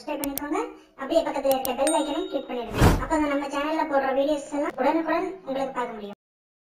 Subscribe பண்ணிக்கோங்க அப்படியே பக்கத்துல இருக்க பெல் ஐக்கனையும் கிளிக் பண்ணிடுங்க அப்பதான் நம்ம சேனல்ல போடுற வீடியோஸ் எல்லாம் உடனுக்குடன் உங்களுக்கு பார்க்க முடியும்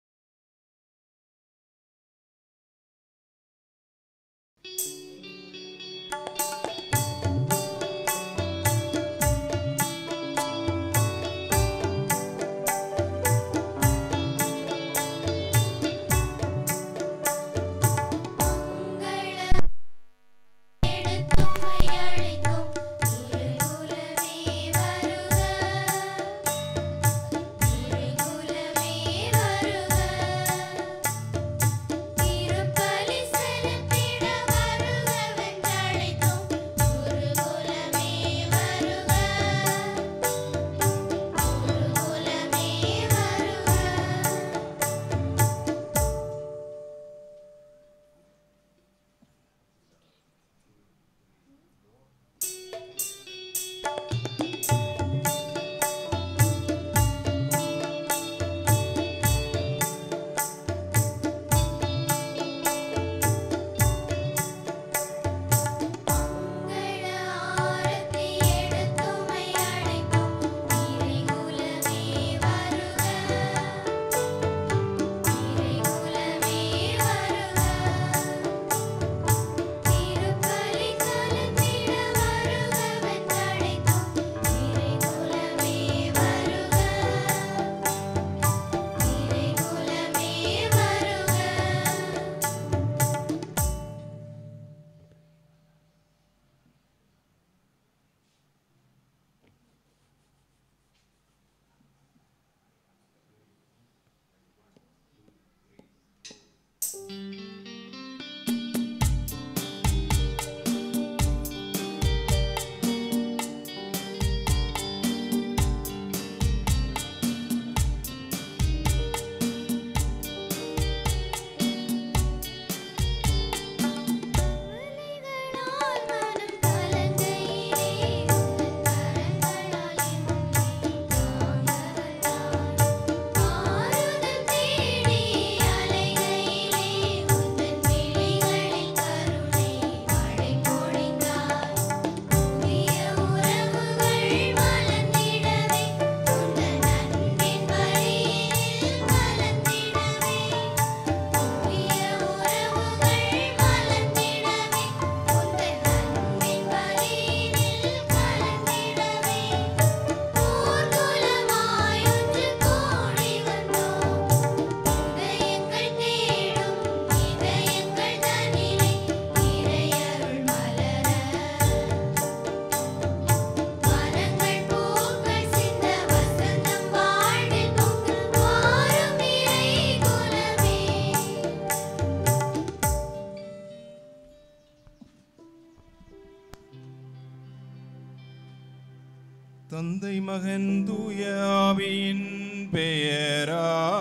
தந்தை மகன் தூய ஆவியின் பெயராலே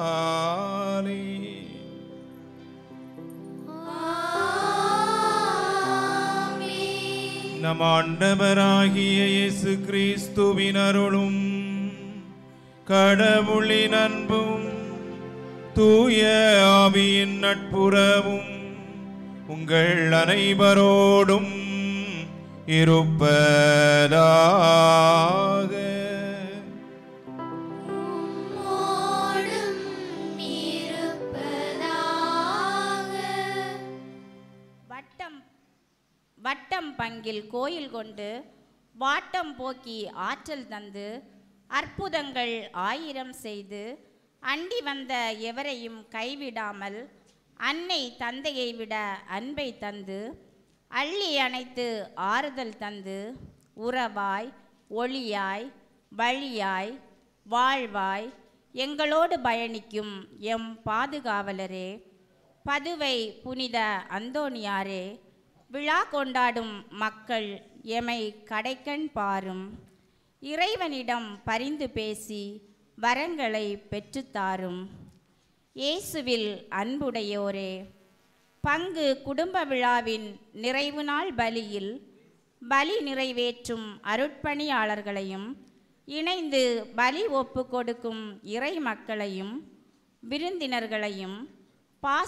நம் ஆண்டவராகிய இயேசு கிறிஸ்துவின் அருளும் கடவுளின் அன்பும் தூய ஆவியின் நட்புறவும் உங்கள் அனைவரோடும் இருப்பதாக வட்டம் வட்டம் பங்கில் கோயில் கொண்டு வாட்டம் போக்கி ஆற்றல் தந்து அற்புதங்கள் ஆயிரம் செய்து அண்டி வந்த எவரையும் கைவிடாமல் அன்னை தந்தையை விட அன்பை தந்து அள்ளி அணைத்து ஆறுதல் தந்து உறவாய் ஒளியாய் வழியாய் வாழ்வாய் எங்களோடு பயணிக்கும் எம் பாதுகாவலரே பதுவை புனித அந்தோணியாரே விழா கொண்டாடும் மக்கள் எமை கடைக்கண் பாரும் இறைவனிடம் பரிந்து பேசி வரங்களை பெற்றுத்தாரும் இயேசுவில் அன்புடையோரே பங்கு குடும்ப விழாவின் நிறைவு நாள் பலியில் பலி நிறைவேற்றும் அருட்பணியாளர்களையும் இணைந்து பலி ஒப்பு கொடுக்கும் இறை மக்களையும் விருந்தினர்களையும்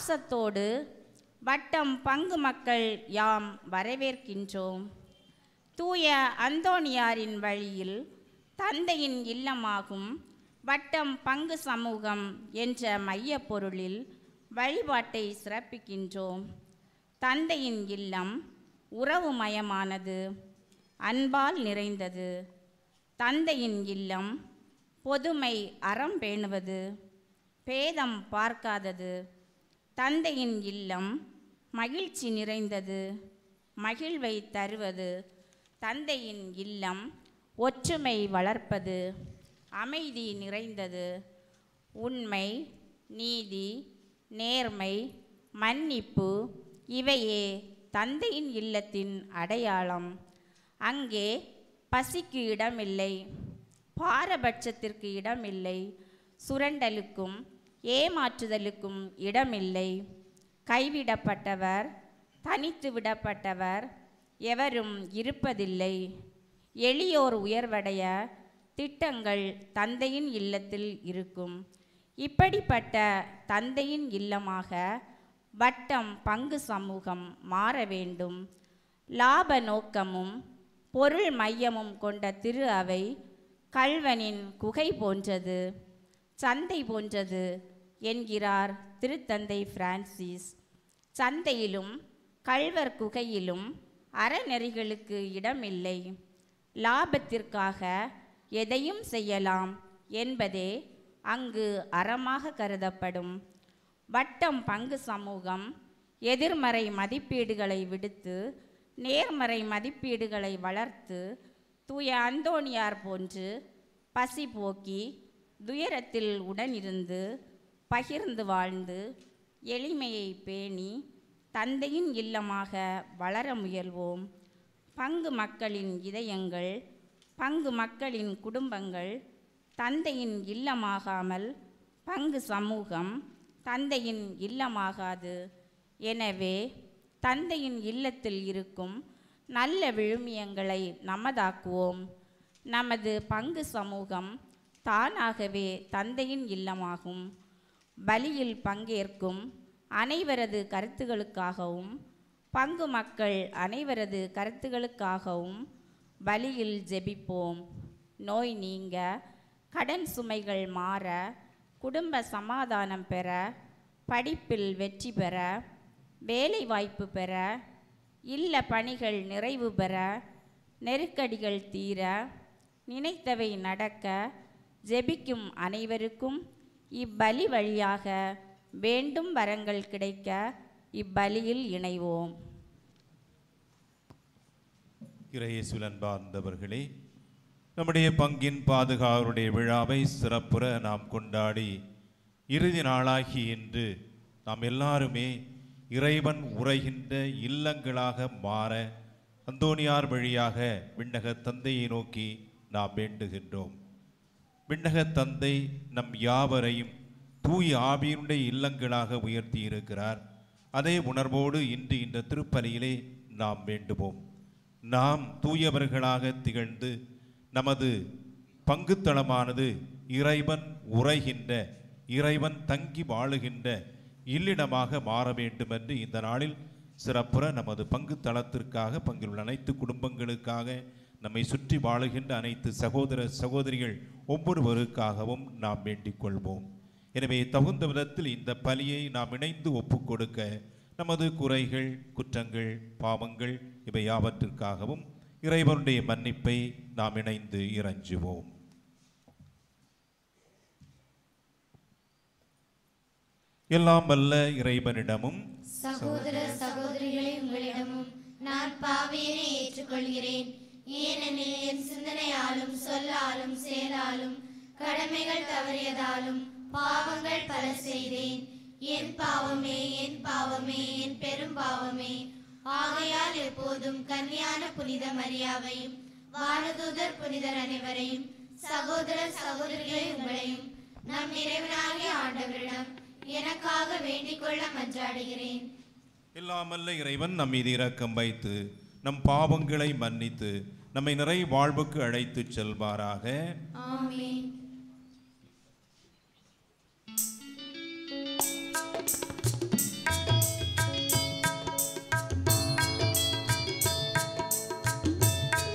பாசத்தோடு வட்டம் பங்கு மக்கள் யாம் வரவேற்கின்றோம் தூய அந்தோணியாரின் வழியில் தந்தையின் இல்லமாகும் வட்டம் பங்கு சமூகம் என்ற மையப் பொருளில் வழிபாட்டை சிறப்பிக்கின்றோம் தந்தையின் இல்லம் உறவுமயமானது அன்பால் நிறைந்தது தந்தையின் இல்லம் பொதுமை அறம் பேணுவது பேதம் பார்க்காதது தந்தையின் இல்லம் மகிழ்ச்சி நிறைந்தது மகிழ்வை தருவது தந்தையின் இல்லம் ஒற்றுமை வளர்ப்பது அமைதி நிறைந்தது உண்மை நீதி நேர்மை மன்னிப்பு இவையே தந்தையின் இல்லத்தின் அடையாளம் அங்கே பசிக்கு இடமில்லை பாரபட்சத்திற்கு இடமில்லை சுரண்டலுக்கும் ஏமாற்றுதலுக்கும் இடமில்லை கைவிடப்பட்டவர் தனித்து விடப்பட்டவர் எவரும் இருப்பதில்லை எளியோர் உயர்வடைய திட்டங்கள் தந்தையின் இல்லத்தில் இருக்கும் இப்படிப்பட்ட தந்தையின் இல்லமாக வட்டம் பங்கு சமூகம் மாற வேண்டும் லாப நோக்கமும் பொருள் மையமும் கொண்ட திரு அவை கல்வனின் குகை போன்றது சந்தை போன்றது என்கிறார் திருத்தந்தை பிரான்சிஸ் சந்தையிலும் கள்வர் குகையிலும் அறநெறிகளுக்கு இடமில்லை லாபத்திற்காக எதையும் செய்யலாம் என்பதே அங்கு அறமாக கருதப்படும் வட்டம் பங்கு சமூகம் எதிர்மறை மதிப்பீடுகளை விடுத்து நேர்மறை மதிப்பீடுகளை வளர்த்து தூய அந்தோணியார் போன்று பசி போக்கி துயரத்தில் உடனிருந்து பகிர்ந்து வாழ்ந்து எளிமையை பேணி தந்தையின் இல்லமாக வளர முயல்வோம் பங்கு மக்களின் இதயங்கள் பங்கு மக்களின் குடும்பங்கள் தந்தையின் இல்லமாகாமல் பங்கு சமூகம் தந்தையின் இல்லமாகாது எனவே தந்தையின் இல்லத்தில் இருக்கும் நல்ல விழுமியங்களை நமதாக்குவோம் நமது பங்கு சமூகம் தானாகவே தந்தையின் இல்லமாகும் பலியில் பங்கேற்கும் அனைவரது கருத்துகளுக்காகவும் பங்கு மக்கள் அனைவரது கருத்துகளுக்காகவும் பலியில் ஜெபிப்போம் நோய் நீங்க கடன் சுமைகள் மாற குடும்ப சமாதானம் பெற படிப்பில் வெற்றி பெற வேலை வாய்ப்பு பெற இல்ல பணிகள் நிறைவு பெற நெருக்கடிகள் தீர நினைத்தவை நடக்க ஜெபிக்கும் அனைவருக்கும் இப்பலி வழியாக வேண்டும் வரங்கள் கிடைக்க இப்பலியில் இணைவோம் இறையேசுவில் அன்பார்ந்தவர்களே நம்முடைய பங்கின் பாதுகாவலுடைய விழாவை சிறப்புற நாம் கொண்டாடி இறுதி நாளாகி இன்று நாம் எல்லாருமே இறைவன் உரைகின்ற இல்லங்களாக மாற அந்தோணியார் வழியாக விண்ணக தந்தையை நோக்கி நாம் வேண்டுகின்றோம் விண்ணக தந்தை நம் யாவரையும் தூய ஆவியினுடைய இல்லங்களாக உயர்த்தி இருக்கிறார் அதே உணர்வோடு இன்று இந்த திருப்பலியிலே நாம் வேண்டுவோம் நாம் தூயவர்களாக திகழ்ந்து நமது பங்குத்தளமானது இறைவன் உரைகின்ற இறைவன் தங்கி வாழுகின்ற இல்லிடமாக மாற வேண்டும் என்று இந்த நாளில் சிறப்புற நமது பங்கு தளத்திற்காக பங்கில் உள்ள அனைத்து குடும்பங்களுக்காக நம்மை சுற்றி வாழுகின்ற அனைத்து சகோதர சகோதரிகள் ஒவ்வொருவருக்காகவும் நாம் வேண்டிக் கொள்வோம் எனவே தகுந்த விதத்தில் இந்த பலியை நாம் இணைந்து ஒப்புக் கொடுக்க நமது குறைகள் குற்றங்கள் பாவங்கள் இவை யாவற்றிற்காகவும் இறைவனுடைய மன்னிப்பை நாம் இணைந்து இறைஞ்சுவோம் எல்லாம் வல்ல இறைவனிடமும் சகோதர சகோதரிகளே உங்களிடமும் நான் பாவியனை ஏற்றுக்கொள்கிறேன் ஏனெனில் என் சிந்தனையாலும் சொல்லாலும் செயலாலும் கடமைகள் தவறியதாலும் பாவங்கள் பல செய்தேன் என் பாவமே என் பாவமே என் பெரும் பாவமே ஆகையால் எப்போதும் கன்னியான புனித மரியாவையும் வானதூதர் புனிதர் அனைவரையும் சகோதர சகோதரிகளை உங்களையும் நம் இறைவனாகிய ஆண்டவரிடம் எனக்காக வேண்டிக் கொள்ள மன்றாடுகிறேன் எல்லாமல்ல இறைவன் நம் மீது இரக்கம் வைத்து நம் பாவங்களை மன்னித்து நம்மை நிறை வாழ்வுக்கு அழைத்துச் செல்வாராக ஆமென் ஆ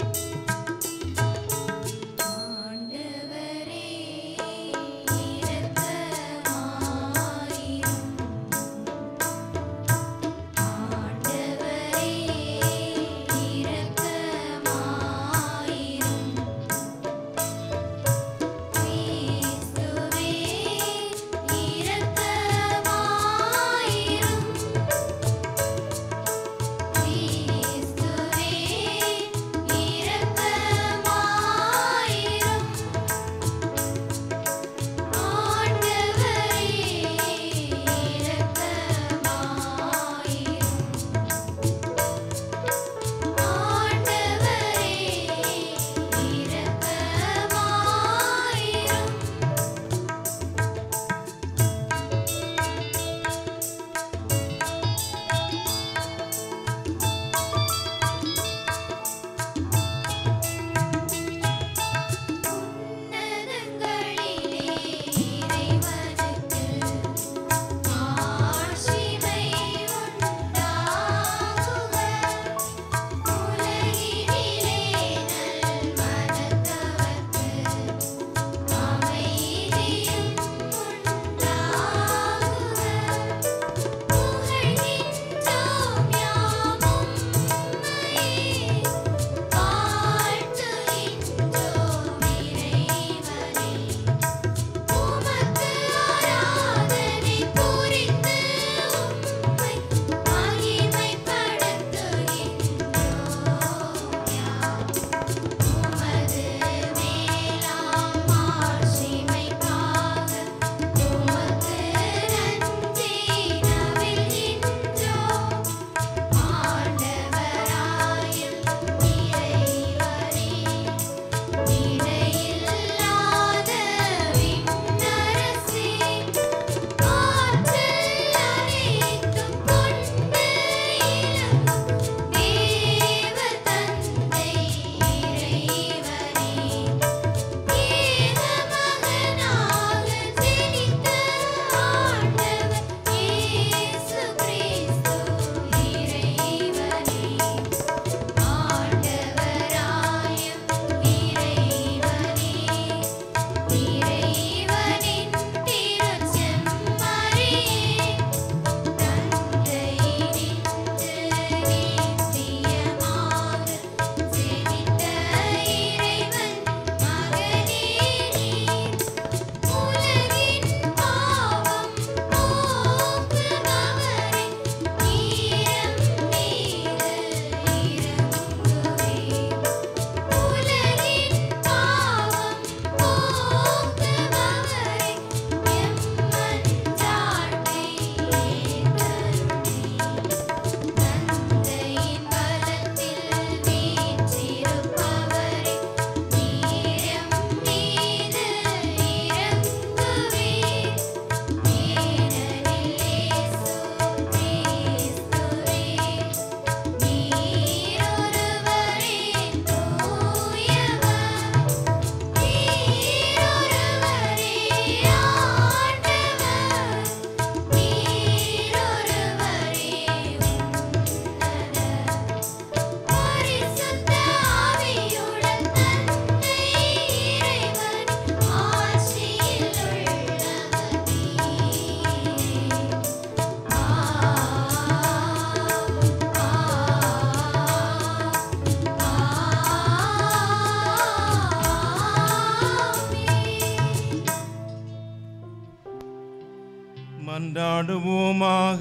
மன்றாடுவோமாக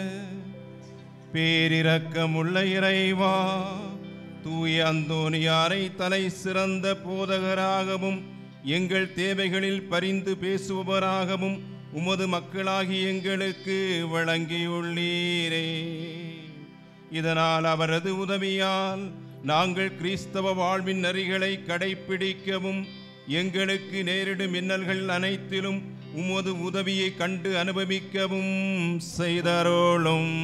பேரிரக்கமுள்ள இறைவா தூய அந்தோனியாரை தலை சிறந்த போதகராகவும் எங்கள் தேவைகளில் பரிந்து பேசுபவராகவும் உமது மக்களாகி எங்களுக்கு வழங்கியுள்ளீரே இதனால் அவரது உதவியால் நாங்கள் கிறிஸ்தவ வாழ்வின் நெறிகளை கடைப்பிடிக்கவும் எங்களுக்கு நேரிடும் இன்னல்கள் அனைத்திலும் உமது உதவியை கண்டு அனுபவிக்கவும் செய்தருளும்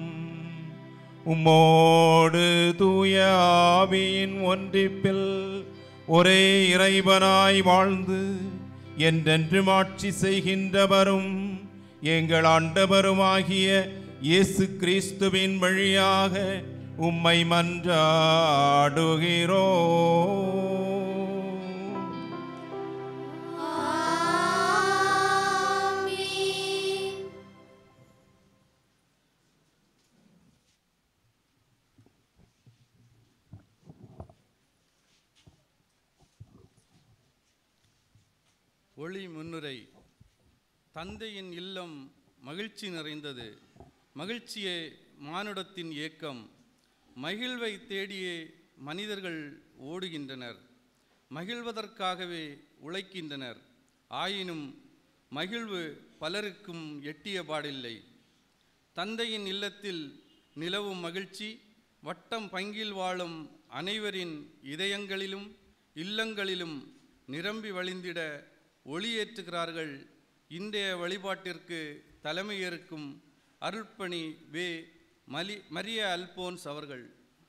உம்மோடு தூய ஆவியின் ஒன்றிப்பில் ஒரே இறைவனாய் வாழ்ந்து என்றென்றும் ஆட்சி செய்கின்றவரும் எங்கள் ஆண்டவருமாகிய இயேசு கிறிஸ்துவின் வழியாக உம்மை மன்றாடுகிறோ ஆமென் ஒளி முன்னுரை தந்தையின் இல்லம் மகிழ்ச்சி நிறைந்தது மகிழ்ச்சியே மானுடத்தின் ஏக்கம் மகிழ்வை தேடியே மனிதர்கள் ஓடுகின்றனர் மகிழ்வதற்காகவே உழைக்கின்றனர் ஆயினும் மகிழ்வு பலருக்கும் எட்டிய பாடில்லை தந்தையின் இல்லத்தில் நிலவும் மகிழ்ச்சி வட்டம் பங்கில் வாழும் அனைவரின் இதயங்களிலும் இல்லங்களிலும் நிரம்பி வழிந்திட ஒளியேற்றுகிறார்கள் இன்றைய வழிபாட்டிற்கு தலைமையேற்கும் அருள்பணி வே மலி மரிய அல்போன்ஸ் அவர்கள்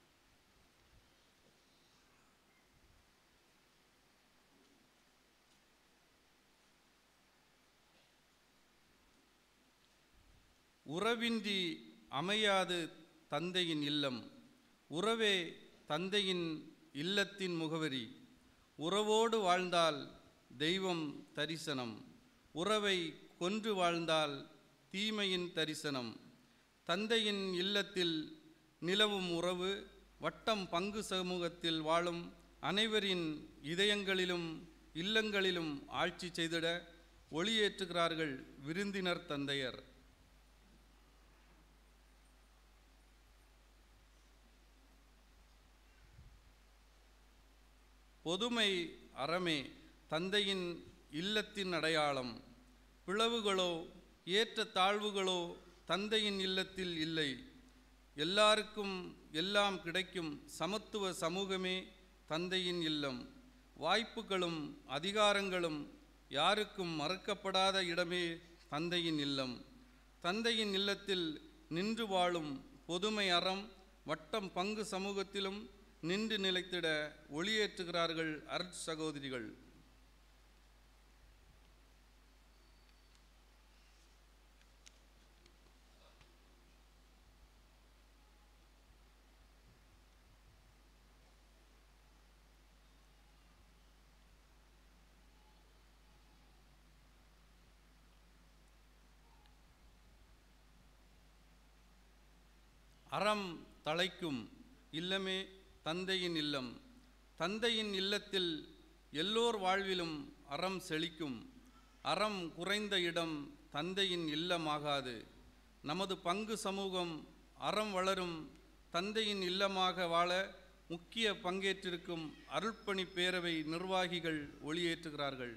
உறவின்றி அமையாது தந்தையின் இல்லம் உறவே தந்தையின் இல்லத்தின் முகவரி உறவோடு வாழ்ந்தால் தெய்வம் தரிசனம் உறவை கொன்று வாழ்ந்தால் தீமையின் தரிசனம் தந்தையின் இல்லத்தில் நிலவும் உறவு வட்டம் பங்கு சமூகத்தில் வாழும் அனைவரின் இதயங்களிலும் இல்லங்களிலும் ஆட்சி செய்திட ஒளியேற்றுகிறார்கள் விருந்தினர் தந்தையர் பொதுமை அறமே தந்தையின் இல்லத்தின் அடையாளம் பிளவுகளோ ஏற்ற தாழ்வுகளோ தந்தையின் இல்லத்தில் இல்லை எல்லாருக்கும் எல்லாம் கிடைக்கும் சமத்துவ சமூகமே தந்தையின் இல்லம் வாய்ப்புகளும் அதிகாரங்களும் யாருக்கும் மறுக்கப்படாத இடமே தந்தையின் இல்லம் தந்தையின் இல்லத்தில் நின்று வாழும் பொதுமை அறம் வட்டம் பங்கு சமூகத்திலும் நின்று நிலைத்திட ஒளியேற்றுகிறார்கள் அருட்சகோதரிகள் அறம் தழைக்கும் இல்லமே தந்தையின் இல்லம் தந்தையின் இல்லத்தில் எல்லோர் வாழ்விலும் அறம் செழிக்கும் அறம் குறைந்த இடம் தந்தையின் இல்லமாகாது நமது பங்கு சமூகம் அறம் வளரும் தந்தையின் இல்லமாக வாழ முக்கிய பங்கேற்றிருக்கும் அருட்பணி பேரவை நிர்வாகிகள் ஒளியேற்றுகிறார்கள்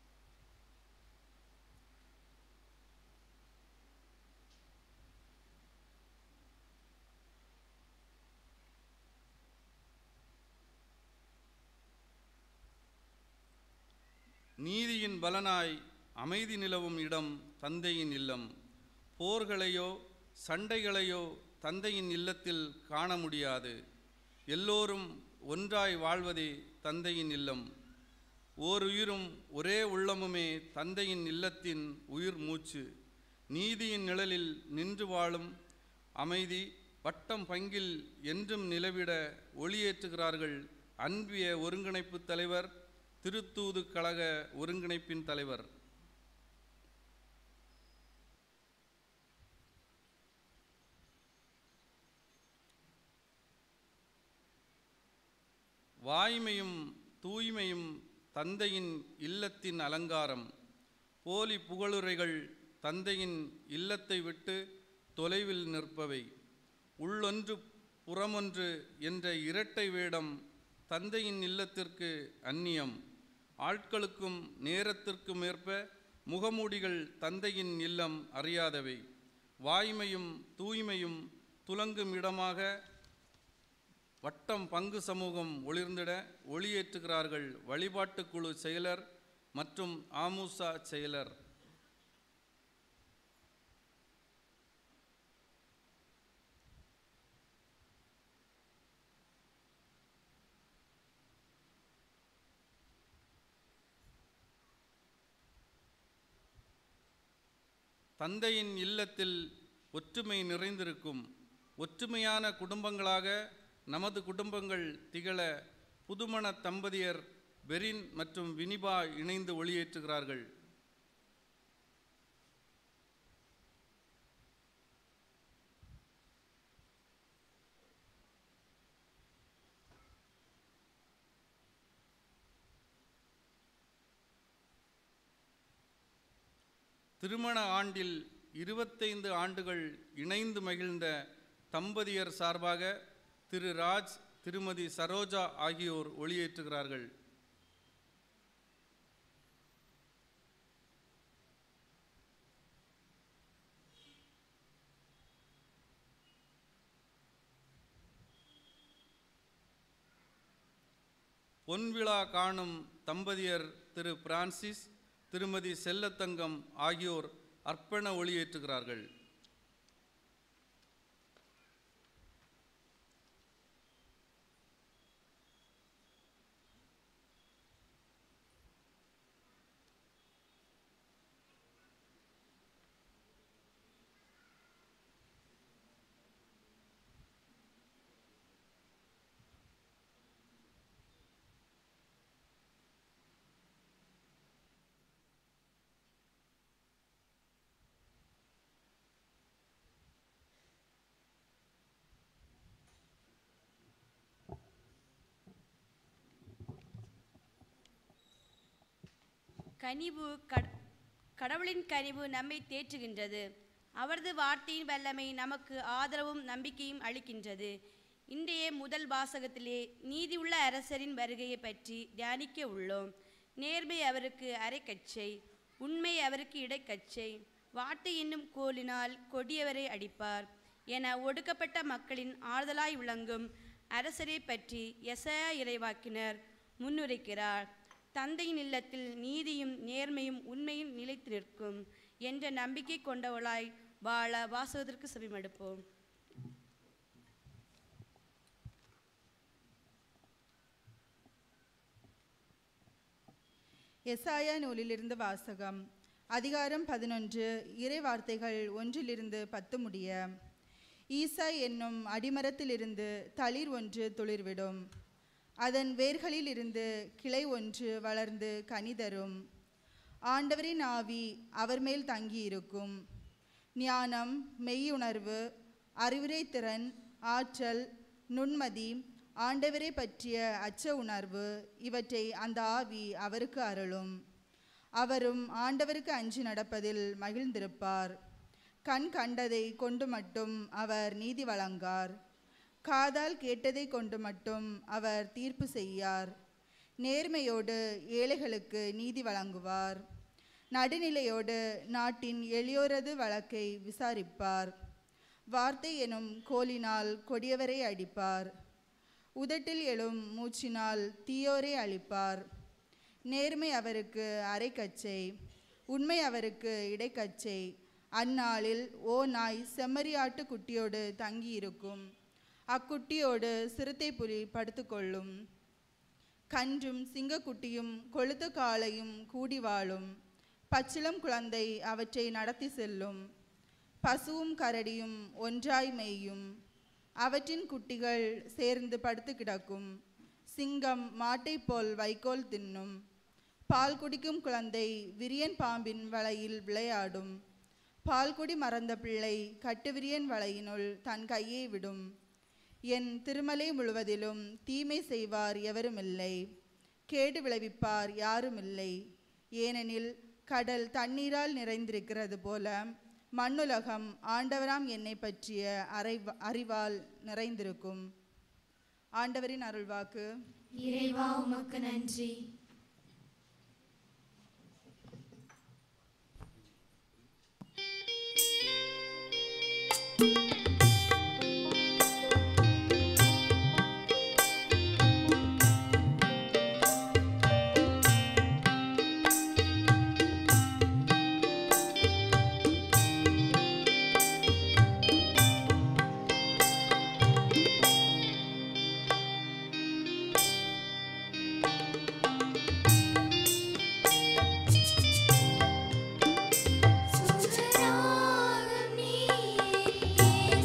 நீதியின் பலனாய் அமைதி நிலவும் இடம் தந்தையின் இல்லம் போர்களையோ சண்டைகளையோ தந்தையின் இல்லத்தில் காண முடியாது எல்லோரும் ஒன்றாய் வாழ்வதே தந்தையின் இல்லம் ஓர் உயிரும் ஒரே உள்ளமுமே தந்தையின் இல்லத்தின் உயிர் மூச்சு நீதியின் நிழலில் நின்று வாழும் அமைதி வட்டம் பங்கில் என்றும் நிலவிட ஒளியேற்றுகிறார்கள் அன்பிய ஒருங்கிணைப்பு தலைவர் திருத்தூது கழக ஒருங்கிணைப்பின் தலைவர் வாய்மையும் தூய்மையும் தந்தையின் இல்லத்தின் அலங்காரம் போலி புகழுரைகள் தந்தையின் இல்லத்தை விட்டு தொலைவில் நிற்பவை உள்ளொன்று புறமொன்று என்ற இரட்டை வேடம் தந்தையின் இல்லத்திற்கு அந்நியம் ஆட்களுக்கும் நேரத்திற்கும் ஏற்ப முகமூடிகள் தந்தையின் இல்லம் அறியாதவை வாய்மையும் தூய்மையும் துலங்கும் இடமாக வட்டம் பங்கு சமூகம் ஒளிர்ந்திட ஒளியேற்றுகிறார்கள் வழிபாட்டுக் குழு செயலர் மற்றும் ஆமூசா செயலர் தந்தையின் இல்லத்தில் ஒற்றுமை நிறைந்திருக்கும் ஒற்றுமையான குடும்பங்களாக நமது குடும்பங்கள் திகழ புதுமண தம்பதியர் பெரின் மற்றும் வினிபா இணைந்து ஒளியேற்றுகிறார்கள் திருமண ஆண்டில் இருபத்தைந்து ஆண்டுகள் இணைந்து மகிழ்ந்த தம்பதியர் சார்பாக திரு ராஜ் திருமதி சரோஜா ஆகியோர் ஒளியேற்றுகிறார்கள் பொன்விழா காணும் தம்பதியர் திரு பிரான்சிஸ் திருமதி செல்லத்தங்கம் ஆகியோர் அர்ப்பண ஒளியேற்றுகிறார்கள் கனிவு கட- கடவுளின் கனிவு நம்மை தேற்றுகின்றது அவரது வார்த்தையின் வல்லமை நமக்கு ஆதரவும் நம்பிக்கையும் அளிக்கின்றது இன்றைய முதல் வாசகத்திலே நீதியுள்ள அரசரின் வருகையை பற்றி தியானிக்க உள்ளோம் நேர்மை அவருக்கு அரைக்கச்சை உண்மை அவருக்கு இடைக்கச்சை வார்த்தை என்னும் கோலினால் கொடியவரை அடிப்பார் என ஒடுக்கப்பட்ட மக்களின் ஆறுதலாய் விளங்கும் அரசரை பற்றி எசயா இறைவாக்கினர் முன்னுரைக்கிறார் தந்தையின் இல்லத்தில் நீதியும் நேர்மையும் உண்மையும் நிலைத்து நிற்கும் என்ற நம்பிக்கை கொண்டவளாய் வாழ வாசகத்திற்கு செவிமடுப்போம் எசாயா நூலிலிருந்து வாசகம் அதிகாரம் பதினொன்று இறை வார்த்தைகள் ஒன்றிலிருந்து பத்து முடிய ஈசா என்னும் அடிமரத்திலிருந்து தளிர் ஒன்று துளிர்விடும் அதன் வேர்களில் இருந்து கிளை ஒன்று வளர்ந்து கனி தரும் ஆண்டவரின் ஆவி அவர் மேல் தங்கியிருக்கும் ஞானம் மெய்யுணர்வு அறிவுரை திறன் ஆற்றல் நுண்மதி ஆண்டவரை பற்றிய அச்ச உணர்வு இவற்றை அந்த ஆவி அவருக்கு அருளும் அவரும் ஆண்டவருக்கு அஞ்சி நடப்பதில் மகிழ்ந்திருப்பார் கண் கண்டதை கொண்டு மட்டும் அவர் நீதி வழங்கார் காதால் கேட்டதை கொண்டு மட்டும் அவர் தீர்ப்பு செய்யார் நேர்மையோடு ஏழைகளுக்கு நீதி வழங்குவார் நடுநிலையோடு நாட்டின் எளியோரது வழக்கை விசாரிப்பார் வார்த்தை எனும் கோலினால் கொடியவரை அடிப்பார் உதட்டில் எழும் மூச்சினால் தீயோரை அழிப்பார் நேர்மை அவருக்கு அரைக்கச்சை உண்மை அவருக்கு இடைக்கச்சை அந்நாளில் ஓ நாய் செம்மறியாட்டு குட்டியோடு தங்கியிருக்கும் அக்குட்டியோடு சிறுத்தை புலி படுத்துக்கொள்ளும் கன்றும் சிங்கக்குட்டியும் கொழுத்த காளையும் கூடி வாழும் பச்சிளம் குழந்தை அவற்றை நடத்தி செல்லும் பசுவும் கரடியும் ஒன்றாய் மேயும் அவற்றின் குட்டிகள் சேர்ந்து படுத்து கிடக்கும் சிங்கம் மாட்டைப் போல் வைக்கோல் தின்னும் பால் குடிக்கும் குழந்தை விரியன் பாம்பின் வலையில் விளையாடும் பால்குடி மறந்த பிள்ளை கட்டுவிரியன் வலையினுள் தன் கையை விடும் என் திருமலை முழுவதிலும் தீமை செய்வார் எவருமில்லை கேடு விளைவிப்பார் யாருமில்லை ஏனெனில் கடல் தண்ணீரால் நிறைந்திருக்கிறது போல மண்ணுலகம் ஆண்டவராம் என்னை பற்றிய அறை அறிவால் நிறைந்திருக்கும் ஆண்டவரின் அருள்வாக்கு இறைவா உமக்கு நன்றி சுகராகம் நீயே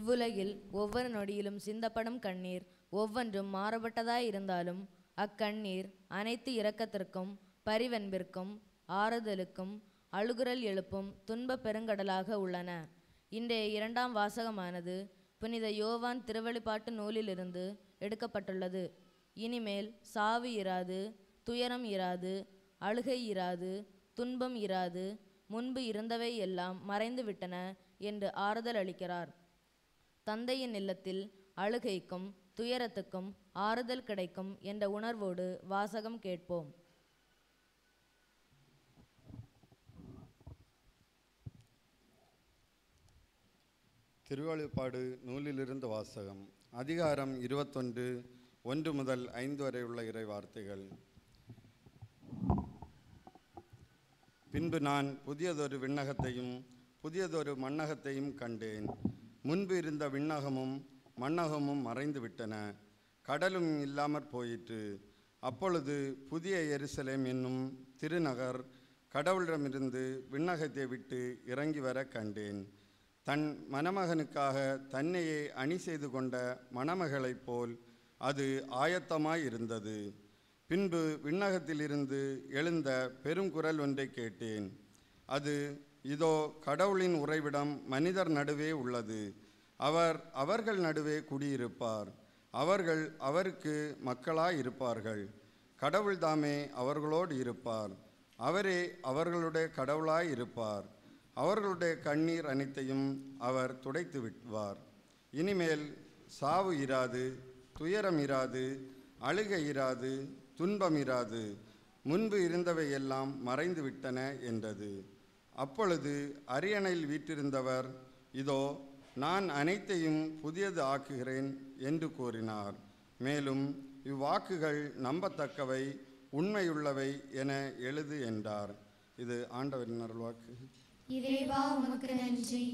இவ்வுலகில் ஒவ்வொரு நொடியிலும் சிந்தப்படும் கண்ணீர் ஒவ்வொன்றும் மாறுபட்டதாய் இருந்தாலும் அக்கண்ணீர் அனைத்து இரக்கத்திற்கும் பரிவென்பிற்கும் ஆறுதலுக்கும் அழுகுரல் எழுப்பும் துன்ப பெருங்கடலாக உள்ளன இன்றைய இரண்டாம் வாசகமானது புனித யோவான் திருவெளிப்பாட்டு நூலிலிருந்து எடுக்கப்பட்டுள்ளது இனிமேல் சாவு இராது துயரம் இராது அழுகை இராது துன்பம் இராது முன்பு இருந்தவை எல்லாம் மறைந்து விட்டன என்று ஆறுதல் அளிக்கிறார் தந்தையின் இல்லத்தில் அழுகைக்கும் துயரத்துக்கும் ஆறுதல் கிடைக்கும் என்ற உணர்வோடு வாசகம் கேட்போம் திருவழிப்பாடு நூலிலிருந்து வாசகம் அதிகாரம் இருபத்தொன்று ஒன்று முதல் ஐந்து வரை உள்ள இறை வார்த்தைகள் பின்பு நான் புதியதொரு விண்ணகத்தையும் புதியதொரு மண்ணகத்தையும் கண்டேன் முன்பு இருந்த விண்ணகமும் மண்ணகமும் மறைந்து விட்டன கடலும் இல்லாமற் போயிற்று அப்பொழுது புதிய எருசலேம் என்னும் திருநகர் கடவுளிடமிருந்து விண்ணகத்தை விட்டு இறங்கி வர கண்டேன் தன் மணமகனுக்காக தன்னையே அணி செய்து கொண்ட மணமகளைப் போல் அது ஆயத்தமாய் இருந்தது பின்பு விண்ணகத்திலிருந்து எழுந்த பெருங்குரல் ஒன்றை கேட்டேன் அது இதோ கடவுளின் உறைவிடம் மனிதர் நடுவே உள்ளது அவர் அவர்கள் நடுவே குடியிருப்பார் அவர்கள் அவருக்கு மக்களாய் இருப்பார்கள் கடவுள் தாமே அவர்களோடு இருப்பார் அவரே அவர்களுடைய கடவுளாய் இருப்பார் அவர்களுடைய கண்ணீர் அனைத்தையும் அவர் துடைத்து விடுவார் இனிமேல் சாவு இராது துயரம் இராது அழுகை இராது துன்பம் இராது முன்பு இருந்தவை எல்லாம் மறைந்து விட்டன என்றது அப்பொழுது அரியணையில் வீற்றிருந்தவர் இதோ நான் அனைத்தையும் புதியது ஆக்குகிறேன் என்று கூறினார் மேலும் இவ்வாக்குகள் நம்பத்தக்கவை உண்மையுள்ளவை என எழுது என்றார் இது ஆண்டவரின் அருள்வாக்கு இறைவா உமக்கு நன்றி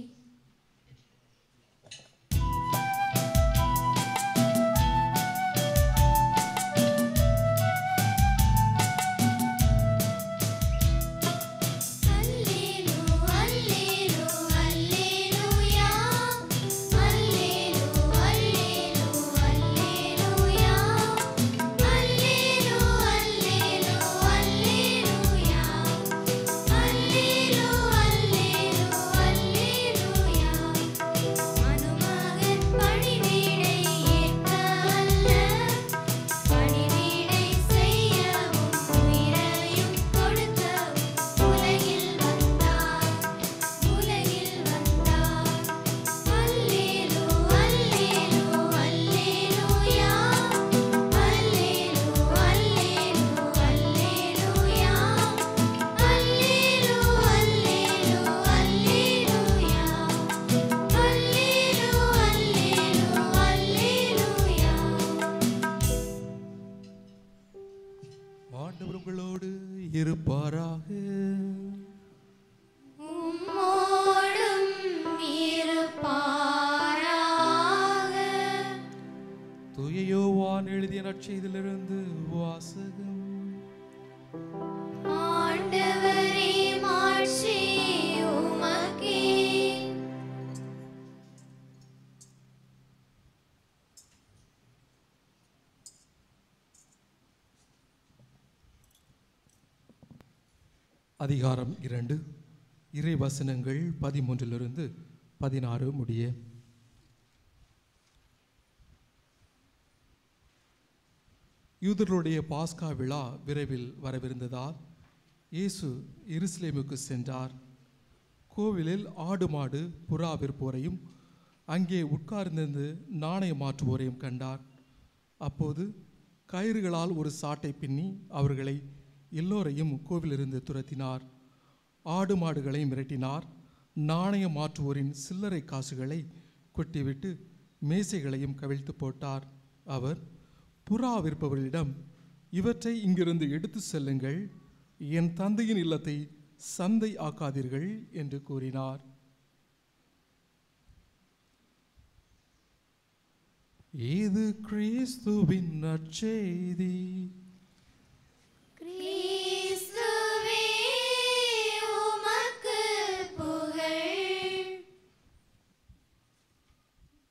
அல்லேலூ அல்லேலூ அல்லேலூயா அல்லேலூ அல்லேலூ அல்லேலூயா அல்லேலூ அல்லேலூ அல்லேலூயா அல்லேலூ அல்லேலூ அல்லேலூயா மனுமகன் பணிவீடை ஏற்க அல்ல பணிவீடை செய்யவும் உயிரையும் கொடுக்கவும் உலகில் வந்தார் உலகில் வந்தார் அல்லேலூ அல்லேலூ அல்லேலூயா அல்லேலூ அல்லேலூ அல்லேலூயா அல்லேலூ அல்லேலூ அல்லேலூயா அல்லேலூ அல்லேலூ அல்லேலூயா ஆண்டவர் உங்களோடு இருப்பாராக உம்மோடும் இருப்பாராக தூய யோவான் எழுதிய நற்செய்தியிலிருந்து வாசகம் ஆண்டவரே மாட்சி உமக்கே அதிகாரம் இரண்டு இறை வசனங்கள் பதிமூன்றிலிருந்து பதினாறு முடிய யூதர்களுடைய பாஸ்கா விழா விரைவில் வரவிருந்ததால் இயேசு எருசலேமுக்கு சென்றார் கோவிலில் ஆடு மாடு புறா விற்போரையும் அங்கே உட்கார்ந்திருந்து நாணயம் மாற்றுவோரையும் கண்டார் அப்போது கயிறுகளால் ஒரு சாட்டை பின்னி அவர்களை எல்லோரையும் கோவிலிருந்து துரத்தினார் ஆடு மாடுகளை மிரட்டினார் நாணயம் மாற்றுவோரின் சில்லறை காசுகளை கொட்டிவிட்டு மேசைகளையும் கவிழ்த்து போட்டார் அவர் புறா விற்பவர்களிடம் இவற்றை இங்கிருந்து எடுத்து செல்லுங்கள் என் தந்தையின் இல்லத்தை சந்தை ஆக்காதீர்கள் என்று கூறினார் இது கிறிஸ்துவின் நற்செய்தி கிறிஸ்துவே உமக்கு புகழ்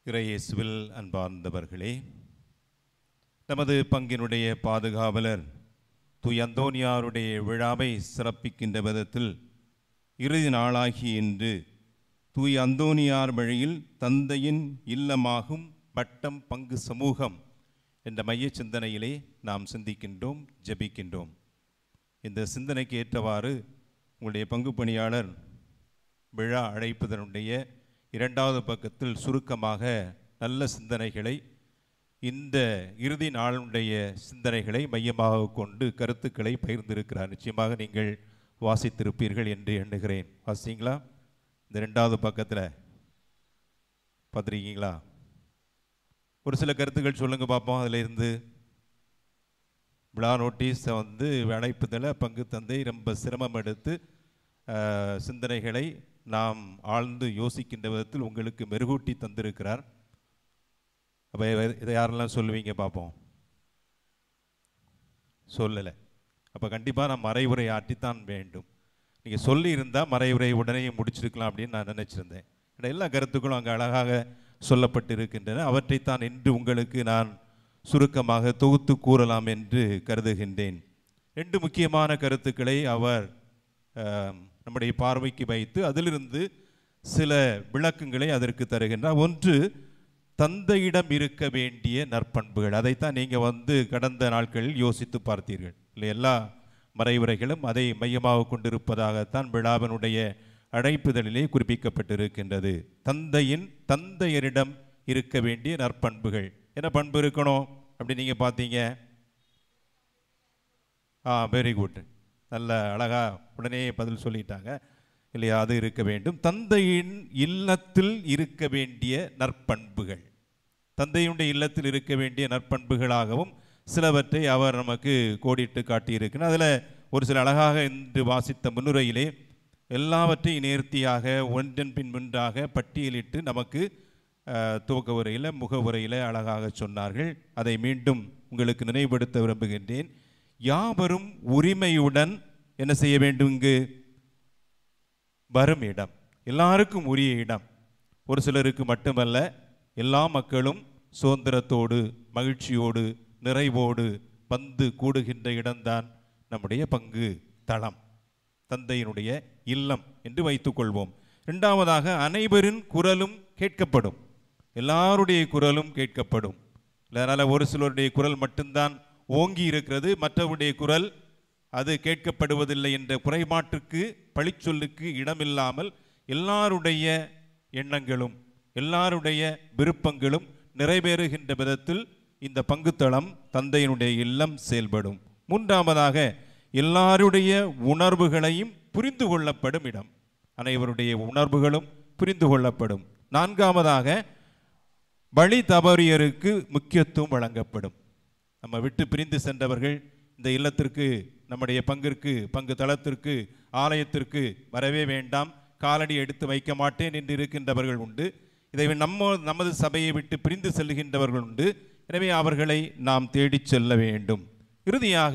இறையேசுவில் அன்பார்ந்தவர்களே நமது பங்கினுடைய பாதுகாவலர் தூய் அந்தோனியாருடைய விழாவை சிறப்பிக்கின்ற விதத்தில் இறுதி நாளாகி இன்று தூய் அந்தோனியார் வழியில் தந்தையின் இல்லமாகும் வட்டம் பங்கு சமூகம் என்ற மைய சிந்தனையிலே நாம் சிந்திக்கின்றோம் ஜெபிக்கின்றோம் இந்த சிந்தனைக்கு ஏற்றவாறு உங்களுடைய பங்கு பணியாளர் விழா அழைப்பதனுடைய இரண்டாவது பக்கத்தில் சுருக்கமாக நல்ல சிந்தனைகளை இந்த இறுதி நாளுடைய சிந்தனைகளை மையமாக கொண்டு கருத்துக்களை பகிர்ந்திருக்கிறார் நிச்சயமாக நீங்கள் வாசித்திருப்பீர்கள் என்று எண்ணுகிறேன் வாசிங்களா இந்த ரெண்டாவது பக்கத்தில் பார்த்துருக்கீங்களா ஒரு சில கருத்துக்கள் சொல்லுங்க பார்ப்போம் அதில் இருந்து விழா நோட்டீஸை வந்து அழைப்பதில் பங்கு தந்தை ரொம்ப சிரமம் எடுத்து அஹ், சிந்தனைகளை நாம் ஆழ்ந்து யோசிக்கின்ற விதத்தில் உங்களுக்கு மெருகூட்டி தந்திருக்கிறார் அப்போ இதை யாரெல்லாம் சொல்லுவீங்க பார்ப்போம் சொல்லலை அப்போ கண்டிப்பாக நான் மறைவுரை ஆற்றித்தான் வேண்டும் நீங்கள் சொல்லி இருந்தால் மறைவுரை உடனே முடிச்சிருக்கலாம் அப்படின்னு நான் நினச்சிருந்தேன் ஏன்னா எல்லா கருத்துக்களும் அங்கே அழகாக சொல்லப்பட்டிருக்கின்றன அவற்றைத்தான் இன்று உங்களுக்கு நான் சுருக்கமாக தொகுத்து கூறலாம் என்று கருதுகின்றேன் ரெண்டு முக்கியமான கருத்துக்களை அவர் ஆம், நம்முடைய பார்வைக்கு வைத்து அதிலிருந்து சில விளக்கங்களை அதற்கு தருகின்றார் ஒன்று தந்தையிடம் இருக்க வேண்டிய நற்பண்புகள் அதைத்தான் நீங்கள் வந்து கடந்த நாட்களில் யோசித்து பார்த்தீர்கள் இல்லை எல்லா மறைவுரைகளும் அதை மையமாக கொண்டிருப்பதாகத்தான் விழாவினுடைய அழைப்புதலிலே குறிப்பிக்கப்பட்டிருக்கின்றது தந்தையின் தந்தையரிடம் இருக்க வேண்டிய நற்பண்புகள் என்ன பண்பு இருக்கணும் அப்படி நீங்கள் பார்த்தீங்க ஆ வெரி குட் நல்ல அழகா உடனே பதில் சொல்லிட்டாங்க இல்லையா அது இருக்க வேண்டும் தந்தையின் இல்லத்தில் இருக்க வேண்டிய நற்பண்புகள் தந்தையுடைய இல்லத்தில் இருக்க வேண்டிய நற்பண்புகளாகவும் சிலவற்றை அவர் நமக்கு கோடிட்டு காட்டியிருக்கிறார் அதில் ஒரு சில அழகாக இன்று வாசித்த முன்னுரையிலே எல்லாவற்றையும் நேர்த்தியாக ஒன்றன் பின் ஒன்றாக பட்டியலிட்டு நமக்கு அஹ், துவக்க உரையில் முக உரையில் அழகாக சொன்னார்கள் அதை மீண்டும் உங்களுக்கு நினைவுபடுத்த விரும்புகின்றேன் யாவரும் உரிமையுடன் என்ன செய்ய வேண்டும் இங்கு வரும் இடம் எல்லாருக்கும் உரிய இடம் ஒரு சிலருக்கு மட்டுமல்ல எல்லா மக்களும் சுதந்திரத்தோடு மகிழ்ச்சியோடு நிறைவோடு வந்து கூடுகின்ற இடம்தான் நம்முடைய பங்கு தளம் தந்தையினுடைய இல்லம் என்று வைத்துக்கொள்வோம் இரண்டாவதாக அனைவரின் குரலும் கேட்கப்படும் எல்லாருடைய குரலும் கேட்கப்படும் அதனால் ஒரு சிலருடைய குரல் மட்டும்தான் ஓங்கி இருக்கிறது மற்றவருடைய குரல் அது கேட்கப்படுவதில்லை என்ற குறைபாட்டுக்கு பழிச்சொல்லுக்கு இடமில்லாமல் எல்லாருடைய எண்ணங்களும் எல்லாருடைய விருப்பங்களும் நிறைவேறுகின்ற விதத்தில் இந்த பங்குத்தளம் தந்தையினுடைய இல்லம் செயல்படும் மூன்றாவதாக எல்லாருடைய உணர்வுகளையும் புரிந்து கொள்ளப்படும் இடம் அனைவருடைய உணர்வுகளும் புரிந்து கொள்ளப்படும் நான்காவதாக வழி தவறியருக்கு முக்கியத்துவம் வழங்கப்படும் நம்ம விட்டு பிரிந்து சென்றவர்கள் இந்த இல்லத்திற்கு நம்முடைய பங்கிற்கு பங்கு தளத்திற்கு ஆலயத்திற்கு வரவே வேண்டாம் காலடி எடுத்து வைக்க மாட்டேன் என்று இருக்கின்றவர்கள் உண்டு இதை நம்ம நமது சபையை விட்டு பிரிந்து செல்கின்றவர்கள் உண்டு எனவே அவர்களை நாம் தேடிச் செல்ல வேண்டும் இறுதியாக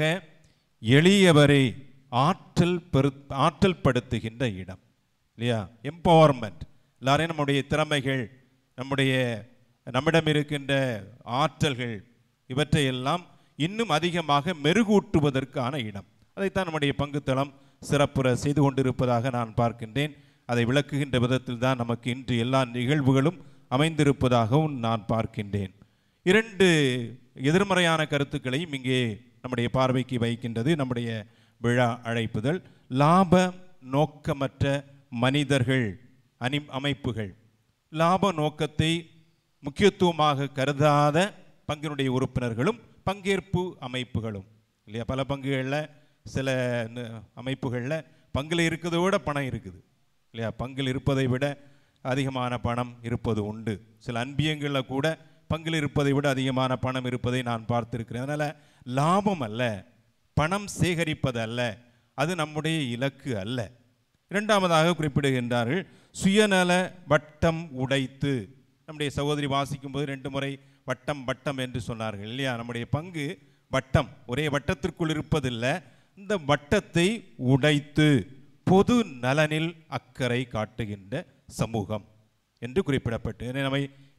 எளியவரை ஆற்றல் பெரு ஆற்றல் படுத்துகின்ற இடம் இல்லையா எம்பவர்மெண்ட் எல்லாரையும் நம்முடைய திறமைகள் நம்முடைய நம்மிடம் இருக்கின்ற ஆற்றல்கள் இவற்றையெல்லாம் இன்னும் அதிகமாக மெருகூட்டுவதற்கான இடம் அதைத்தான் நம்முடைய பங்குத்தளம் சிறப்புற செய்து கொண்டிருப்பதாக நான் பார்க்கின்றேன் அதை விளக்குகின்ற விதத்தில் தான் நமக்கு இன்று எல்லா நிகழ்வுகளும் அமைந்திருப்பதாகவும் நான் பார்க்கின்றேன் இரண்டு எதிர்மறையான கருத்துக்களையும் இங்கே நம்முடைய பார்வைக்கு வைக்கின்றது நம்முடைய விழா அழைப்புதல் லாப நோக்கமற்ற மனிதர்கள் அனி அமைப்புகள் லாப நோக்கத்தை முக்கியத்துவமாக கருதாத பங்கினுடைய உறுப்பினர்களும் பங்கேற்பு அமைப்புகளும் இல்லையா பல பங்குகளில் சில ந- அமைப்புகளில் பங்கில் இருக்கிறத விட பணம் இருக்குது இல்லையா பங்கில் இருப்பதை விட அதிகமான பணம் இருப்பது உண்டு சில அன்பியங்களில் கூட பங்கில் இருப்பதை விட அதிகமான பணம் இருப்பதை நான் பார்த்திருக்கிறேன் அதனால் லாபம் அல்ல பணம் சேகரிப்பது அல்ல அது நம்முடைய இலக்கு அல்ல இரண்டாவதாக குறிப்பிடுகின்றார்கள் சுயநல வட்டம் உடைத்து நம்முடைய சகோதரி வாசிக்கும்போது ரெண்டு முறை வட்டம் வட்டம் என்று சொன்னார்கள் இல்லையா நம்முடைய பங்கு வட்டம் ஒரே வட்டத்திற்குள் இருப்பதில்லை இந்த வட்டத்தை உடைத்து பொது நலனில் அக்கறை காட்டுகின்ற சமூகம் என்று குறிப்பிடப்பட்டு எனவே நம்மை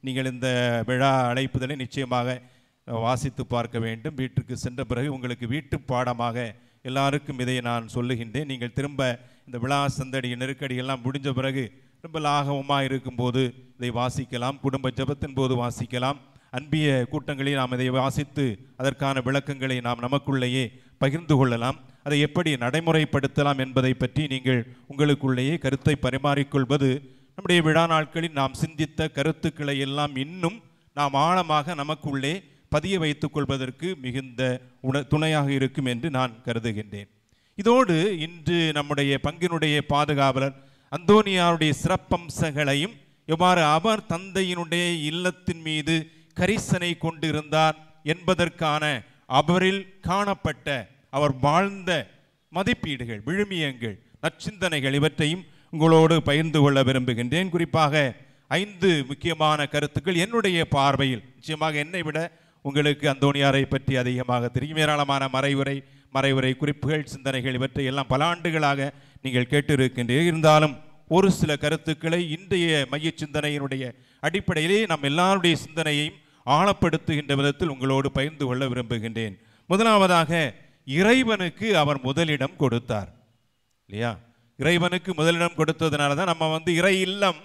நீங்கள் இந்த விழா அழைப்புதலை நிச்சயமாக அஹ், வாசித்து பார்க்க வேண்டும் வீட்டுக்கு சென்ற பிறகு உங்களுக்கு வீட்டு பாடமாக எல்லாருக்கும் இதை நான் சொல்லுகின்றேன் நீங்கள் திரும்ப இந்த விழா சந்தடி நெருக்கடி எல்லாம் முடிஞ்ச பிறகு ரொம்ப லாகவமாக இருக்கும்போது இதை வாசிக்கலாம் குடும்ப ஜெபத்தின் போது வாசிக்கலாம் அன்பிய கூட்டங்களில் நாம் இதை வாசித்து அதற்கான விளக்கங்களை நாம் நமக்குள்ளேயே பகிர்ந்து கொள்ளலாம் அதை எப்படி நடைமுறைப்படுத்தலாம் என்பதை பற்றி நீங்கள் உங்களுக்குள்ளேயே கருத்தை பரிமாறிக்கொள்வது நம்முடைய விழா நாட்களில் நாம் சிந்தித்த கருத்துக்களை எல்லாம் இன்னும் நாம் ஆழமாக நமக்குள்ளே பதிய வைத்துக் கொள்வதற்கு மிகுந்த உண துணையாக இருக்கும் என்று நான் கருதுகின்றேன் இதோடு இன்று நம்முடைய பங்கினுடைய பாதுகாவலர் அந்தோனியாருடைய சிறப்பம்சங்களையும் எவ்வாறு அவர் தந்தையினுடைய இல்லத்தின் மீது கரிசனை கொண்டிருந்தார் என்பதற்கான அவரில் காணப்பட்ட அவர் வாழ்ந்த மதிப்பீடுகள் விழுமியங்கள் நற்சிந்தனைகள் இவற்றையும் உங்களோடு பகிர்ந்து கொள்ள விரும்புகின்றேன் குறிப்பாக ஐந்து முக்கியமான கருத்துக்கள் என்னுடைய பார்வையில் நிச்சயமாக என்னை விட உங்களுக்கு அந்தோணியாரை பற்றி அதிகமாக தெரியும் ஏராளமான மறைவுரை மறைவுரை குறிப்புகள் சிந்தனைகள் இவற்றை எல்லாம் பல ஆண்டுகளாக நீங்கள் கேட்டிருக்கின்றீர்கள் இருந்தாலும் ஒரு சில கருத்துக்களை இன்றைய மைய சிந்தனையினுடைய அடிப்படையிலே நம் எல்லாருடைய சிந்தனையையும் ஆழப்படுத்துகின்ற விதத்தில் உங்களோடு பகிர்ந்து கொள்ள விரும்புகின்றேன் முதலாவதாக இறைவனுக்கு அவர் முதலிடம் கொடுத்தார் இல்லையா இறைவனுக்கு முதலிடம் கொடுத்ததுனால தான் நம்ம வந்து இறை இல்லம்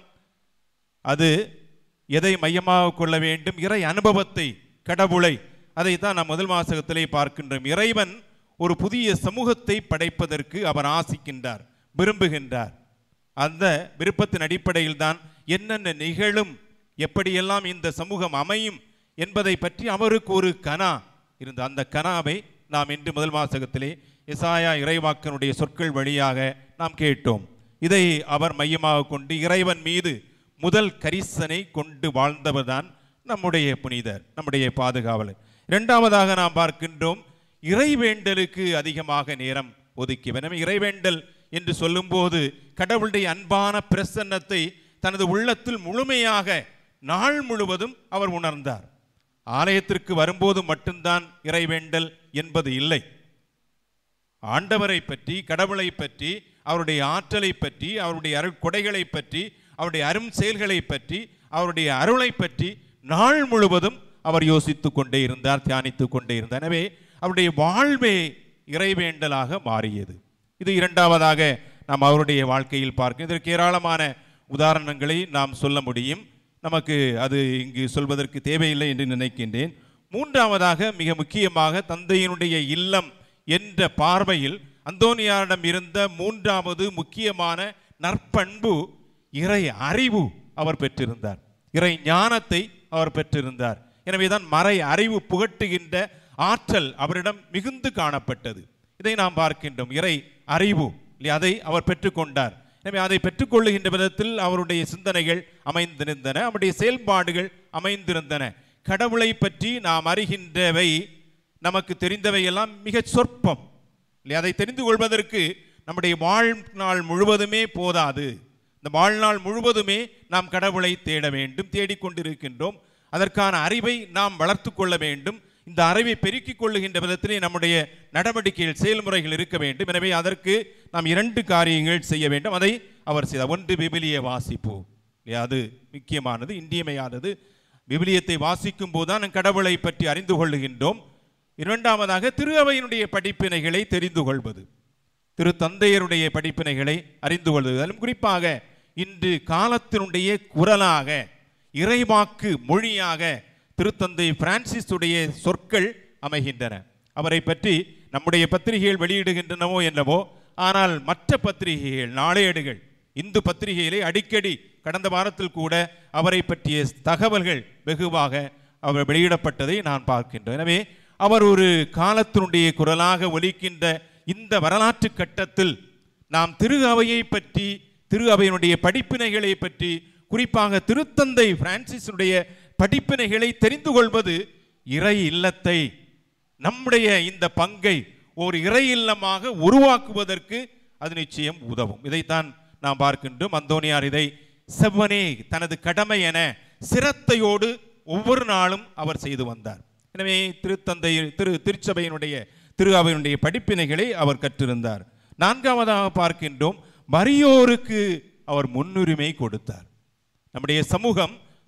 அது எதை மையமாக கொள்ள வேண்டும் இறை அனுபவத்தை கடவுளை அதை தான் நாம் முதல் வாசகத்திலே பார்க்கின்றோம் இறைவன் ஒரு புதிய சமூகத்தை படைப்பதற்கு அவர் ஆசிக்கின்றார் விரும்புகின்றார் அந்த விருப்பத்தின் அடிப்படையில் தான் என்னென்ன நிகழும் எப்படியெல்லாம் இந்த சமூகம் அமையும் என்பதை பற்றி அவருக்கு ஒரு கனா இருந்த அந்த கனாவை நாம் இன்று முதல் வாசகத்திலே எசாயா இறைவாக்கனுடைய சொற்கள் வழியாக நாம் கேட்டோம் இதை அவர் மையமாக கொண்டு இறைவன் மீது முதல் கரிசனை கொண்டு வாழ்ந்தவர்தான் நம்முடைய புனிதர் நம்முடைய பாதுகாவலர் இரண்டாவதாக நாம் பார்க்கின்றோம் இறைவேண்டலுக்கு அதிகமாக நேரம் ஒதுக்கியவர் எனவே இறைவேண்டல் என்று சொல்லும்போது கடவுளுடைய அன்பான பிரசன்னத்தை தனது உள்ளத்தில் முழுமையாக நாள் முழுவதும் அவர் உணர்ந்தார் ஆலயத்திற்கு வரும்போது மட்டும்தான் இறைவேண்டல் என்பது இல்லை ஆண்டவரை பற்றி கடவுளை பற்றி அவருடைய ஆற்றலை பற்றி அவருடைய அருள் கொடைகளை பற்றி அவருடைய அரும் செயல்களை பற்றி அவருடைய அருளை பற்றி நாள் முழுவதும் அவர் யோசித்துக் கொண்டே இருந்தார் தியானித்துக் கொண்டே இருந்தார் எனவே அவருடைய வாழ்வே இறைவேண்டலாக மாறியது இது இரண்டாவதாக நாம் அவருடைய வாழ்க்கையில் பார்க்க இதற்கு ஏராளமான உதாரணங்களை நாம் சொல்ல முடியும் நமக்கு அது இங்கு சொல்வதற்கு தேவையில்லை என்று நினைக்கின்றேன் மூன்றாவதாக மிக முக்கியமாக தந்தையினுடைய இல்லம் என்ற பார்வையில் அந்தோனியாரிடம் இருந்த மூன்றாவது முக்கியமான நற்பண்பு இறை அறிவு அவர் பெற்றிருந்தார் இறை ஞானத்தை அவர் பெற்றிருந்தார் எனவேதான் மறை அறிவு புகட்டுகின்ற ஆற்றல் அவரிடம் மிகுந்து காணப்பட்டது இதை நாம் பார்க்கின்றோம் இறை அறிவு இல்லையா? அதை அவர் பெற்றுக்கொண்டார் எனவே அதை பெற்றுக்கொள்ளுகின்ற விதத்தில் அவருடைய சிந்தனைகள் அமைந்திருந்தன அவருடைய செயல்பாடுகள் அமைந்திருந்தன கடவுளை பற்றி நாம் அறிகின்றவை நமக்கு தெரிந்தவை எல்லாம் மிகச் சொற்பம் இல்லையா அதை தெரிந்து கொள்வதற்கு நம்முடைய வாழ்நாள் முழுவதுமே போதாது இந்த வாழ்நாள் முழுவதுமே நாம் கடவுளை தேட வேண்டும் தேடிக்கொண்டிருக்கின்றோம் அதற்கான அறிவை நாம் வளர்த்து கொள்ள வேண்டும் இந்த அறிவை பெருக்கிக் கொள்ளுகின்ற விதத்திலே நம்முடைய நடவடிக்கைகள் செயல்முறைகள் இருக்க வேண்டும் எனவே அதற்கு நாம் இரண்டு காரியங்கள் செய்ய வேண்டும் அதை அவர் செய்தார் ஒன்று விபிலிய வாசிப்பு இல்லையா அது முக்கியமானது இன்றியமையானது விவிலியத்தை வாசிக்கும் போதுதான் நம் கடவுளை பற்றி அறிந்து கொள்ளுகின்றோம் இரண்டாவதாக திரு அவையினுடைய படிப்பினைகளை தெரிந்து கொள்வது திரு தந்தையருடைய படிப்பினைகளை அறிந்து கொள்வது அதிலும் குறிப்பாக இன்று காலத்தினுடைய குரலாக இறைவாக்கு மொழியாக திருத்தந்தை பிரான்சிஸுடைய சொற்கள் அமைகின்றன அவரை பற்றி நம்முடைய பத்திரிகைகள் வெளியிடுகின்றனவோ என்னவோ ஆனால் மற்ற பத்திரிகைகள் நாளேடுகள் இந்து பத்திரிகையிலே அடிக்கடி கடந்த வாரத்தில் கூட அவரை பற்றிய தகவல்கள் வெகுவாக அவர் வெளியிடப்பட்டதை நான் பார்க்கின்றேன் எனவே அவர் ஒரு காலத்தினுடைய குரலாக ஒலிக்கின்ற இந்த வரலாற்று கட்டத்தில் நாம் திரு அவையை பற்றி திரு அவையினுடைய படிப்பினைகளை பற்றி குறிப்பாக திருத்தந்தை பிரான்சிஸுடைய படிப்பினைகளை தெரிந்து கொள்வது இறை இல்லத்தை நம்முடைய இந்த பங்கை ஒரு இறை இல்லமாக உருவாக்குவதற்கு அது நிச்சயம் உதவும் இதைத்தான் நாம் பார்க்கின்றோம் அந்தோனியார் இதை செவ்வனே தனது கடமை என சிரத்தையோடு ஒவ்வொரு நாளும் அவர் செய்து வந்தார் எனவே திருத்தந்தை திரு திருச்சபையினுடைய திரு அவையினுடைய படிப்பினைகளை அவர் கற்றிருந்தார் நான்காவதாக பார்க்கின்றோம் வறியோருக்கு அவர் முன்னுரிமை கொடுத்தார் நம்முடைய சமூகம்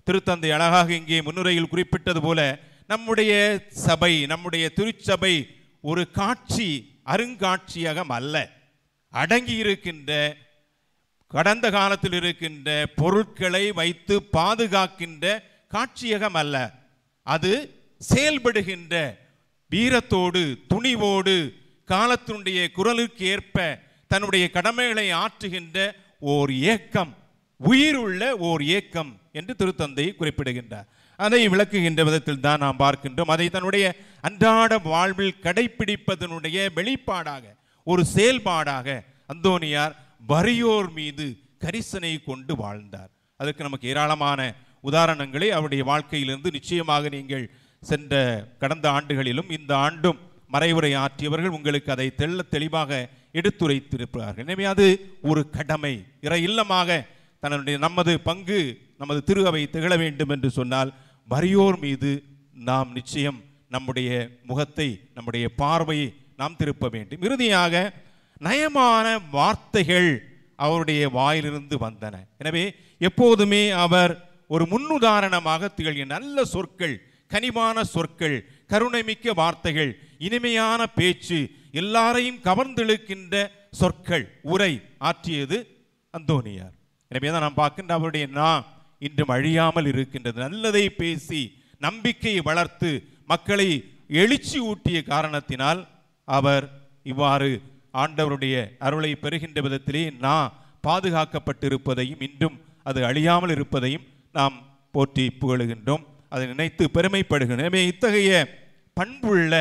திருத்தந்தை அழகாக இங்கே முன்னுரையில் குறிப்பிட்டது போல நம்முடைய சபை நம்முடைய திருச்சபை ஒரு காட்சி அருங்காட்சியகம் அல்ல அடங்கி இருக்கின்ற கடந்த காலத்தில் இருக்கின்ற பொருட்களை வைத்து பாதுகாக்கின்ற காட்சியகம் அல்ல அது செயல்படுகின்ற வீரத்தோடு துணிவோடு காலத்தினுடைய குரலுக்கு ஏற்ப தன்னுடைய கடமைகளை ஆற்றுகின்ற ஓர் இயக்கம் உயிருள்ள ஓர் இயக்கம் என்று திருத்தந்தை குறிப்பிடுகின்றார் அதை விளக்குகின்ற விதத்தில் தான் நாம் பார்க்கின்றோம் அதை தன்னுடைய அன்றாட வாழ்வில் கடைபிடிப்பதனுடைய வெளிப்பாடாக ஒரு செயல்பாடாக அந்தோனியார் வறியோர் மீது கரிசனை கொண்டு வாழ்ந்தார் அதற்கு நமக்கு ஏராளமான உதாரணங்களை அவருடைய வாழ்க்கையிலிருந்து நிச்சயமாக நீங்கள் சென்ற கடந்த ஆண்டுகளிலும் இந்த ஆண்டும் மறைவுரை ஆற்றியவர்கள் உங்களுக்கு அதை தெள்ள தெளிவாக எடுத்துரைத்திருப்பார்கள் எனவே அது ஒரு கடமை இறை இல்லமாக தன்னுடைய நமது பங்கு நமது திரு அவை திகழ வேண்டும் என்று சொன்னால் வறியோர் மீது நாம் நிச்சயம் நம்முடைய முகத்தை நம்முடைய பார்வையை நாம் திருப்ப வேண்டும் இறுதியாக நயமான வார்த்தைகள் அவருடைய வாயிலிருந்து வந்தன எனவே எப்போதுமே அவர் ஒரு முன்னுதாரணமாக திகழ்கிற நல்ல சொற்கள் கனிவான சொற்கள் கருணைமிக்க வார்த்தைகள் இனிமையான பேச்சு எல்லாரையும் கவர்ந்தெழுக்கின்ற சொற்கள் உரை ஆற்றியது அந்தோனியார் எனவே தான் நாம் பார்க்கின்ற அவருடைய நான் இன்றும் அழியாமல் இருக்கின்றது நல்லதை பேசி நம்பிக்கையை வளர்த்து மக்களை எழுச்சி ஊட்டிய காரணத்தினால் அவர் இவ்வாறு ஆண்டவருடைய அருளை பெறுகின்ற விதத்திலே நான் பாதுகாக்கப்பட்டிருப்பதையும் இன்றும் அது அழியாமல் இருப்பதையும் நாம் போற்றி புகழுகின்றோம் அதை நினைத்து பெருமைப்படுகின்றோம் எனவே இத்தகைய பண்புள்ள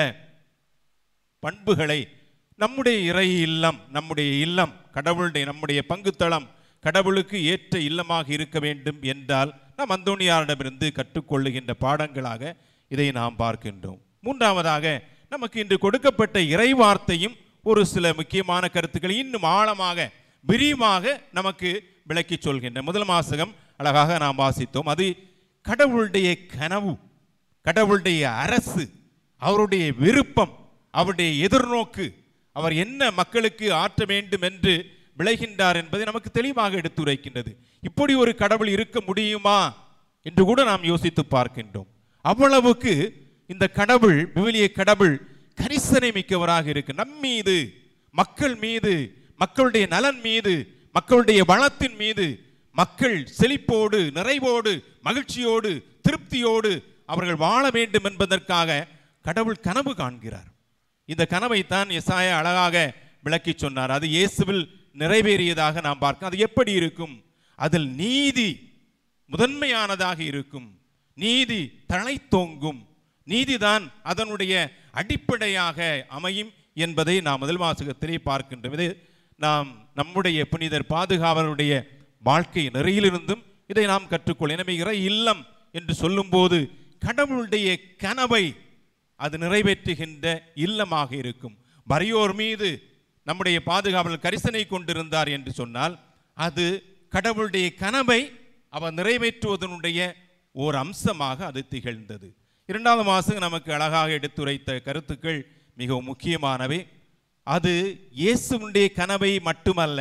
பண்புகளை நம்முடைய இறை இல்லம் நம்முடைய இல்லம் கடவுளுடைய நம்முடைய பங்குத்தளம் கடவுளுக்கு ஏற்ற இல்லமாக இருக்க வேண்டும் என்றால் நாம் அந்தோணியாரிடமிருந்து கற்றுக்கொள்ளுகின்ற பாடங்களாக இதை நாம் பார்க்கின்றோம் மூன்றாவதாக நமக்கு இன்று கொடுக்கப்பட்ட இறை வார்த்தையும் ஒரு சில முக்கியமான கருத்துக்களை இன்னும் ஆழமாக விரிவாக நமக்கு விளக்கி சொல்கின்ற முதல் மாசகம் அழகாக நாம் வாசித்தோம் அது கடவுளுடைய கனவு கடவுளுடைய அரசு அவருடைய விருப்பம் அவருடைய எதிர்நோக்கு அவர் என்ன மக்களுக்கு ஆற்ற வேண்டும் என்று விளைகின்றார் என்பதை நமக்கு தெளிவாக எடுத்துரைக்கின்றது இப்படி ஒரு கடவுள் இருக்க முடியுமா என்று கூட நாம் யோசித்து பார்க்கின்றோம் அவ்வளவுக்கு இந்த கடவுள் விவிலிய கடவுள் கரிசனை மிக்கவராக இருக்கு நம் மீது மக்கள் மீது மக்களுடைய நலன் மீது மக்களுடைய வளத்தின் மீது மக்கள் செழிப்போடு நிறைவோடு மகிழ்ச்சியோடு திருப்தியோடு அவர்கள் வாழ வேண்டும் என்பதற்காக கடவுள் கனவு காண்கிறார் இந்த கனவைத்தான் எசாயா அழகாக விளக்கி சொன்னார் அது இயேசுவில் நிறைவேறியதாக நாம் பார்க்க அது எப்படி இருக்கும் அதில் நீதி முதன்மையானதாக இருக்கும் நீதி தழைத்தோங்கும் நீதிதான் அதனுடைய அடிப்படையாக அமையும் என்பதை நாம் முதல் வாசகத்திலே பார்க்கின்றோம் இது நாம் நம்முடைய புனிதர் பாதுகாவலருடைய வாழ்க்கை நெறியிலிருந்தும் இதை நாம் கற்றுக்கொள்ள எனவே இறை இல்லம் என்று சொல்லும்போது கடவுளுடைய கனவை அது நிறைவேற்றுகின்ற இல்லமாக இருக்கும் வறியோர் மீது நம்முடைய பாதுகாவலர் கரிசனை கொண்டிருந்தார் என்று சொன்னால் அது கடவுளுடைய கனவை அவர் நிறைவேற்றுவதனுடைய ஓர் அம்சமாக அது திகழ்ந்தது இரண்டாவது மாதம் நமக்கு அழகாக எடுத்துரைத்த கருத்துக்கள் மிகவும் முக்கியமானவை அது இயேசுனுடைய கனவை மட்டுமல்ல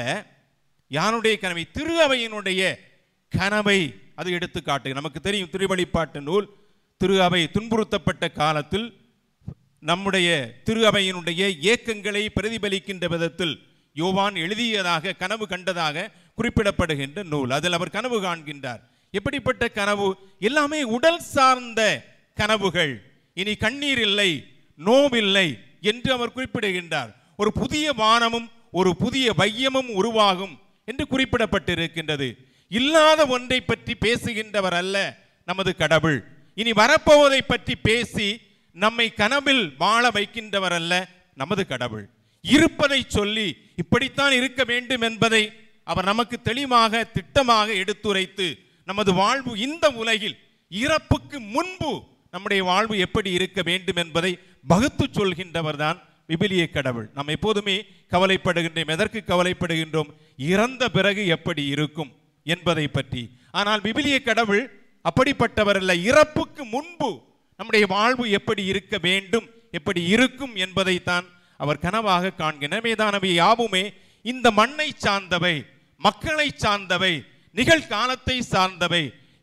யாருடைய கனவை திரு அவையினுடைய கனவை அது எடுத்து காட்டு நமக்கு தெரியும் திருவழிப்பாட்டு நூல் திரு அவை துன்புறுத்தப்பட்ட காலத்தில் நம்முடைய திரு அவையினுடைய இயக்கங்களை பிரதிபலிக்கின்ற விதத்தில் யோவான் எழுதியதாக கனவு கண்டதாக குறிப்பிடப்படுகின்ற நூல் அதில் அவர் கனவு காண்கின்றார் எப்படிப்பட்ட கனவு எல்லாமே உடல் சார்ந்த கனவுகள் இனி கண்ணீர் இல்லை நோவில்லை என்று அவர் குறிப்பிடுகின்றார் ஒரு புதிய வானமும் ஒரு புதிய வையமும் உருவாகும் என்று குறிப்பிடப்பட்டிருக்கின்றது இல்லாத ஒன்றை பற்றி பேசுகின்றவர் அல்ல நமது கடவுள் இனி வரப்போவதை பற்றி பேசி நம்மை கனவில் வாழ வைக்கின்றவர் அல்ல நமது கடவுள் இருப்பதை சொல்லி இப்படித்தான் இருக்க வேண்டும் என்பதை அவர் நமக்கு தெளிவாக திட்டமாக எடுத்துரைத்து நமது வாழ்வு இந்த உலகில் இறப்புக்கு முன்பு நம்முடைய வாழ்வு எப்படி இருக்க வேண்டும் என்பதை வகுத்து சொல்கின்றவர் தான் விபிலிய கடவுள் நாம் எப்போதுமே கவலைப்படுகின்றோம் எதற்கு கவலைப்படுகின்றோம் இறந்த பிறகு எப்படி இருக்கும் என்பதை பற்றி ஆனால் விபிலிய கடவுள் அப்படிப்பட்டவர் அல்ல இறப்புக்கு முன்பு நம்முடைய வாழ்வு எப்படி இருக்க வேண்டும் எப்படி இருக்கும் என்பதைத்தான் அவர் கனவாக காண்கிறனவேதானவை யாவுமே இந்த மண்ணை சார்ந்தவை மக்களை சார்ந்தவை நிகழ்காலத்தை சார்ந்தவை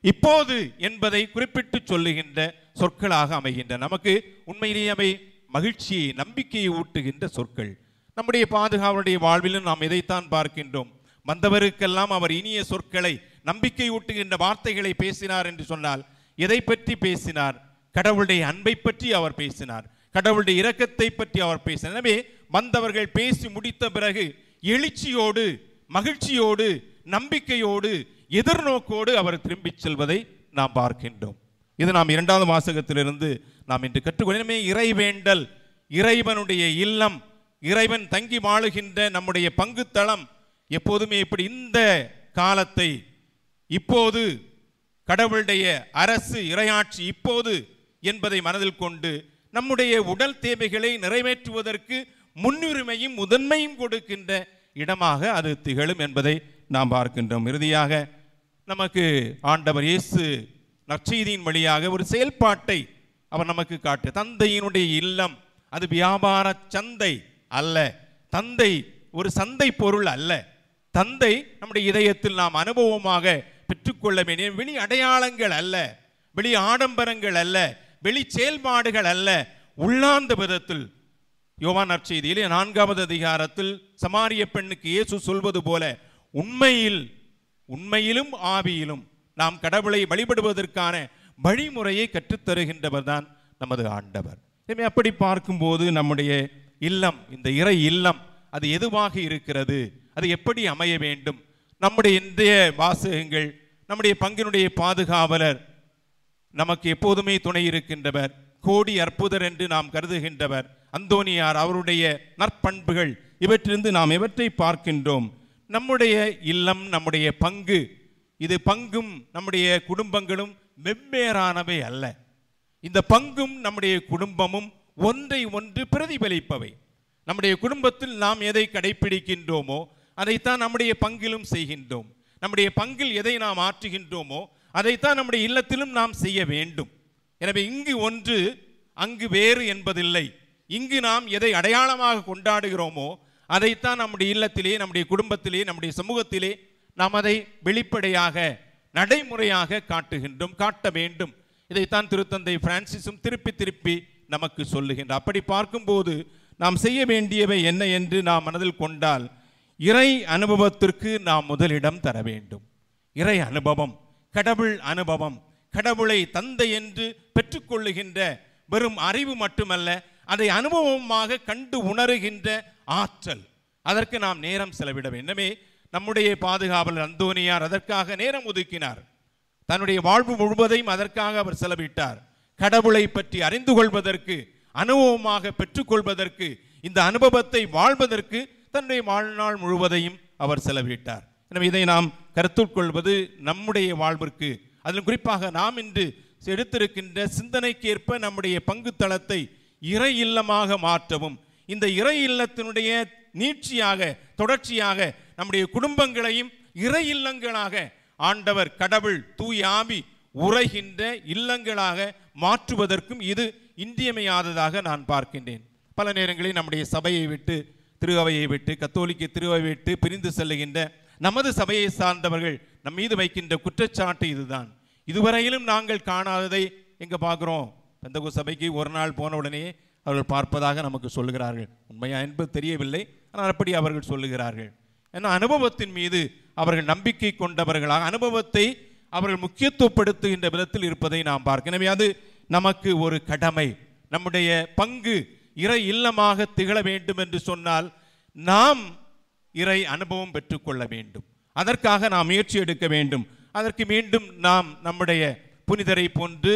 இப்போது என்பதை குறிப்பிட்டு சொல்லுகின்ற சொற்களாக அமைகின்றன நமக்கு உண்மையிலேயே அவை மகிழ்ச்சியை நம்பிக்கையை ஊட்டுகின்ற சொற்கள் நம்முடைய பாதுகாவலுடைய வாழ்விலும் நாம் இதைத்தான் பார்க்கின்றோம் வந்தவருக்கெல்லாம் அவர் இனிய சொற்களை நம்பிக்கை ஊட்டுகின்ற வார்த்தைகளை பேசினார் என்று சொன்னால் எதை பற்றி பேசினார் கடவுளுடைய அன்பை பற்றி அவர் பேசினார் கடவுளுடைய இரக்கத்தை பற்றி அவர் பேசினார் எனவே வந்தவர்கள் பேசி முடித்த பிறகு எழுச்சியோடு மகிழ்ச்சியோடு நம்பிக்கையோடு எதிர்நோக்கோடு அவர் திரும்பிச் செல்வதை நாம் பார்க்கின்றோம் இது நாம் இரண்டாவது வாசகத்திலிருந்து நாம் இன்று கற்றுக்கொள்ள இறைவேண்டல் இறைவனுடைய இல்லம் இறைவன் தங்கி வாழுகின்ற நம்முடைய பங்குத்தளம் எப்போதுமே இப்படி இந்த காலத்தை இப்போது கடவுளுடைய அரசு இறையாட்சி இப்போது என்பதை மனதில் கொண்டு நம்முடைய உடல் தேவைகளை நிறைவேற்றுவதற்கு முன்னுரிமையும் முதன்மையும் கொடுக்கின்ற இடமாக அது திகழும் என்பதை நாம் பார்க்கின்றோம் இறுதியாக நமக்கு ஆண்டவர் இயேசு நற்செய்தியின் வழியாக ஒரு செயல்பாட்டை அவர் நமக்கு காட்டு தந்தையினுடைய இல்லம் அது வியாபார சந்தை அல்ல தந்தை ஒரு சந்தை பொருள் அல்ல தந்தை நம்முடைய இதயத்தில் நாம் அனுபவமாக பெற்றுக்கொள்ள வேண்டிய வெளி அடையாளங்கள் அல்ல வெளி ஆடம்பரங்கள் அல்ல வெளி செயல்பாடுகள் அல்ல உள்ளார்ந்த விதத்தில் யோவான் நற்செய்தியிலே நான்காவது அதிகாரத்தில் சமாரிய பெண்ணுக்கு இயேசு சொல்வது போல உண்மையில் உண்மையிலும் ஆவியிலும் நாம் கடவுளை வழிபடுவதற்கான வழிமுறையை கற்றுத்தருகின்றவர் தான் நமது ஆண்டவர் எனவே அப்படி பார்க்கும்போது நம்முடைய இல்லம் இந்த இறை இல்லம் அது எதுவாக இருக்கிறது அது எப்படி அமைய வேண்டும் நம்முடைய இன்றைய வாசகங்கள் நம்முடைய பங்கினுடைய பாதுகாவலர் நமக்கு எப்போதுமே துணை இருக்கின்றவர் கோடி அற்புதர் என்று நாம் கருதுகின்றவர் அந்தோனியார் அவருடைய நற்பண்புகள் இவற்றிலிருந்து நாம் எவற்றை பார்க்கின்றோம் நம்முடைய இல்லம் நம்முடைய பங்கு இது பங்கும் நம்முடைய குடும்பங்களும் வெவ்வேறானவை அல்ல இந்த பங்கும் நம்முடைய குடும்பமும் ஒன்றை ஒன்று பிரதிபலிப்பவை நம்முடைய குடும்பத்தில் நாம் எதை கடைபிடிக்கின்றோமோ அதைத்தான் நம்முடைய பங்கிலும் செய்கின்றோம் நம்முடைய பங்கில் எதை நாம் ஆற்றுகின்றோமோ அதைத்தான் நம்முடைய இல்லத்திலும் நாம் செய்ய வேண்டும் எனவே இங்கு ஒன்று அங்கு வேறு என்பதில்லை இங்கு நாம் எதை அடையாளமாக கொண்டாடுகிறோமோ அதைத்தான் நம்முடைய இல்லத்திலே நம்முடைய குடும்பத்திலே நம்முடைய சமூகத்திலே நாம் அதை வெளிப்படையாக நடைமுறையாக காட்டுகின்றோம் காட்ட வேண்டும் இதைத்தான் திருத்தந்தை பிரான்சிஸும் திருப்பி திருப்பி நமக்கு சொல்லுகின்றார் அப்படி பார்க்கும்போது நாம் செய்ய வேண்டியவை என்ன என்று நாம் மனதில் கொண்டால் இறை அனுபவத்திற்கு நாம் முதலிடம் தர வேண்டும் இறை அனுபவம் கடவுள் அனுபவம் கடவுளை தந்தை என்று பெற்றுக்கொள்ளுகின்ற வெறும் அறிவு மட்டுமல்ல அதை அனுபவமாக கண்டு உணருகின்ற ஆற்றல் அதற்கு நாம் நேரம் செலவிட வேண்டுமே நம்முடைய பாதுகாவலர் அந்தோனியார் அதற்காக நேரம் ஒதுக்கினார் தன்னுடைய வாழ்வு முழுவதையும் அதற்காக அவர் செலவிட்டார் கடவுளை பற்றி அறிந்து கொள்வதற்கு அனுபவமாக பெற்றுக்கொள்வதற்கு இந்த அனுபவத்தை வாழ்வதற்கு தன்னுடைய வாழ்நாள் முழுவதையும் அவர் செலவிட்டார் எனவே இதை நாம் கருத்தில் கொள்வது நம்முடைய வாழ்விற்கு அதில் குறிப்பாக நாம் இன்று எடுத்திருக்கின்ற சிந்தனைக்கேற்ப நம்முடைய பங்கு தளத்தை இறை இல்லமாக மாற்றவும் இந்த இறை இல்லத்தினுடைய நீட்சியாக தொடர்ச்சியாக நம்முடைய குடும்பங்களையும் இறை இல்லங்களாக ஆண்டவர் கடவுள் தூய் ஆவி உரைகின்ற இல்லங்களாக மாற்றுவதற்கும் இது இன்றியமையாததாக நான் பார்க்கின்றேன் பல நேரங்களில் நம்முடைய சபையை விட்டு திருவையை விட்டு கத்தோலிக்க திருவை விட்டு பிரிந்து செல்லுகின்ற நமது சபையை சார்ந்தவர்கள் நம் மீது வைக்கின்ற குற்றச்சாட்டு இதுதான் இதுவரையிலும் நாங்கள் காணாததை எங்க பார்க்குறோம் பெந்தகோ சபைக்கு ஒரு நாள் போன உடனே அவர்கள் பார்ப்பதாக நமக்கு சொல்லுகிறார்கள் உண்மையா என்பது தெரியவில்லை ஆனால் அப்படி அவர்கள் சொல்லுகிறார்கள் ஏன்னா அனுபவத்தின் மீது அவர்கள் நம்பிக்கை கொண்டவர்களாக அனுபவத்தை அவர்கள் முக்கியத்துவப்படுத்துகின்ற விதத்தில் இருப்பதை நாம் பார்க்க எனவே அது நமக்கு ஒரு கடமை நம்முடைய பங்கு இறை இல்லமாக திகழ வேண்டும் என்று சொன்னால் நாம் இறை அனுபவம் பெற்றுக்கொள்ள வேண்டும் அதற்காக நாம் முயற்சி எடுக்க வேண்டும் அதற்கு மீண்டும் நாம் நம்முடைய புனிதரை போன்று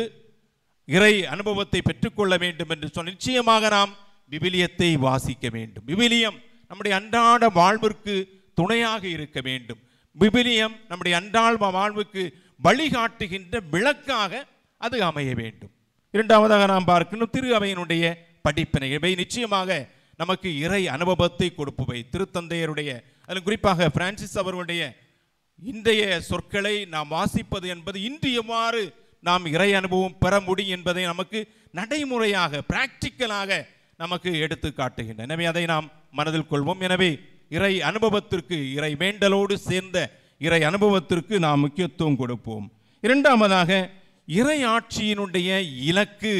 இறை அனுபவத்தை பெற்றுக்கொள்ள வேண்டும் என்று சொன்ன நிச்சயமாக நாம் விவிலியத்தை வாசிக்க வேண்டும் விவிலியம் நம்முடைய அன்றாட வாழ்விற்கு துணையாக இருக்க வேண்டும் விவிலியம் நம்முடைய அன்றாட வாழ்வுக்கு வழிகாட்டுகின்ற விளக்காக அது அமைய வேண்டும் இரண்டாவதாக நாம் பார்க்கணும் திரு அவையினுடைய படிப்பினை இவை நிச்சயமாக நமக்கு இறை அனுபவத்தை கொடுப்பவை திருத்தந்தையருடைய அதில் குறிப்பாக பிரான்சிஸ் அவர்களுடைய இன்றைய சொற்களை நாம் வாசிப்பது என்பது இன்று எவ்வாறு நாம் இறை அனுபவம் பெற முடியும் என்பதை நமக்கு நடைமுறையாக பிராக்டிக்கலாக நமக்கு எடுத்து காட்டுகின்றன எனவே அதை நாம் மனதில் கொள்வோம் எனவே இறை அனுபவத்திற்கு இறை வேண்டலோடு சேர்ந்த இறை அனுபவத்திற்கு நாம் முக்கியத்துவம் கொடுப்போம் இரண்டாவதாக இறையாட்சியினுடைய இலக்கு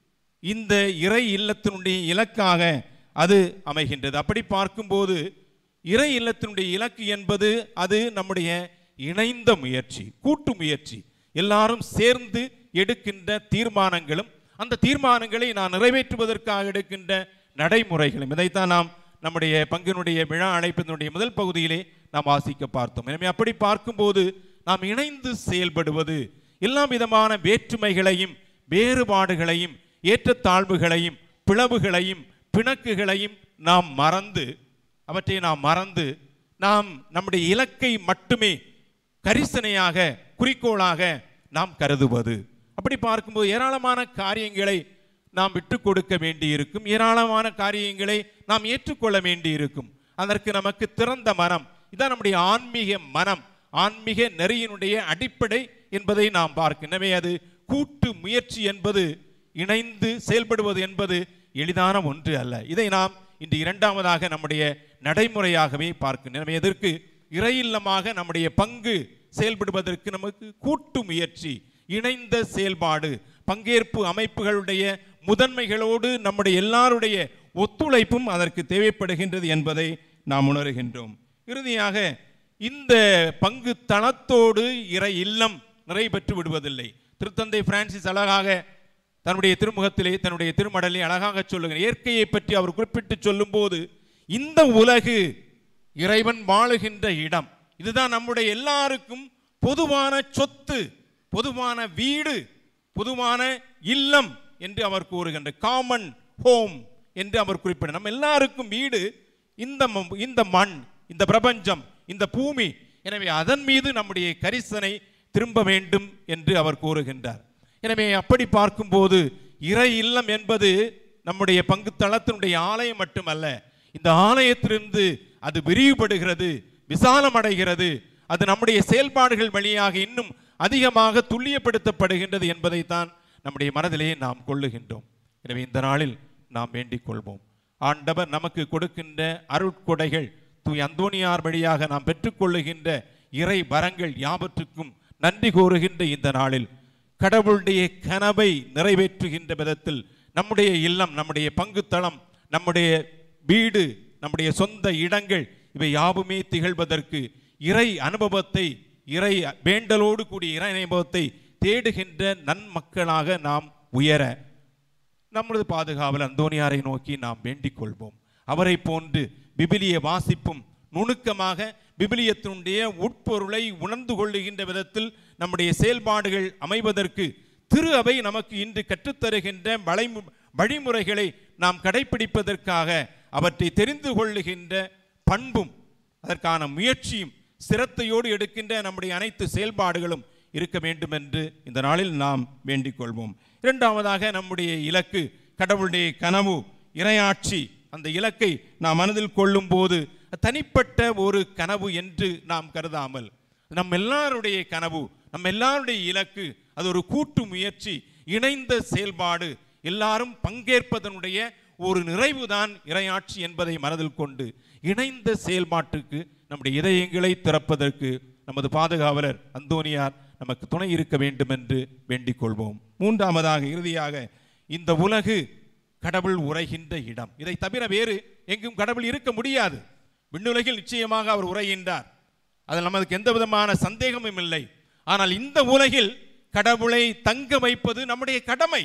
இந்த இறை இல்லத்தினுடைய இலக்காக அது அமைகின்றது அப்படி பார்க்கும்போது இறை இல்லத்தினுடைய இலக்கு என்பது அது நம்முடைய இணைந்த முயற்சி கூட்டு முயற்சி எல்லாரும் சேர்ந்து எடுக்கின்ற தீர்மானங்களும் அந்த தீர்மானங்களை நான் நிறைவேற்றுவதற்காக எடுக்கின்ற நடைமுறைகளும் இதைத்தான் நாம் நம்முடைய பங்கினுடைய விழா அழைப்பினுடைய முதல் பகுதியிலே நாம் வாசிக்க பார்த்தோம் எனவே அப்படி பார்க்கும்போது நாம் இணைந்து செயல்படுவது எல்லா விதமான வேற்றுமைகளையும் வேறுபாடுகளையும் ஏற்றத்தாழ்வுகளையும் பிளவுகளையும் பிணக்குகளையும் நாம் மறந்து அவற்றை நாம் மறந்து நாம் நம்முடைய இலக்கை மட்டுமே கரிசனையாக குறிக்கோளாக நாம் கருதுவது அப்படி பார்க்கும்போது ஏராளமான காரியங்களை நாம் விட்டு கொடுக்க வேண்டியிருக்கும் ஏராளமான காரியங்களை நாம் ஏற்றுக்கொள்ள வேண்டியிருக்கும் அதற்கு நமக்கு திறந்த மனம் இதான் நம்முடைய ஆன்மீக மனம் ஆன்மீக நெறியினுடைய அடிப்படை என்பதை நாம் பார்க்க எனவே அது கூட்டு முயற்சி என்பது இணைந்து செயல்படுவது என்பது எளிதான ஒன்று அல்ல இதை நாம் இன்று இரண்டாவதாக நம்முடைய நடைமுறையாகவே பார்க்க எனவே எதற்கு இறையில்லமாக நம்முடைய பங்கு செயல்படுவதற்கு நமக்கு கூட்டு முயற்சி இணைந்த செயல்பாடு பங்கேற்பு அமைப்புகளுடைய முதன்மைகளோடு நம்முடைய எல்லாருடைய ஒத்துழைப்பும் அதற்கு தேவைப்படுகின்றது என்பதை நாம் உணர்கின்றோம் இறுதியாக இந்த பங்கு தளத்தோடு இறை இல்லம் நிறைவேற்று விடுவதில்லை திருத்தந்தை பிரான்சிஸ் அழகாக தன்னுடைய திருமுகத்திலே தன்னுடைய திருமடலை அழகாக சொல்லுகிறார் இயற்கையை பற்றி அவர் குறிப்பிட்டு சொல்லும்போது இந்த உலகு இறைவன் வாழுகின்ற இடம் இதுதான் நம்முடைய எல்லாருக்கும் பொதுவான சொத்து பொதுவான வீடு பொதுவான இல்லம் என்று அவர் கூறுகின்ற காமன் ஹோம் என்று அவர் குறிப்பிட நம்ம எல்லாருக்கும் வீடு இந்த ம- இந்த மண் இந்த பிரபஞ்சம் இந்த பூமி எனவே அதன் மீது நம்முடைய கரிசனை திரும்ப வேண்டும் என்று அவர் கூறுகின்றார் எனவே அப்படி பார்க்கும்போது இறை இல்லம் என்பது நம்முடைய பங்கு தளத்தினுடைய ஆலயம் மட்டுமல்ல இந்த ஆலயத்திலிருந்து அது விரிவுபடுகிறது விசாலமடைகிறது அது நம்முடைய செயல்பாடுகள் வழியாக இன்னும் அதிகமாக துல்லியப்படுத்தப்படுகின்றது என்பதைத்தான் நம்முடைய மனதிலே நாம் கொள்ளுகின்றோம் எனவே இந்த நாளில் நாம் வேண்டிக் கொள்வோம் ஆண்டவர் நமக்கு கொடுக்கின்ற அருட்கொடைகள் தூய் அந்தோனியார் வழியாக நாம் பெற்றுக்கொள்ளுகின்ற இறை வரங்கள் யாவற்றுக்கும் நன்றி கூறுகின்ற இந்த நாளில் கடவுளுடைய கனவை நிறைவேற்றுகின்ற விதத்தில் நம்முடைய இல்லம் நம்முடைய பங்குத்தளம் நம்முடைய வீடு நம்முடைய சொந்த இடங்கள் இவை யாவுமே திகழ்வதற்கு இறை அனுபவத்தை இறை வேண்டலோடு கூடிய இறை அனுபவத்தை தேடுகின்ற நன்மக்களாக நாம் உயர நம்மளது பாதுகாவலர் அந்தோனியாரை நோக்கி நாம் வேண்டிக் கொள்வோம் அவரை போன்று பிபிலிய வாசிப்பும் நுணுக்கமாக பிபிலியத்தினுடைய உட்பொருளை உணர்ந்து கொள்ளுகின்ற விதத்தில் நம்முடைய செயல்பாடுகள் அமைவதற்கு திரு அவை நமக்கு இன்று கற்றுத்தருகின்ற வளைமு வழிமுறைகளை நாம் கடைபிடிப்பதற்காக அவற்றை தெரிந்து கொள்ளுகின்ற பண்பும் அதற்கான முயற்சியும் சிரத்தையோடு எடுக்கின்ற நம்முடைய அனைத்து செயல்பாடுகளும் இருக்க வேண்டும் என்று இந்த நாளில் நாம் வேண்டிக் கொள்வோம் இரண்டாவதாக நம்முடைய இலக்கு கடவுளுடைய கனவு இறையாட்சி அந்த இலக்கை நாம் மனதில் கொள்ளும் போது தனிப்பட்ட ஒரு கனவு என்று நாம் கருதாமல் நம் எல்லாருடைய கனவு நம்ம எல்லாருடைய இலக்கு அது ஒரு கூட்டு முயற்சி இணைந்த செயல்பாடு எல்லாரும் பங்கேற்பதனுடைய ஒரு நிறைவுதான் இறையாட்சி என்பதை மனதில் கொண்டு இணைந்த செயல்பாட்டுக்கு நம்முடைய இதயங்களை திறப்பதற்கு நமது பாதுகாவலர் அந்தோனியார் நமக்கு துணை இருக்க வேண்டும் என்று வேண்டிக் கொள்வோம் மூன்றாவதாக இறுதியாக இந்த உலகு கடவுள் உரைகின்ற இடம் இதை தவிர வேறு எங்கும் கடவுள் இருக்க முடியாது விண்ணுலகில் நிச்சயமாக அவர் உரைகின்றார் அதில் நமக்கு எந்த விதமான சந்தேகமும் இல்லை ஆனால் இந்த உலகில் கடவுளை தங்க வைப்பது நம்முடைய கடமை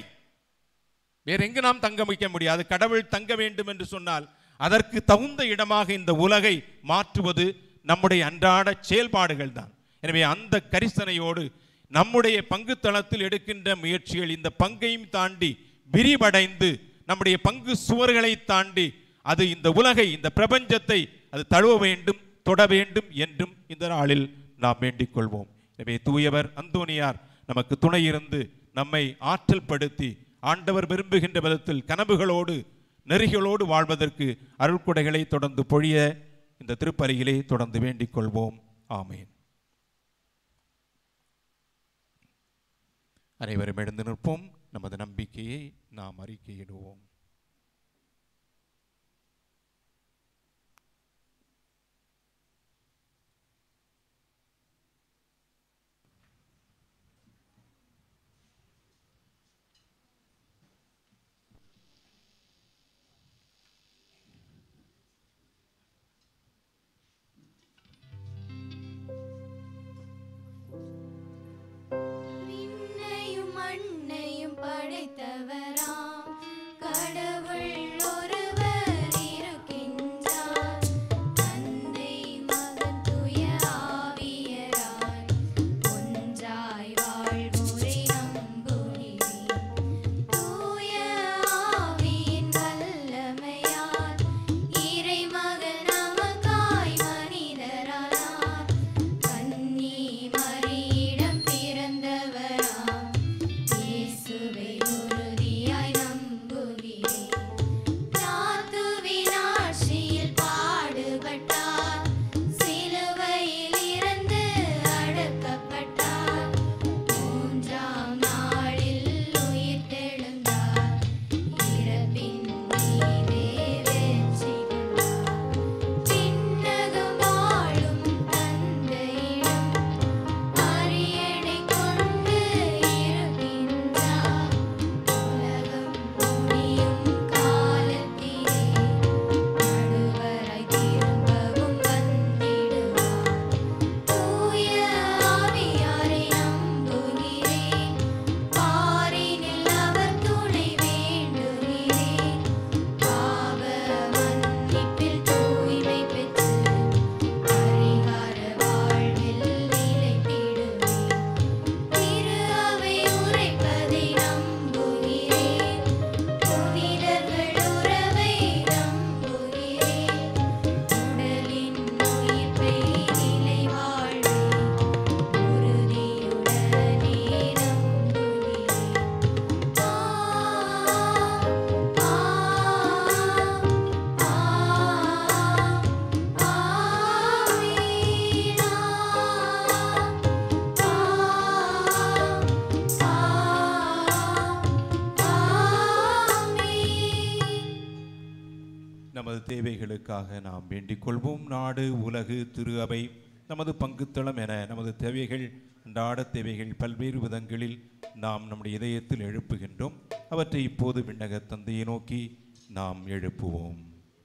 வேற எங்கு நாம் தங்க வைக்க முடியாது கடவுள் தங்க வேண்டும் என்று சொன்னால் அதற்கு தகுந்த இடமாக இந்த உலகை மாற்றுவது நம்முடைய அன்றாட செயல்பாடுகள் தான் எனவே அந்த கரிசனையோடு நம்முடைய பங்கு தளத்தில் எடுக்கின்ற முயற்சிகள் இந்த பங்கையும் தாண்டி விரிவடைந்து நம்முடைய பங்கு சுவர்களை தாண்டி அது இந்த உலகை இந்த பிரபஞ்சத்தை அது தழுவ வேண்டும் தொட வேண்டும் என்றும் இந்த நாளில் நாம் வேண்டிக் கொள்வோம் எனவே தூயவர் அந்தோனியார் நமக்கு துணை இருந்து நம்மை ஆற்றல் படுத்தி ஆண்டவர் விரும்புகின்ற விதத்தில் கனவுகளோடு நெறிகளோடு வாழ்வதற்கு அருள்கொடைகளை தொடர்ந்து பொழிய இந்த திருப்பலியிலே தொடர்ந்து வேண்டிக் கொள்வோம் ஆமேன் அனைவரும் எழுந்து நிற்போம் நமது நம்பிக்கையை நாம் அறிக்கையிடுவோம் நமது தேவைகளுக்காக நாம் வேண்டிக் கொள்வோம் நாடு உலகு திரு அவை நமது பங்குத்தளம் என நமது தேவைகள் அன்றாட தேவைகள் பல்வேறு விதங்களில் நாம் நம்முடைய இதயத்தில் எழுப்புகின்றோம் அவற்றை இப்போது விண்ணக தந்தையை நோக்கி நாம் எழுப்புவோம்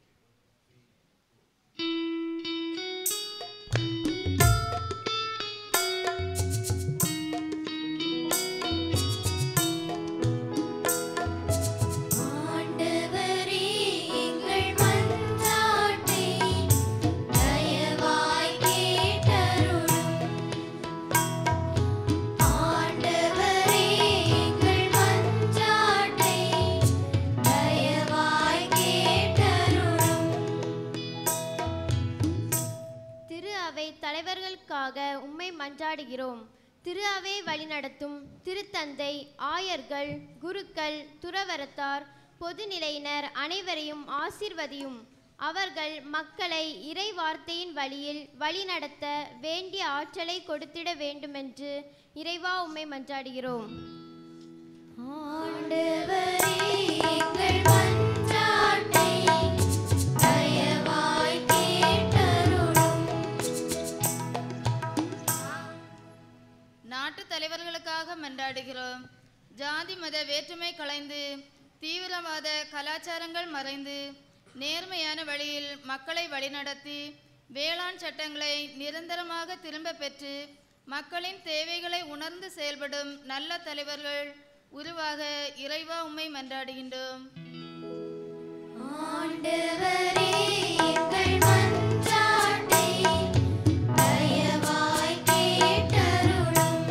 ஆண்டவரே எங்கள் மன்றாட்டை தயவாய் கேட்டருளும் ஆண்டவரே எங்கள் மன்றாட்டை தயவாய் கேட்டருளும் திரு அவை தலைவர்களுக்காக உம்மை மன்றாடுகிறோம் திரு அவை வழிநடத்தும் திருத்தந்தை ஆயர்கள் குருக்கள் துறவரத்தார் பொதுநிலையினர் அனைவரையும் ஆசிர்வதியும் அவர்கள் மக்களை இறை வார்த்தையின் வழியில் வழிநடத்த வேண்டிய ஆற்றலை கொடுத்திட வேண்டுமென்று இறைவா உம்மை மன்றாடுகிறோம் ஆண்டவரே எங்கள் மன்றாட்டை தயவாய் கேட்டருளும் நாட்டு தலைவர்களுக்காக மன்றாடுகிறோம் ஜாதி மத வேற்றுமை கலைந்து தீவிரவாத கலாச்சாரங்கள் மறைந்து நேர்மையான வழியில் மக்களை வழிநடத்தி வேளாண் சட்டங்களை நிரந்தரமாக திரும்ப பெற்று மக்களின் தேவைகளை உணர்ந்து செயல்படும் நல்ல தலைவர்கள் உருவாக இறைவா உம்மை மன்றாடுகின்றோம் ஆண்டவரே எங்கள் மன்றாட்டை தயவாய் கேட்டருளும்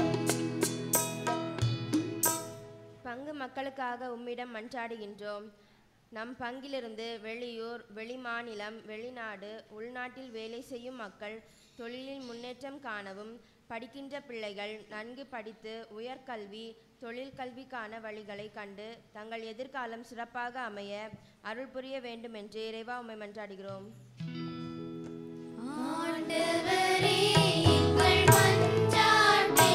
பங்கு மக்களுக்காக உம்மிடம் மன்றாடுகின்றோம் நம் பங்கிலிருந்து வெளியூர் வெளிமாநிலம் வெளிநாடு உள்நாட்டில் வேலை செய்யும் மக்கள் தொழிலில் முன்னேற்றம் காணவும் படிக்கின்ற பிள்ளைகள் நன்கு படித்து உயர்கல்வி தொழில் கல்விக்கான வழிகளை கண்டு தங்கள் எதிர்காலம் சிறப்பாக அமைய அருள் புரிய வேண்டும் என்று இறைவா உம்மை மன்றாடுகிறோம் ஆண்டவரே எங்கள் மன்றாட்டை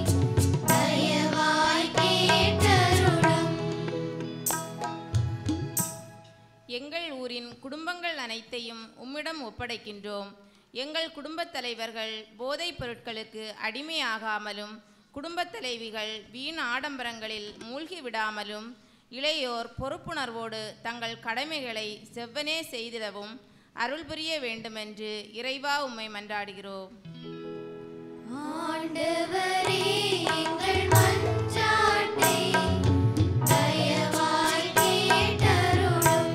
தயவாய் கேட்டருளும் எங்கள் ஊரின் குடும்பங்கள் அனைத்தையும் உம்மிடம் ஒப்படைக்கின்றோம் எங்கள் குடும்பத் தலைவர்கள் போதைப் பொருட்களுக்கு அடிமையாகாமலும் குடும்பத் தலைவிகள் வீண் ஆடம்பரங்களில் மூழ்கி விடாமலும் இளையோர் பொறுப்புணர்வோடு தங்கள் கடமைகளை செவ்வனே செய்திடவும் அருள் புரிய வேண்டுமென்று இறைவா உம்மை மன்றாடுகிறோம் ஆண்டவரே எங்கள் மன்றாட்டை தயவாய் கேட்டருளும்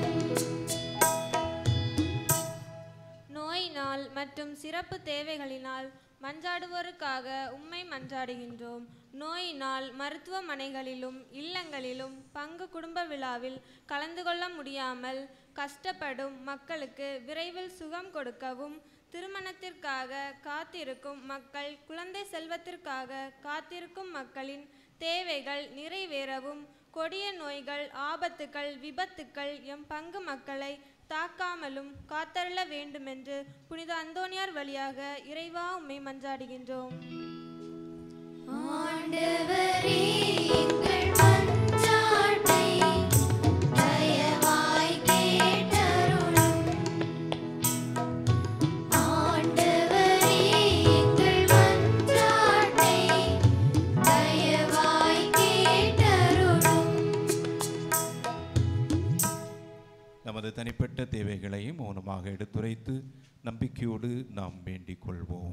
நோயினால் மற்றும் சிறப்பு தேவைகளினால் மன்றாடுவோருக்காக உம்மை மன்றாடுகின்றோம் நோயினால் மருத்துவமனைகளிலும் இல்லங்களிலும் பங்கு குடும்ப விழாவில் கலந்து கொள்ள முடியாமல் கஷ்டப்படும் மக்களுக்கு விரைவில் சுகம் கொடுக்கவும் திருமணத்திற்காக காத்திருக்கும் மக்கள் குழந்தை செல்வத்திற்காக காத்திருக்கும் மக்களின் தேவைகள் நிறைவேறவும் கொடிய நோய்கள் ஆபத்துக்கள் விபத்துக்கள் எம் பங்கு மக்களை தாக்காமலும் காத்தருள வேண்டுமென்று புனித அந்தோனியார் வழியாக இறைவா உம்மை மன்றாடுகின்றோம் ஆண்டவரே எங்கள் மன்றாட்டை தயவாய் கேட்டருளும் ஆண்டவரே எங்கள் மன்றாட்டை தயவாய் கேட்டருளும் நமது தனிப்பட்ட தேவைகளையும் மௌனமாக எடுத்துரைத்து நம்பிக்கையோடு நாம் வேண்டிக் கொள்வோம்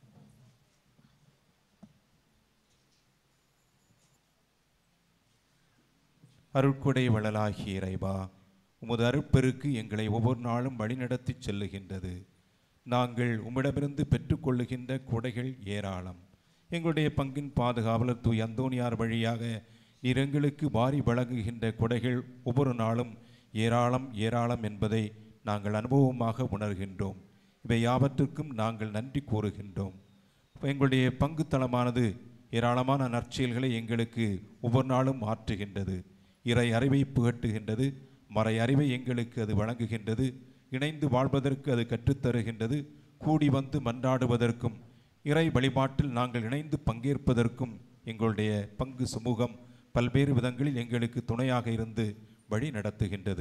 அருட்கொடை வளலாகிய இறைவா உமது அருட்பெருக்கு எங்களை ஒவ்வொரு நாளும் வழிநடத்திச் செல்லுகின்றது நாங்கள் உம்மிடமிருந்து பெற்றுக்கொள்ளுகின்ற கொடைகள் ஏராளம் எங்களுடைய பங்கின் பாதுகாவலர் தூய் அந்தோனியார் வழியாக நீர் எங்களுக்கு வாரி வழங்குகின்ற கொடைகள் ஒவ்வொரு நாளும் ஏராளம் ஏராளம் என்பதை நாங்கள் அனுபவமாக உணர்கின்றோம் இவை யாவற்றுக்கும் நாங்கள் நன்றி கூறுகின்றோம் எங்களுடைய பங்கு தளமானது ஏராளமான நற்செயல்களை எங்களுக்கு ஒவ்வொரு நாளும் ஆற்றுகின்றது இறை அறிவை புகட்டுகின்றது மறை அறிவை எங்களுக்கு அது வழங்குகின்றது இணைந்து வாழ்வதற்கு அது கற்றுத்தருகின்றது கூடி வந்து மன்றாடுவதற்கும் இறை வழிபாட்டில் நாங்கள் இணைந்து பங்கேற்பதற்கும் எங்களுடைய பங்கு சமூகம் பல்வேறு விதங்களில் எங்களுக்கு துணையாக இருந்து வழி நடத்துகின்றது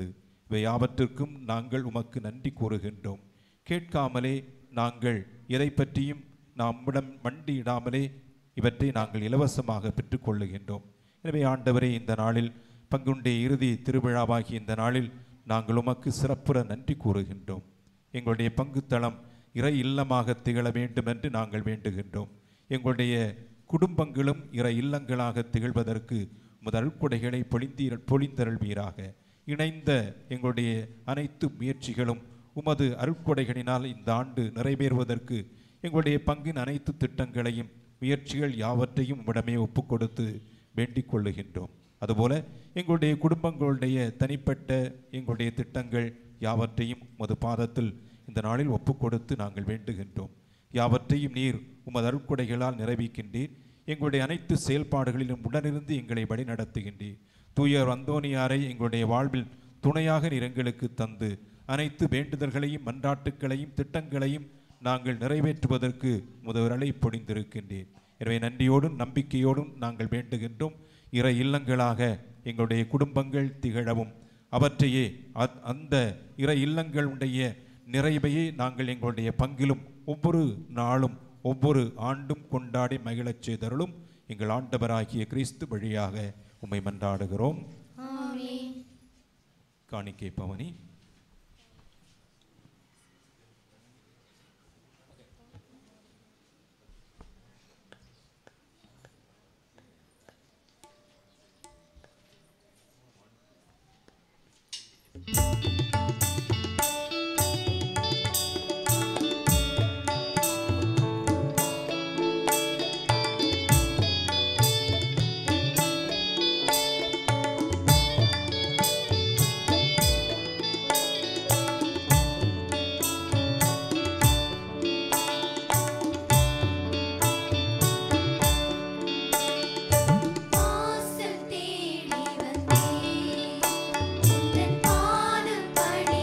இவை யாவற்றிற்கும் நாங்கள் உமக்கு நன்றி கூறுகின்றோம் கேட்காமலே நாங்கள் எதை பற்றியும் நம்மிடம் மண்டியிடாமலே இவற்றை நாங்கள் இலவசமாக பெற்றுக்கொள்ளுகின்றோம் எனவே ஆண்டவரே இந்த நாளில் பங்குண்டே இறுதி திருவிழாவாகிய இந்த நாளில் நாங்கள் உமக்கு சிறப்புற நன்றி கூறுகின்றோம் எங்களுடைய பங்குத்தளம் இறை இல்லமாக திகழ வேண்டும் என்று நாங்கள் வேண்டுகின்றோம் எங்களுடைய குடும்பங்களும் இறை இல்லங்களாக திகழ்வதற்கு முதல் கொடைகளை பொழிந்தீர் பொழிந்தருள்வீராக இணைந்த எங்களுடைய அனைத்து முயற்சிகளும் உமது அருட்கொடைகளினால் இந்த ஆண்டு நிறைவேறுவதற்கு எங்களுடைய பங்கின் அனைத்து திட்டங்களையும் முயற்சிகள் யாவற்றையும் உம்மிடமே ஒப்புக் கொடுத்து வேண்டிக் கொள்ளுகின்றோம் அதுபோல எங்களுடைய குடும்பங்களுடைய தனிப்பட்ட எங்களுடைய திட்டங்கள் யாவற்றையும் உமது பாதத்தில் இந்த நாளில் ஒப்புக் கொடுத்து நாங்கள் வேண்டுகின்றோம் யாவற்றையும் நீர் உமது அருட்கொடைகளால் நிறைவேக்கின்றீர் எங்களுடைய அனைத்து செயல்பாடுகளிலும் உடனிருந்து எங்களை வழிநடத்துகின்றீர் தூயர் அந்தோனியாரை எங்களுடைய வாழ்வில் துணையாக நீர் எங்களுக்கு தந்து அனைத்து வேண்டுதல்களையும் மன்றாட்டுக்களையும் திட்டங்களையும் நாங்கள் நிறைவேற்றுவதற்கு முதல்வரலை பொழிந்திருக்கின்றேன் எனவே நன்றியோடும் நம்பிக்கையோடும் நாங்கள் வேண்டுகின்றோம் இறை இல்லங்களாக எங்களுடைய குடும்பங்கள் திகழவும் அவற்றையே அத்- அந்த இறை இல்லங்களுடைய நிறைவையே நாங்கள் எங்களுடைய பங்கிலும் ஒவ்வொரு நாளும் ஒவ்வொரு ஆண்டும் கொண்டாடி மகிழச் செய்தருளும் எங்கள் ஆண்டவராகிய கிறிஸ்து வழியாக உம்மை மன்றாடுகிறோம் காணிக்கை பவனி வாசல் தேடி வந்தேன் உந்தன் பாதம் பணி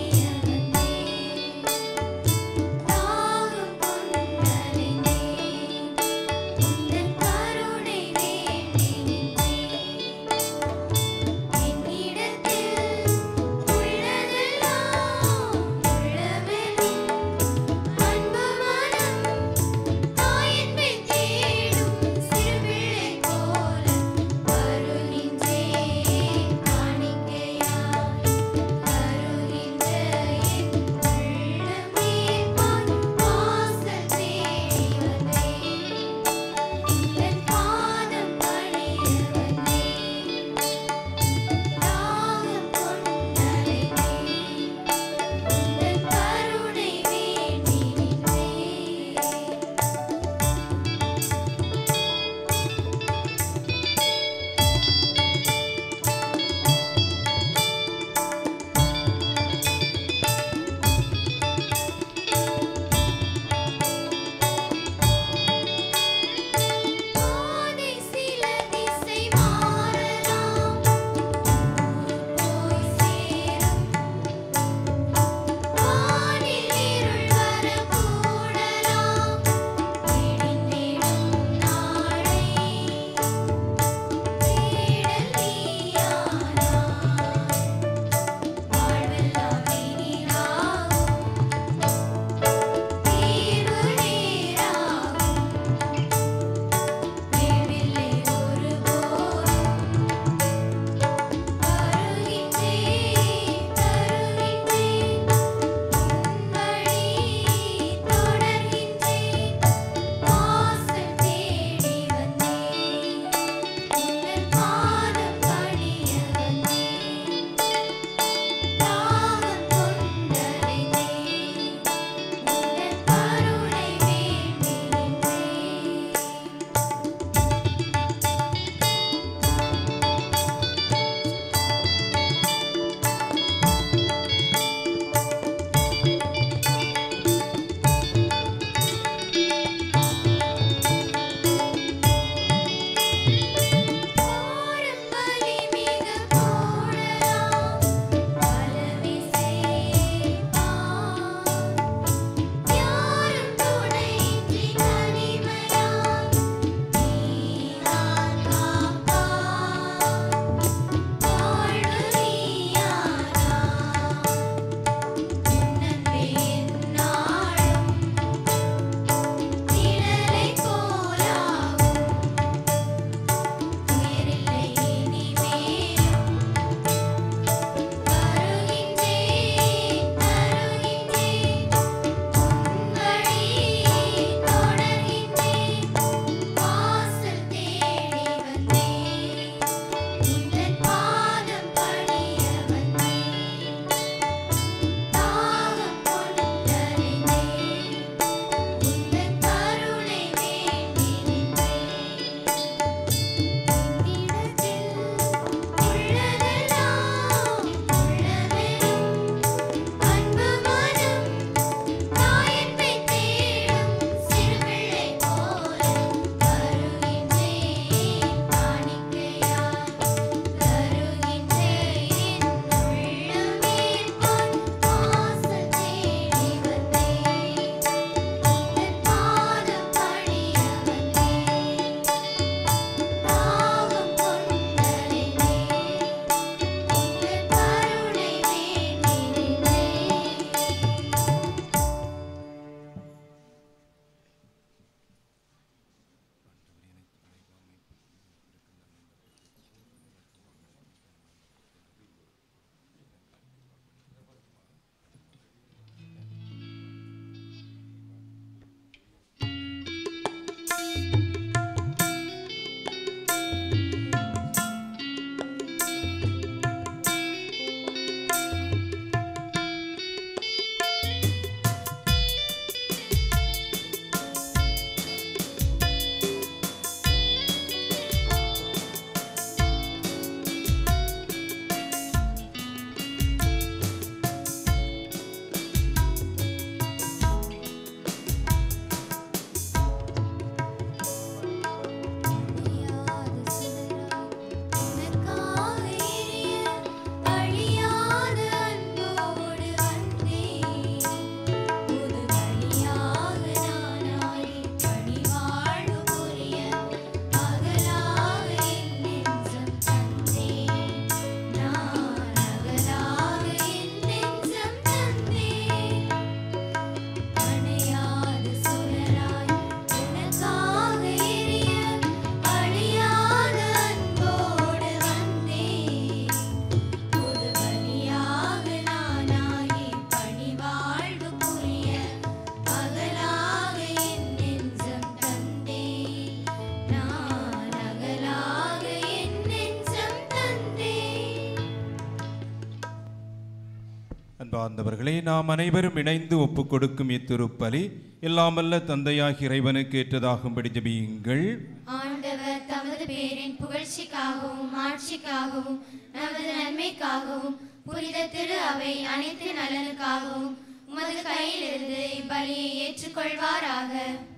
அன்பார்ந்தவர்களே நாம் அனைவரும் இணைந்து ஒப்புக் கொடுக்கும் இத்திருப்பலி எல்லாமல்ல தந்தையாகி இறைவனுக்கு ஏற்றதாகும்படி ஜெபியுங்கள் ஆண்டவர் தமது பேரின் புகழ்ச்சிக்காகவும் ஆட்சிக்காகவும் நமது நன்மைக்காகவும் புனித திரு அவை அனைத்து நலனுக்காகவும் உமது கையிலிருந்து இப்பலியை ஏற்றுக்கொள்வாராக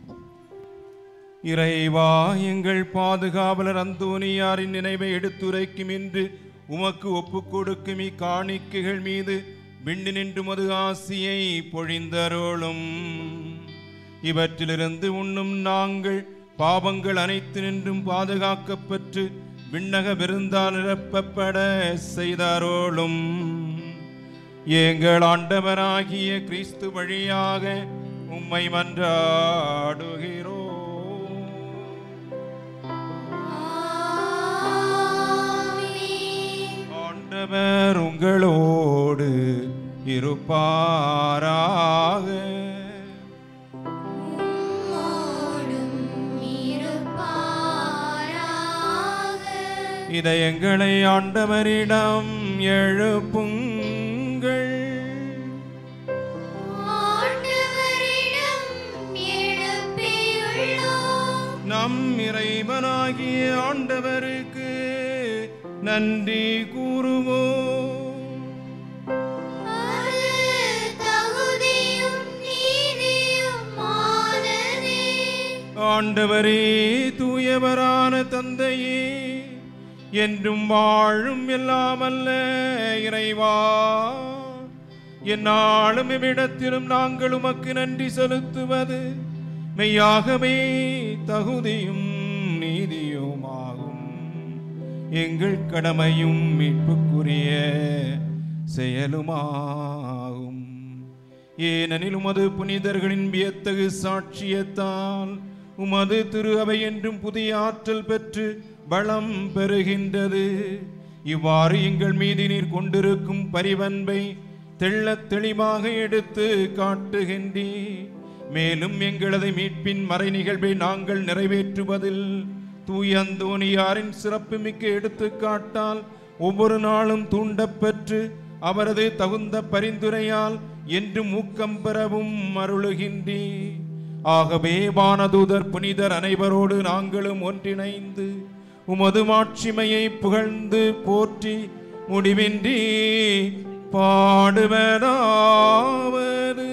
இறைவா எங்கள் பாதுகாவலர் அந்தோனியாரின் நினைவை எடுத்துரைக்கும் என்று உமக்கு ஒப்புக் கொடுக்கும் இக்காணிக்கைகள் மீது விண்ணு நின்று மது ஆசியை பொழிந்தருளும் இவற்றிலிருந்து உண்ணும் நாங்கள் பாவங்கள் அனைத்து நின்றும் பாதுகாக்கப்பட்டு விண்ணக விருந்தால் நிரப்பப்பட செய்தாரோளும் எங்கள் ஆண்டவராகிய கிறிஸ்து வழியாக உம்மை மன்றாடுகிறோம் ஆண்டவர் உங்களோடு இருப்பாராக இதயங்களை ஆண்டவரிடம் எழுப்புங்கள் நம் இறைவனாகிய ஆண்டவருக்கு நன்றி கூறுவோம் ஆண்டவரே தூயவரான தந்தையே என்றும் வாழும் எல்லாமல்ல இறைவா என்னாலும் இவ்விடத்திலும் நாங்கள் உமக்கு நன்றி செலுத்துவது மெய்யாகவே தகுதியும் நீதியுமாகும் எங்கள் கடமையும் மீட்புக்குரிய செயலுமாகும் ஏனெனில் உமது புனிதர்களின் வியத்தகு சாட்சியத்தால் உமது திரு அவை என்றும் புதிய ஆற்றல் பெற்று வளம் பெறுகின்றது இவ்வாறு எங்கள் மீது நீர் கொண்டிருக்கும் பரிவன்பை தெள்ளத் தெளிவாக எடுத்து காட்டுகின்றீ மேலும் எங்களது மீட்பின் மறை நிகழ்வை நாங்கள் நிறைவேற்றுவதில் தூய அந்தோனியாரின் சிறப்புமிக்க எடுத்துக்காட்டால் ஒவ்வொரு நாளும் தூண்டப்பெற்று அவரது தகுந்த பரிந்துரையால் என்றும் ஊக்கம் பெறவும் அருளுகின்றீ ஆகவே வானதூதர் புனிதர் அனைவரோடு நாங்களும் ஒன்றிணைந்து உமது மாட்சிமையை புகழ்ந்து போற்றி முடிவின்றி பாடுவதாவது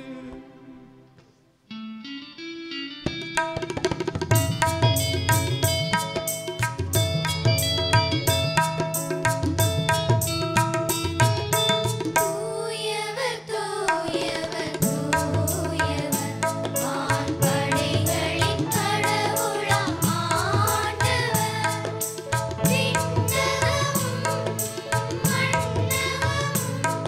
தூயவர் தூயவர் தூயவர் வான்படைகளின் கடவுளாம் ஆண்டவர் விண்ணகமும் மண்ணகமும்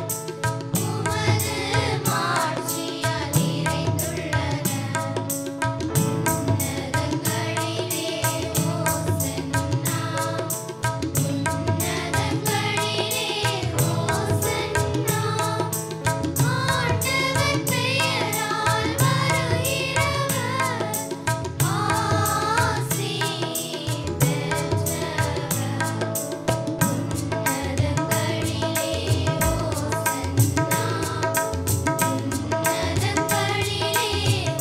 உமது மாட்சியால் நிறைந்துள்ளன உன்னதங்களிலே ஓசன்னா உன்னதங்களிலே ஓசன்னா ஆண்டவர் பெயரால் வருகிறவர் ஆசி பெற்றவர் உன்னதங்களிலே ஓசன்னா உன்னதங்களிலே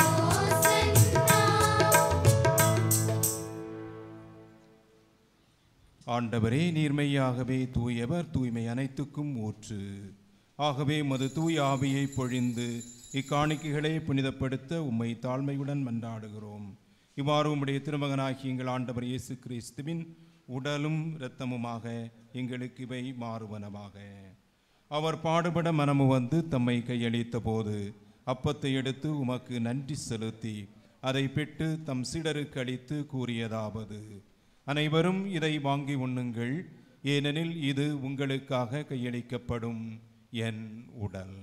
ஆண்டவரே நீர்மையாகவே தூயவர் தூய்மை அனைத்துக்கும் ஊற்று ஆகவே மது தூய ஆவியை பொழிந்து இக்காணிக்கைகளை புனிதப்படுத்த உம்மை தாழ்மையுடன் மன்றாடுகிறோம் இவ்வாறு உம்முடைய திருமகனாகி எங்கள் ஆண்டவர் இயேசு கிறிஸ்துவின் உடலும் இரத்தமுமாக எங்களுக்கு இவை மாறுவனமாக அவர் பாடுபட மனமு வந்து தம்மை கையளித்த போது அப்பத்தை எடுத்து உமக்கு நன்றி செலுத்தி அதை பெற்று தம் சீடருக்கு அளித்து கூறியதாவது அனைவரும் இதை வாங்கி உண்ணுங்கள் ஏனெனில் இது உங்களுக்காக கையளிக்கப்படும் என் உடல்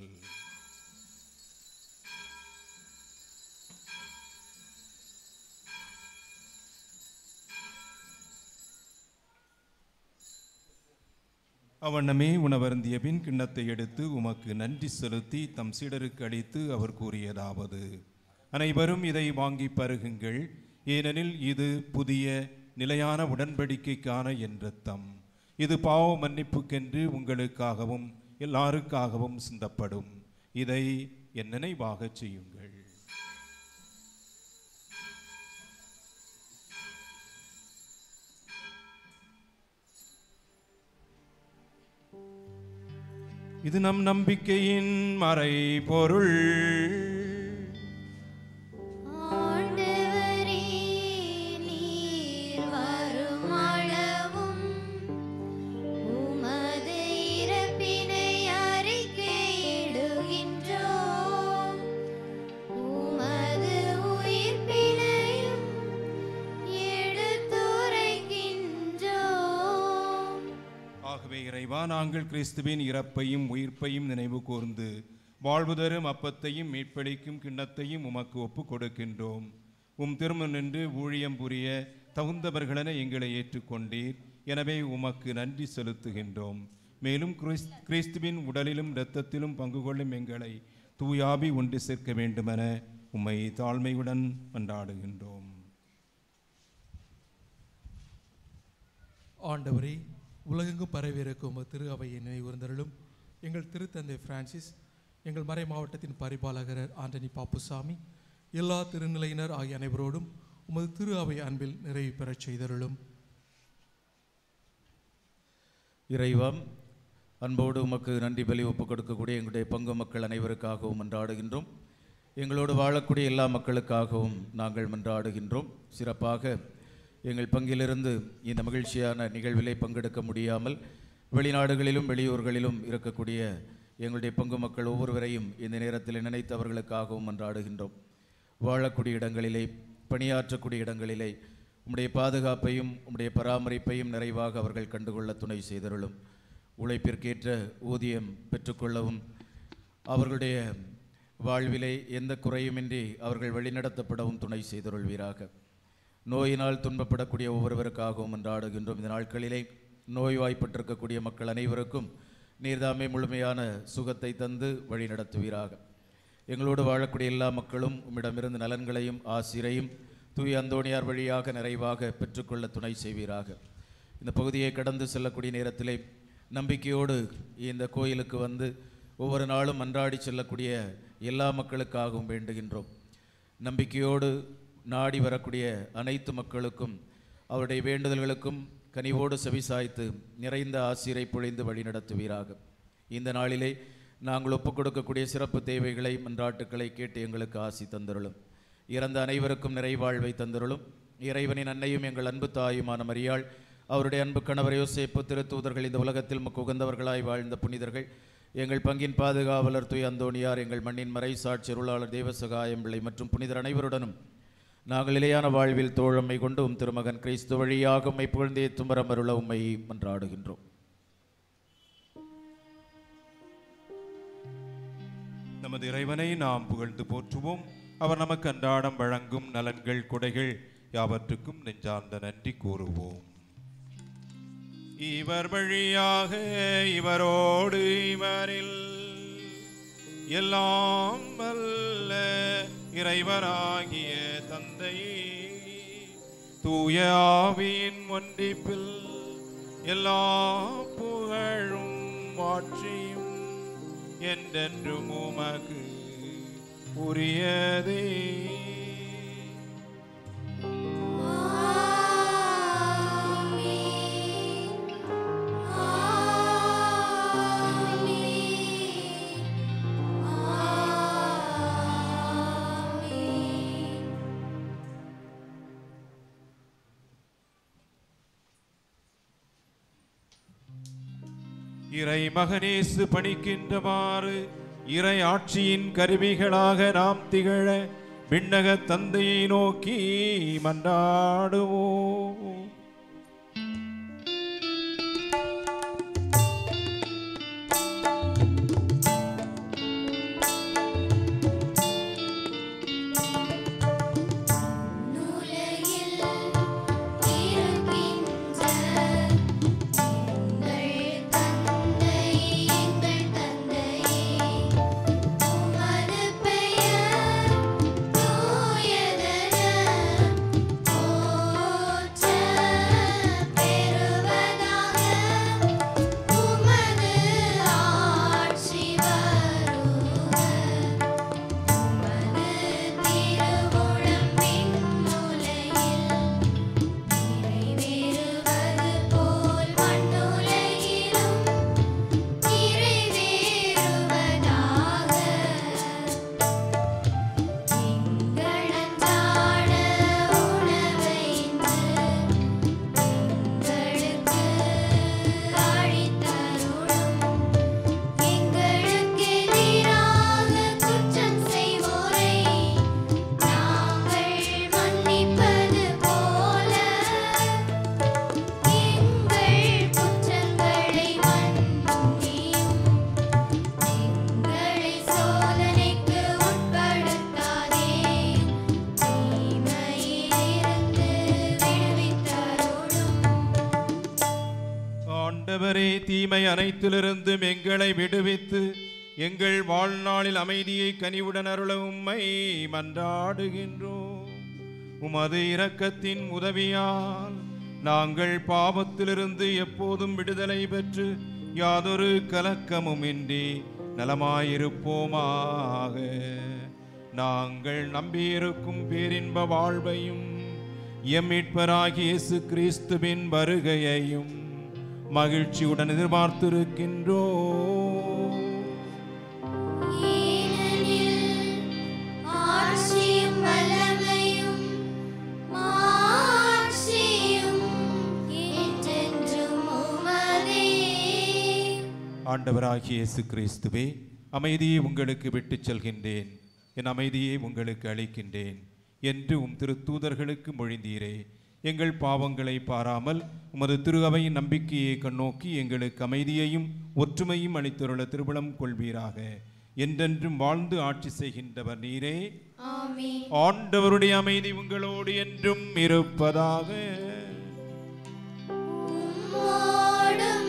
அவண்ணமே உணவருந்திய பின் கிண்ணத்தை எடுத்து உமக்கு நன்றி செலுத்தி தம் சீடருக்கு அளித்து அவர் கூறியதாவது அனைவரும் இதை வாங்கி பருகுங்கள் ஏனெனில் இது புதிய நிலையான உடன்படிக்கைக்கான என் ரத்தம் இது பாவ மன்னிப்புக்கென்று உங்களுக்காகவும் எல்லாருக்காகவும் சிந்தப்படும் இதை என் நினைவாகச் செய்யுங்கள் இது நம் நம்பிக்கையின் மறைபொருள் ஆண்டவரே நீர் வருமளவும் உமது இறப்பினை அறிக்கையிடுகின்றோம் உமது உயிர்ப்பினையும் எடுத்துரைக்கின்றோம் ஆகவே இறைவா நாங்கள் கிறிஸ்துவின் இறப்பையும் உயிர்ப்பையும் நினைவு கூர்ந்து வாழ்வு தரும் அப்பத்தையும் மீட்பளிக்கும் கிண்ணத்தையும் உமக்கு ஒப்புக் கொடுக்கின்றோம் உம் திரும்ப நின்று ஊழியம் புரிய தகுந்தவர்களென எங்களை ஏற்றுக்கொண்டீர் எனவே உமக்கு நன்றி செலுத்துகின்றோம் மேலும் கிறிஸ்- கிறிஸ்துவின் உடலிலும் இரத்தத்திலும் பங்கு கொள்ளும் எங்களை தூயாவி ஒன்று சேர்க்க வேண்டுமென உம்மை தாழ்மையுடன் கொண்டாடுகின்றோம் ஆண்டவரே உலகெங்கும் பரவியிருக்கும் உமது திரு அவையை நினைவுறுந்தருளும் எங்கள் திருத்தந்தை பிரான்சிஸ் எங்கள் மறை மாவட்டத்தின் பரிபாலகர் ஆண்டனி பாப்புசாமி எல்லா திருநிலையினர் ஆகிய அனைவரோடும் உமது திரு அவை அன்பில் நிறைவு பெறச் செய்தருளும் இறைவா அன்போடு உமக்கு நன்றி பலி ஒப்புக் கொடுக்கக்கூடிய எங்களுடைய பங்கு மக்கள் அனைவருக்காகவும் மன்றாடுகின்றோம் எங்களோடு வாழக்கூடிய எல்லா மக்களுக்காகவும் நாங்கள் மன்றாடுகின்றோம் சிறப்பாக எங்கள் பங்கிலிருந்து இந்த மகிழ்ச்சியான நிகழ்விலே பங்கெடுக்க முடியாமல் வெளிநாடுகளிலும் வெளியூர்களிலும் இருக்கக்கூடிய எங்களுடைய பங்கு மக்கள் ஒவ்வொருவரையும் இந்த நேரத்தில் நினைத்து அவர்களுக்காகவும் மன்றாடுகின்றோம் வாழக்கூடிய இடங்களிலே பணியாற்றக்கூடிய இடங்களிலே உம்முடைய பாதுகாப்பையும் உம்முடைய பராமரிப்பையும் நிறைவாக அவர்கள் கண்டுகொள்ள துணை செய்தருளும் உழைப்பிற்கேற்ற ஊதியம் பெற்றுக்கொள்ளவும் அவர்களுடைய வாழ்விலே எந்த குறையுமின்றி அவர்கள் வழிநடத்தப்படவும் துணை செய்தருள்வீராக நோயினால் துன்பப்படக்கூடிய ஒவ்வொருவருக்காகவும் மன்றாடுகின்றோம் இந்த நாட்களிலே நோய்வாய்ப்பட்டிருக்கக்கூடிய மக்கள் அனைவருக்கும் நீர்தாமே முழுமையான சுகத்தை தந்து வழி நடத்துவீராக எங்களோடு வாழக்கூடிய எல்லா மக்களும் உம்மிடமிருந்து நலன்களையும் ஆசிரையும் தூய அந்தோணியார் வழியாக நிறைவாக பெற்றுக்கொள்ள துணை செய்வீராக இந்த பகுதியை கடந்து செல்லக்கூடிய நேரத்திலே நம்பிக்கையோடு இந்த கோயிலுக்கு வந்து ஒவ்வொரு நாளும் மன்றாடி செல்லக்கூடிய எல்லா மக்களுக்காகவும் வேண்டுகின்றோம் நம்பிக்கையோடு நாடி வரக்கூடிய அனைத்து மக்களுக்கும் அவருடைய வேண்டுதல்களுக்கும் கனிவோடு செவிசாய்த்து நிறைந்த ஆசிரை பொழிந்து வழிநடத்துவீராக இந்த நாளிலே நாங்கள் ஒப்புக் கொடுக்கக்கூடிய சிறப்பு தேவைகளை மன்றாட்டுக்களை கேட்டு எங்களுக்கு ஆசி தந்தருளும் இறந்த அனைவருக்கும் நிறைவாழ்வை தந்தருளும் இறைவனின் அன்னையும் எங்கள் அன்பு தாயுமான மரியாள் அவருடைய அன்பு கணவர் யோசேப்பு திருத்தூதர்கள் இந்த உலகத்தில் முக்கு உகந்தவர்களாய் வாழ்ந்த புனிதர்கள் எங்கள் பங்கின் பாதுகாவலர் துய் அந்தோணியார் எங்கள் மண்ணின் மறை சாட்சியருளாளர் தேவசகாயம் பிள்ளை மற்றும் புனிதர் அனைவருடனும் நாங்கள் நிலையான வாழ்வில் தோழமை கொண்டு உம் திருமகன் கிறிஸ்து வழியாக உம்மை புகழ்ந்தே தும்பரமருள உம்மை மன்றாடுகின்றோம் நமது இறைவனை நாம் புகழ்ந்து போற்றுவோம் அவர் நமக்கு அன்றாடம் வழங்கும் நலன்கள் கொடைகள் யாவற்றுக்கும் நெஞ்சார்ந்த நன்றி கூறுவோம் இவர் வழியாக இவரோடு இவரில் எல்லாம் வல்ல இறைவராகிய தந்தையே தூய ஆவியின் ஒன்றிப்பில் எல்லா புகழும் மாற்றியும் என்றென்றும் உமக்கு உரியதே இறை மகனேசு பணிக்கின்றவாறு இறை ஆட்சியின் கருவிகளாக நாம் திகழ விண்ணக தந்தையை நோக்கி மன்றாடுவோம் தூயதன போற்ற தீமை அனைத்திலிருந்தும் எங்களை விடுவித்து எங்கள் வாழ்நாளில் அமைதியை கனிவுடன் அருள உம்மை மன்றாடுகின்றோம் உமது இரக்கத்தின் உதவியால் நாங்கள் பாவத்திலிருந்து எப்போதும் விடுதலை பெற்று யாதொரு கலக்கமுமின்றி நலமாயிருப்போமாக நாங்கள் நம்பியிருக்கும் பேரின்ப வாழ்வையும் எம் மீட்பராகிய இயேசு கிறிஸ்துவின் வருகையையும் மகிழ்ச்சியுடன் எதிர்பார்த்திருக்கின்றோம் ஆட்சியும் வல்லமையும் மாட்சியும் என்றென்றும் உமதே ஆண்டவராகிய இயேசு கிறிஸ்துவே அமைதியை உங்களுக்கு விட்டுச் செல்கின்றேன் என் அமைதியை உங்களுக்கு அளிக்கின்றேன் என்று உம் திருத்தூதர்களுக்கு மொழிந்தீரே எங்கள் பாவங்களை பாராமல் உமது திரு அவையின் நம்பிக்கையை கண்ணோக்கி எங்களுக்கு அமைதியையும் ஒற்றுமையும் அளித்தருள திருவிழம் கொள்வீராக என்றென்றும் வாழ்ந்து ஆட்சி செய்கின்றவர் நீரே ஆமென். ஆண்டவருடைய அமைதி உங்களோடு என்றும் இருப்பதாக உம்மோடும்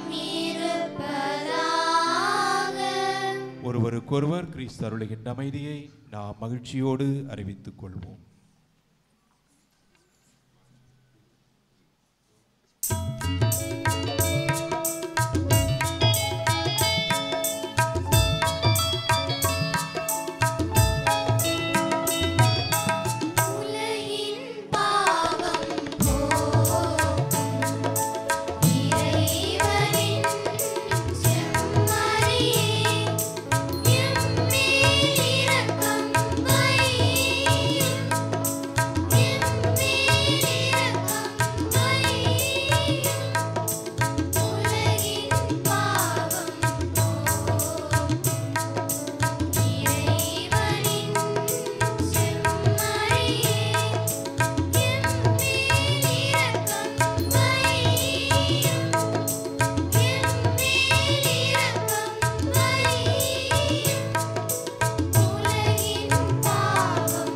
இருப்பதாக ஒருவருக்கொருவர் கிறிஸ்து அருளுகின்ற அமைதியை நாம் மகிழ்ச்சியோடு அறிவித்துக் கொள்வோம் உலகின் பாவம் போக்கும் இறைவனின் செம்மறியே எம்மேல் இரக்கம் வையும் எம்மேல் இரக்கம் வையும் உலகின் பாவம் போக்கும் இறைவனின் செம்மறியே எம்மேல் இரக்கம் வையும் எம்மேல் இரக்கம் வையும் உலகின் பாவம்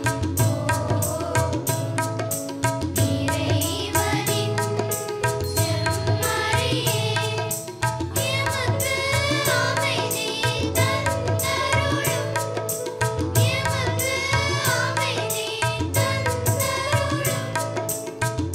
போக்கும் இறைவனின் செம்மறியே எமக்கு அமைதி தந்தருளும் எமக்கு அமைதி தந்தருளும்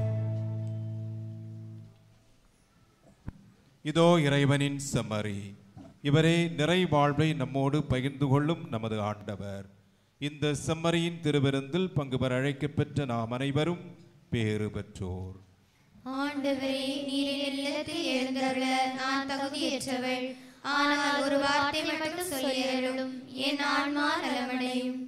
இதோ இறைவனின் செம்மறி இவரே நிறை வாழ்வை நம்மோடு பகிர்ந்து கொள்ளும் நமது ஆண்டவர் இந்த செம்மறியின் திருவிருந்தில் பங்கு பெற அழைக்கப்பெற்ற நாம் அனைவரும் பேறு பெற்றோர் ஆண்டவரே நீர் என் இல்லத்தில் எழுந்தருள நான் தகுதியற்றவள் ஆனால் ஒரு வார்த்தை மட்டும் சொல்லியருளும் என் ஆன்மா நலமடையும்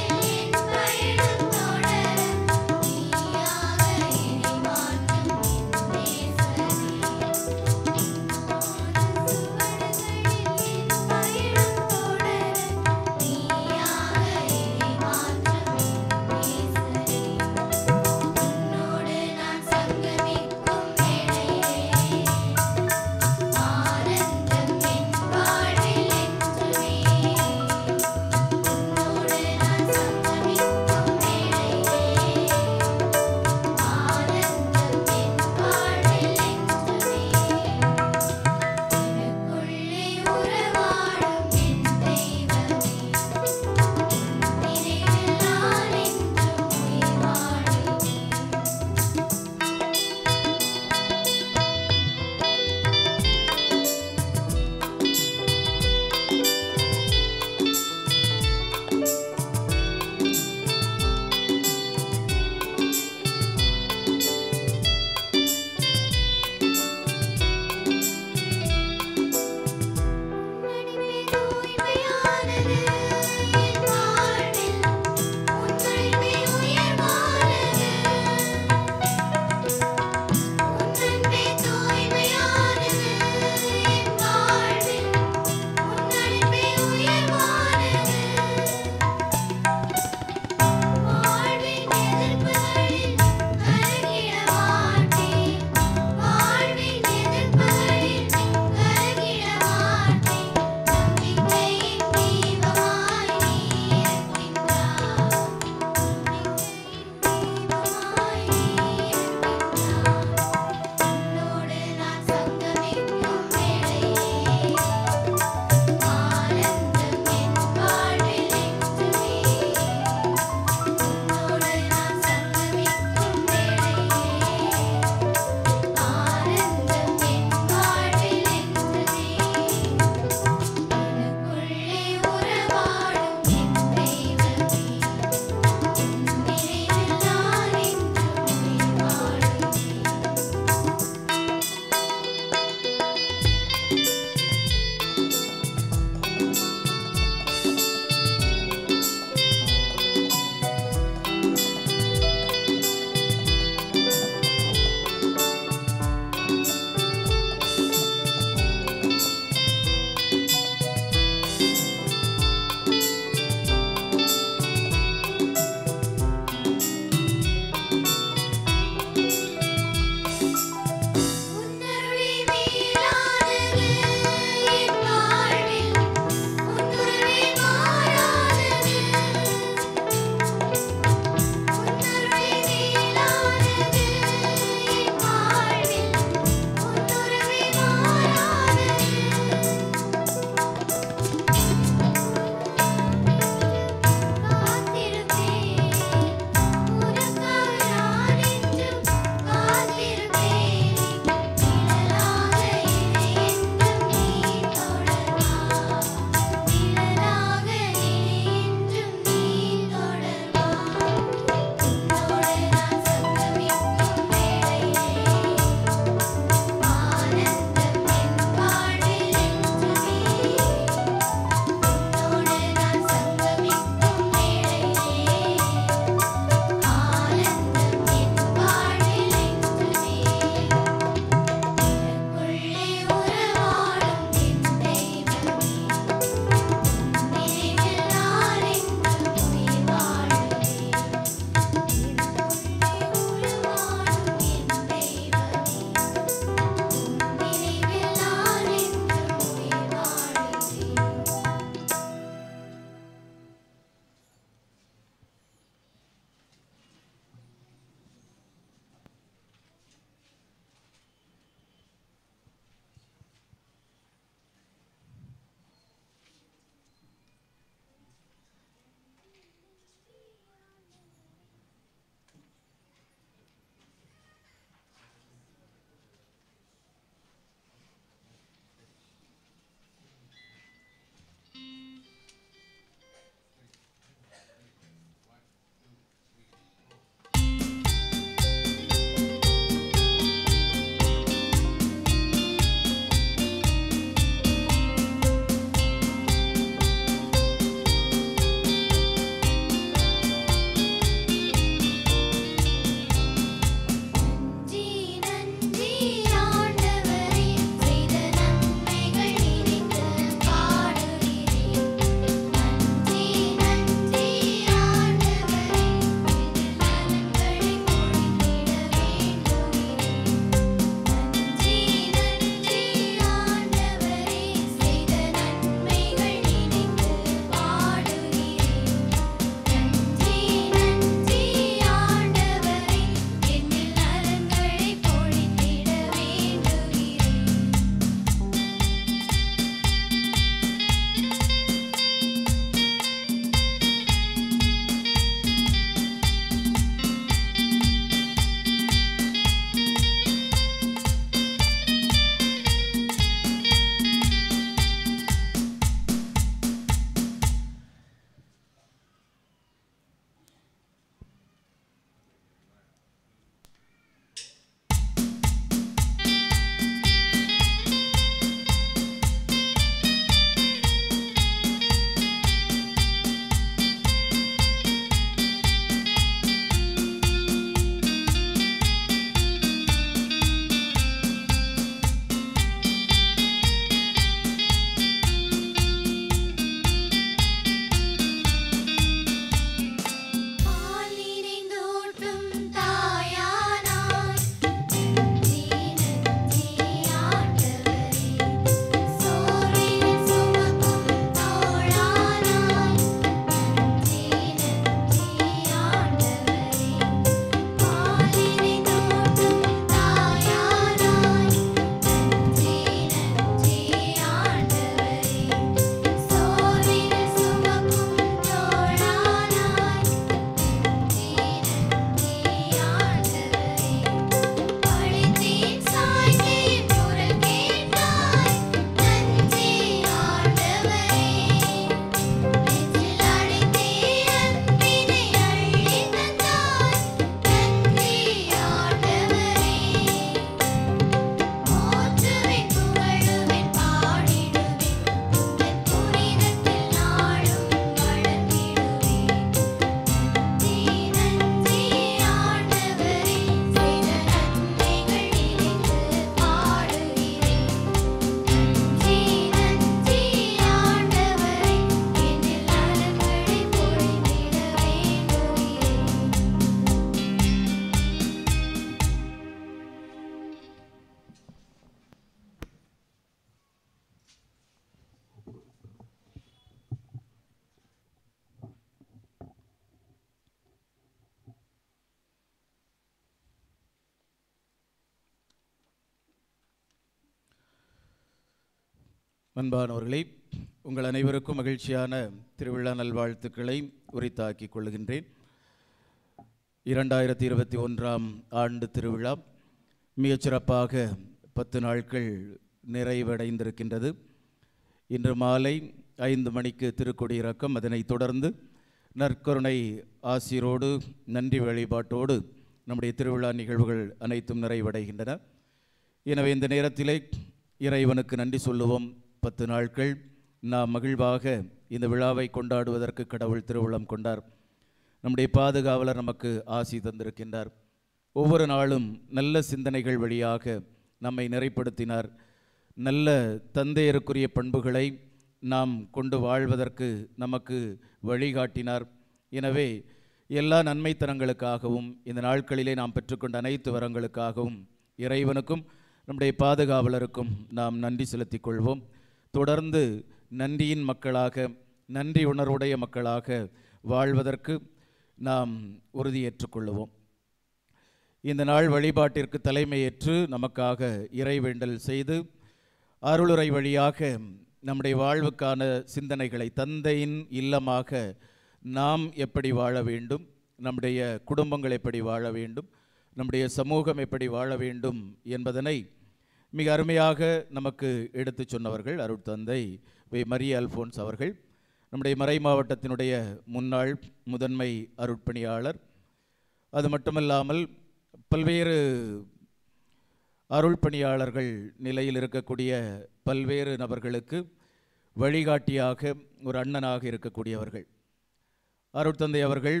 அன்பானவர்களே உங்கள் அனைவருக்கும் மகிழ்ச்சியான திருவிழா நல்வாழ்த்துக்களை உரித்தாக்கிக் கொள்கின்றேன் இரண்டாயிரத்தி இருபத்தி ஒன்றாம் ஆண்டு திருவிழா மிகச் சிறப்பாக பத்து நாட்கள் நிறைவடைந்திருக்கின்றது இன்று மாலை ஐந்து மணிக்கு திருக்கொடியிறக்கம் அதனைத் தொடர்ந்து நற்கருணை ஆசிரோடு நன்றி வழிபாட்டோடு நம்முடைய திருவிழா நிகழ்வுகள் அனைத்தும் நிறைவடைகின்றன எனவே இந்த நேரத்திலே இறைவனுக்கு நன்றி சொல்லுவோம் பத்து நாட்கள் நாம் மகிழ்வாக இந்த விழாவை கொண்டாடுவதற்கு கடவுள் திருவுளம் கொண்டார் நம்முடைய பாதுகாவலர் நமக்கு ஆசி தந்திருக்கின்றார் ஒவ்வொரு நாளும் நல்ல சிந்தனைகள் வழியாக நம்மை நிறைப்படுத்தினார் நல்ல தந்தையருக்குரிய பண்புகளை நாம் கொண்டு வாழ்வதற்கு நமக்கு வழிகாட்டினார் எனவே எல்லா நன்மைத்தனங்களுக்காகவும் இந்த நாட்களிலே நாம் பெற்றுக்கொண்ட அனைத்து வரங்களுக்காகவும் இறைவனுக்கும் நம்முடைய பாதுகாவலருக்கும் நாம் நன்றி செலுத்திக் கொள்வோம் தொடர்ந்து நன்றியின் மக்களாக நன்றி உணர்வுடைய மக்களாக வாழ்வதற்கு நாம் உறுதியேற்றுக் இந்த நாள் வழிபாட்டிற்கு தலைமையேற்று நமக்காக இறைவேண்டல் செய்து அருளுரை வழியாக நம்முடைய வாழ்வுக்கான சிந்தனைகளை தந்தையின் இல்லமாக நாம் எப்படி வாழ வேண்டும் நம்முடைய குடும்பங்கள் எப்படி வாழ வேண்டும் நம்முடைய சமூகம் எப்படி வாழ வேண்டும் என்பதனை மிக அருமையாக நமக்கு எடுத்துச் சொன்னவர்கள் அருட்தந்தை வே மரிய அல்ஃபோன்ஸ் அவர்கள் நம்முடைய மறை மாவட்டத்தினுடைய முன்னாள் முதன்மை அருட்பணியாளர் அது மட்டுமல்லாமல் பல்வேறு அருள் பணியாளர்கள் நிலையில் இருக்கக்கூடிய பல்வேறு நபர்களுக்கு வழிகாட்டியாக ஒரு அண்ணனாக இருக்கக்கூடியவர்கள் அருட்தந்தை அவர்கள்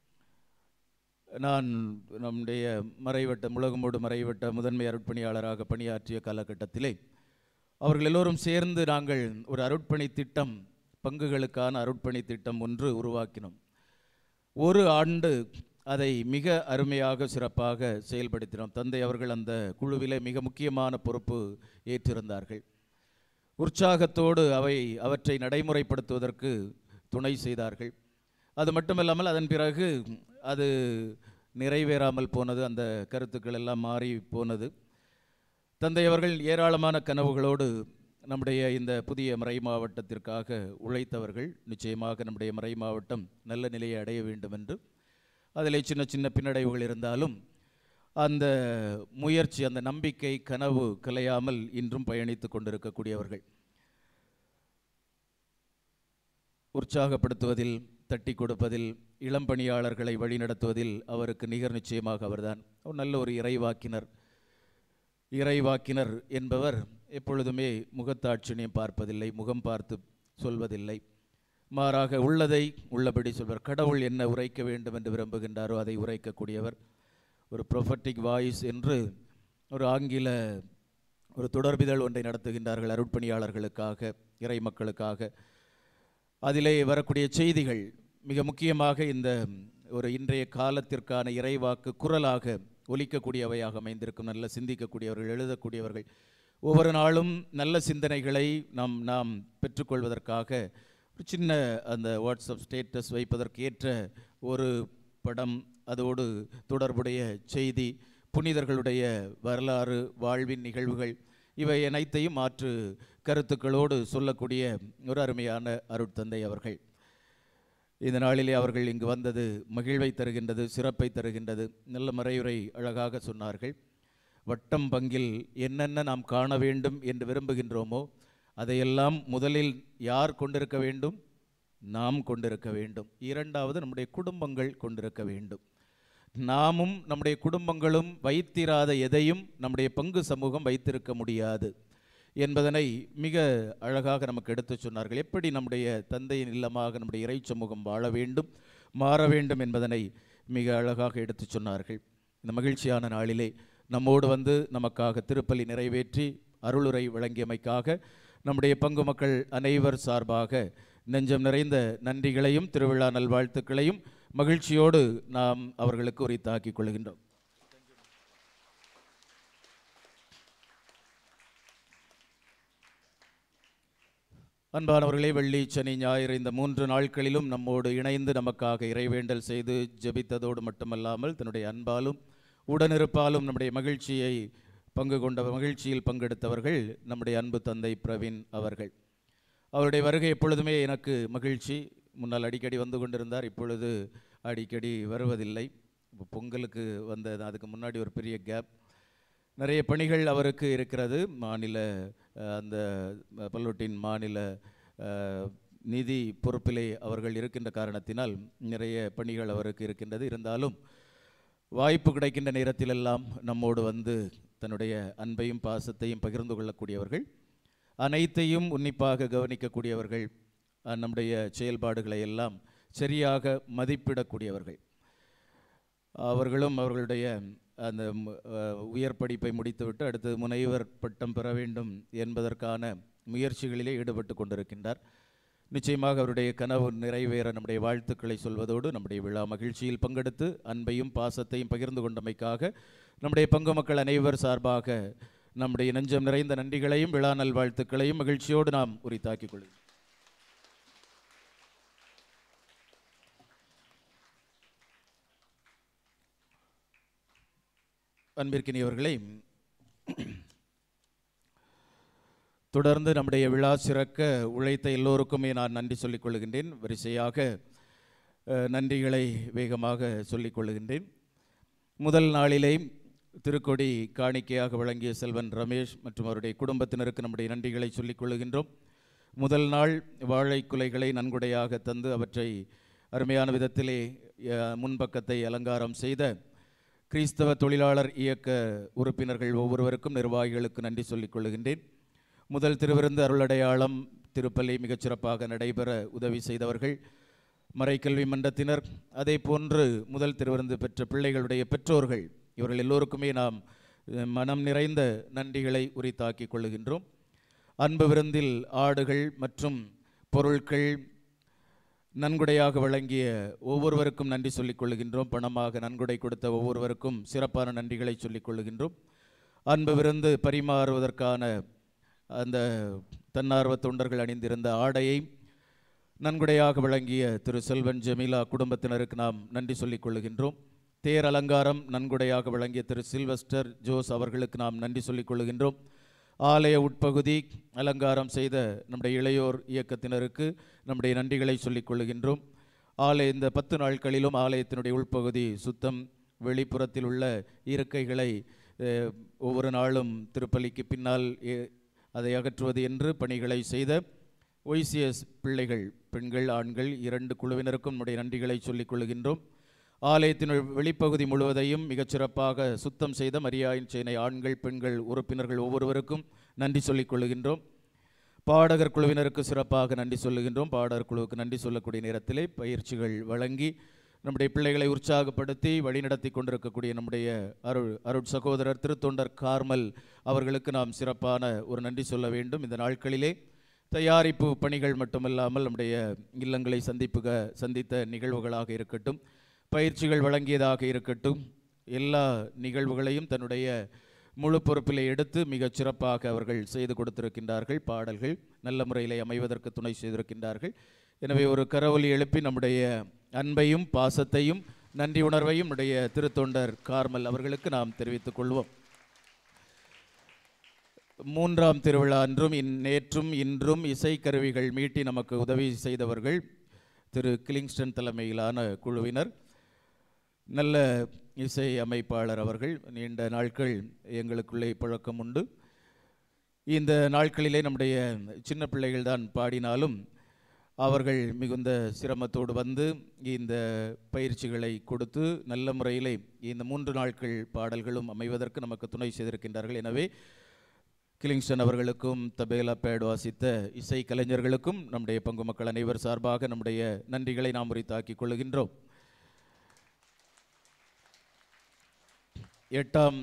நான் நம்முடைய மறைவட்ட முழகமோடு மறைவட்ட முதன்மை அருட்பணியாளராக பணியாற்றிய காலகட்டத்திலே அவர்கள் எல்லோரும் சேர்ந்து நாங்கள் ஒரு அருட்பணி திட்டம் பங்குகளுக்கான அருட்பணி திட்டம் ஒன்று உருவாக்கினோம் ஒரு ஆண்டு அதை மிக அருமையாக சிறப்பாக செயல்படுத்தினோம் தந்தை அவர்கள் அந்த குழுவிலே மிக முக்கியமான பொறுப்பு ஏற்றிருந்தார்கள் உற்சாகத்தோடு அவை அவற்றை நடைமுறைப்படுத்துவதற்கு துணை செய்தார்கள் அது மட்டுமல்லாமல் அதன் பிறகு அது நிறைவேறாமல் போனது அந்த கருத்துக்கள் எல்லாம் மாறி போனது தந்தை அவர்கள் ஏராளமான கனவுகளோடு நம்முடைய இந்த புதிய மறை மாவட்டத்திற்காக உழைத்தவர்கள் நிச்சயமாக நம்முடைய மறை மாவட்டம் நல்ல நிலையை அடைய வேண்டும் என்று அதில் சின்ன சின்ன பின்னடைவுகள் இருந்தாலும் அந்த முயற்சி அந்த நம்பிக்கை கனவு கலையாமல் இன்றும் பயணித்து கொண்டிருக்கக்கூடியவர்கள் உற்சாகப்படுத்துவதில் தட்டி கொடுப்பதில் இளம் பணியாளர்களை வழிநடத்துவதில் அவருக்கு நிகர் நிச்சயமாக அவர்தான் ஒரு நல்ல ஒரு இறைவாக்கினர் இறைவாக்கினர் என்பவர் எப்பொழுதுமே முகத்தாட்சிணியம் பார்ப்பதில்லை முகம் பார்த்து சொல்வதில்லை மாறாக உள்ளதை உள்ளபடி சொல்வர் கடவுள் என்ன உரைக்க வேண்டும் என்று விரும்புகின்றாரோ அதை உரைக்கக்கூடியவர் ஒரு ப்ரொஃபட்டிக் வாய்ஸ் என்று ஒரு ஆங்கில ஒரு தொடர்பிதழ் ஒன்றை நடத்துகின்றார்கள் அருட்பணியாளர்களுக்காக இறை மக்களுக்காக அதிலே வரக்கூடிய செய்திகள் மிக முக்கியமாக இந்த ஒரு இன்றைய காலத்திற்கான இறைவாக்கு குரலாக ஒலிக்கக்கூடியவையாக அமைந்திருக்கும் நல்ல சிந்திக்கக்கூடியவர்கள் எழுதக்கூடியவர்கள் ஒவ்வொரு நாளும் நல்ல சிந்தனைகளை நாம் நாம் பெற்றுக்கொள்வதற்காக ஒரு சின்ன அந்த வாட்ஸ்அப் ஸ்டேட்டஸ் வைப்பதற்கு ஏற்ற ஒரு படம் அதோடு தொடர்புடைய செய்தி புனிதர்களுடைய வரலாறு வாழ்வின் நிகழ்வுகள் இவை அனைத்தையும் மாற்று கருத்துக்களோடு சொல்லக்கூடிய ஒரு அருமையான அருட்தந்தை அவர்கள் இந்த நாளிலே அவர்கள் இங்கு வந்தது மகிழ்வை தருகின்றது சிறப்பை தருகின்றது நல்ல மறையுரை அழகாக சொன்னார்கள் வட்டம் பங்கில் என்னென்ன நாம் காண வேண்டும் என்று விரும்புகின்றோமோ அதையெல்லாம் முதலில் யார் கொண்டிருக்க வேண்டும் நாம் கொண்டிருக்க வேண்டும் இரண்டாவது நம்முடைய குடும்பங்கள் கொண்டிருக்க வேண்டும் நாமும் நம்முடைய குடும்பங்களும் வைத்திராத எதையும் நம்முடைய பங்கு சமூகம் வைத்திருக்க முடியாது என்பதனை மிக அழகாக நமக்கு எடுத்து சொன்னார்கள் எப்படி நம்முடைய தந்தையின் இல்லமாக நம்முடைய இறை சமூகம் வாழ வேண்டும் மாற வேண்டும் என்பதனை மிக அழகாக எடுத்து சொன்னார்கள் இந்த மகிழ்ச்சியான நாளிலே நம்மோடு வந்து நமக்காக திருப்பலி நிறைவேற்றி அருளுரை வழங்கியமைக்காக நம்முடைய பங்கு மக்கள் அனைவர் சார்பாக நெஞ்சம் நிறைந்த நன்றிகளையும் திருவிழா நல்வாழ்த்துக்களையும் மகிழ்ச்சியோடு நாம் அவர்களுக்கு உரித்தாக்கிக் கொள்கின்றோம் அன்பானவர்களே வெள்ளி சனி ஞாயிறு இந்த மூன்று நாட்களிலும் நம்மோடு இணைந்து நமக்காக இறைவேண்டல் செய்து ஜெபித்ததோடு மட்டுமல்லாமல் தன்னுடைய அன்பாலும் உடனிருப்பாலும் நம்முடைய மகிழ்ச்சியை பங்கு கொண்ட மகிழ்ச்சியில் பங்கெடுத்தவர்கள் நம்முடைய அன்பு தந்தை பிரவீன் அவர்கள் அவருடைய வருகை எப்பொழுதுமே எனக்கு மகிழ்ச்சி முன்னால் அடிக்கடி வந்து கொண்டிருந்தார் இப்பொழுது அடிக்கடி வருவதில்லை இப்போ பொங்கலுக்கு வந்த அதுக்கு முன்னாடி ஒரு பெரிய கேப் நிறைய பணிகள் அவருக்கு இருக்கிறது மாநில அஹ், அந்த அஹ், பல்லூட்டின் மாநில அஹ், நிதி பொறுப்பிலே அவர்கள் இருக்கின்ற காரணத்தினால் நிறைய பணிகள் அவருக்கு இருக்கின்றது இருந்தாலும் வாய்ப்பு கிடைக்கின்ற நேரத்திலெல்லாம் நம்மோடு வந்து தன்னுடைய அன்பையும் பாசத்தையும் பகிர்ந்து கொள்ளக்கூடியவர்கள் அனைத்தையும் உன்னிப்பாக கவனிக்கக்கூடியவர்கள் அஹ், நம்முடைய செயல்பாடுகளை எல்லாம் சரியாக மதிப்பிடக்கூடியவர்கள் அவர்களும் அவர்களுடைய அந்த மு- அஹ், உயர் படிப்பை முடித்துவிட்டு அடுத்தது முனைவர் பட்டம் பெற வேண்டும் என்பதற்கான முயற்சிகளிலே ஈடுபட்டு கொண்டிருக்கின்றார் நிச்சயமாக அவருடைய கனவு நிறைவேற நம்முடைய வாழ்த்துக்களை சொல்வதோடு நம்முடைய விழா மகிழ்ச்சியில் பங்கெடுத்து அன்பையும் பாசத்தையும் பகிர்ந்து கொண்டமைக்காக நம்முடைய பங்கு மக்கள் அனைவர் சார்பாக நம்முடைய நெஞ்சம் நிறைந்த நன்றிகளையும் விழா நல்வாழ்த்துக்களையும் மகிழ்ச்சியோடு நாம் உரித்தாக்கிக் கொள்கிறோம் அன்பிற்கினியவர்களே தொடர்ந்து நம்முடைய விழா சிறக்க உழைத்த எல்லோருக்குமே நான் நன்றி சொல்லிக் கொள்கின்றேன் வரிசையாக அஹ், நன்றிகளை வேகமாக சொல்லிக் கொள்கின்றேன் முதல் நாளிலே திருக்கொடி காணிக்கையாக வழங்கிய செல்வன் ரமேஷ் மற்றும் அவருடைய குடும்பத்தினருக்கு நம்முடைய நன்றிகளை சொல்லிக் கொள்கின்றோம் முதல் நாள் வாழை குலைகளை நன்கொடையாக தந்து அவற்றை அருமையான விதத்திலே அஹ், முன்பக்கத்தை அலங்காரம் செய்த கிறிஸ்தவ தொழிலாளர் இயக்க உறுப்பினர்கள் ஒவ்வொருவருக்கும் நிர்வாகிகளுக்கு நன்றி சொல்லிக் கொள்கின்றேன் முதல் திருவிருந்து அருளடையாளம் திருப்பலி மிகச் சிறப்பாக நடைபெற உதவி செய்தவர்கள் மறைக்கல்வி மன்றத்தினர் அதே போன்று முதல் திருவிருந்து பெற்ற பிள்ளைகளுடைய பெற்றோர்கள் இவர்கள் எல்லோருக்குமே நாம் அஹ், மனம் நிறைந்த நன்றிகளை உரித்தாக்கிக் கொள்ளுகின்றோம் அன்பு விருந்தில் ஆடுகள் மற்றும் பொருட்கள் நன்கொடையாக வழங்கிய ஒவ்வொருவருக்கும் நன்றி சொல்லிக் கொள்ளுகின்றோம் பணமாக நன்கொடை கொடுத்த ஒவ்வொருவருக்கும் சிறப்பான நன்றிகளை சொல்லிக் கொள்ளுகின்றோம் அன்பு விருந்து பரிமாறுவதற்கான அந்த தன்னார்வ தொண்டர்கள் அணிந்திருந்த ஆடையை நன்கொடையாக வழங்கிய திரு செல்வன் ஜெமிலா குடும்பத்தினருக்கு நாம் நன்றி சொல்லிக் கொள்ளுகின்றோம் தேர் அலங்காரம் நன்கொடையாக வழங்கிய திரு சில்வஸ்டர் ஜோஸ் அவர்களுக்கு நாம் நன்றி சொல்லிக் கொள்ளுகின்றோம் ஆலய உட்பகுதி அலங்காரம் செய்த நம்முடைய இளையோர் இயக்கத்தினருக்கு நம்முடைய நன்றிகளை சொல்லிக் கொள்ளுகின்றோம் ஆலய இந்த பத்து நாட்களிலும் ஆலயத்தினுடைய உள்பகுதி சுத்தம் வெளிப்புறத்தில் உள்ள இருக்கைகளை அஹ், ஒவ்வொரு நாளும் திருப்பலிக்கு பின்னால் எ- அதை அகற்றுவது என்று பணிகளை செய்த ஒய்சிஎஸ் பிள்ளைகள் பெண்கள் ஆண்கள் இரண்டு குழுவினருக்கும் நம்முடைய நன்றிகளை சொல்லிக் கொள்கின்றோம் ஆலயத்தின் வெளிப்பகுதி முழுவதையும் மிகச் சிறப்பாக சுத்தம் செய்த மரியாயின் சேனை ஆண்கள் பெண்கள் உறுப்பினர்கள் ஒவ்வொருவருக்கும் நன்றி சொல்லிக் கொள்கின்றோம் பாடகர் குழுவினருக்கு சிறப்பாக நன்றி சொல்லுகின்றோம் பாடகர் குழுவுக்கு நன்றி சொல்லக்கூடிய நேரத்திலே பயிற்சிகள் வழங்கி நம்முடைய பிள்ளைகளை உற்சாகப்படுத்தி வழிநடத்தி கொண்டிருக்கக்கூடிய நம்முடைய அருள் அருட் சகோதரர் திருத்தொண்டர் கார்மல் அவர்களுக்கு நாம் சிறப்பான ஒரு நன்றி சொல்ல வேண்டும் இந்த நாட்களிலே தயாரிப்பு பணிகள் மட்டுமல்லாமல் நம்முடைய இல்லங்களை சந்திப்புக சந்தித்த நிகழ்வுகளாக இருக்கட்டும் பயிற்சிகள் வழங்கியதாக இருக்கட்டும் எல்லா நிகழ்வுகளையும் தன்னுடைய முழு பொறுப்பிலே எடுத்து மிகச் சிறப்பாக அவர்கள் செய்து கொடுத்திருக்கின்றார்கள் பாடல்கள் நல்ல முறையிலே அமைவதற்கு துணை செய்திருக்கின்றார்கள் எனவே ஒரு கரவொலி எழுப்பி நம்முடைய அன்பையும் பாசத்தையும் நன்றி உணர்வையும் நம்முடைய திருத்தொண்டர் கார்மல் அவர்களுக்கு நாம் தெரிவித்துக் கொள்வோம் மூன்றாம் திருவிழா அன்றும் இன் நேற்றும் இன்றும் இசைக்கருவிகள் மீட்டி நமக்கு உதவி செய்தவர்கள் திரு கிளிங்ஸ்டன் தலைமையிலான குழுவினர் நல்ல இசை அமைப்பாளர் அவர்கள் நீண்ட நாட்கள் எங்களுக்குள்ளே பழக்கம் உண்டு இந்த நாட்களிலே நம்முடைய சின்ன பிள்ளைகள் தான் பாடினாலும் அவர்கள் மிகுந்த சிரமத்தோடு வந்து இந்த பயிற்சிகளை கொடுத்து நல்ல முறையிலே இந்த மூன்று நாட்கள் பாடல்களும் அமைவதற்கு நமக்கு துணை செய்திருக்கின்றார்கள் எனவே கிளிங்ஸ்டன் அவர்களுக்கும் தபேலா பேட் வாசித்த இசை கலைஞர்களுக்கும் நம்முடைய பங்கு மக்கள் அனைவர் சார்பாக நம்முடைய நன்றிகளை நாம் உரித்தாக்கிக் கொள்கின்றோம் எட்டாம்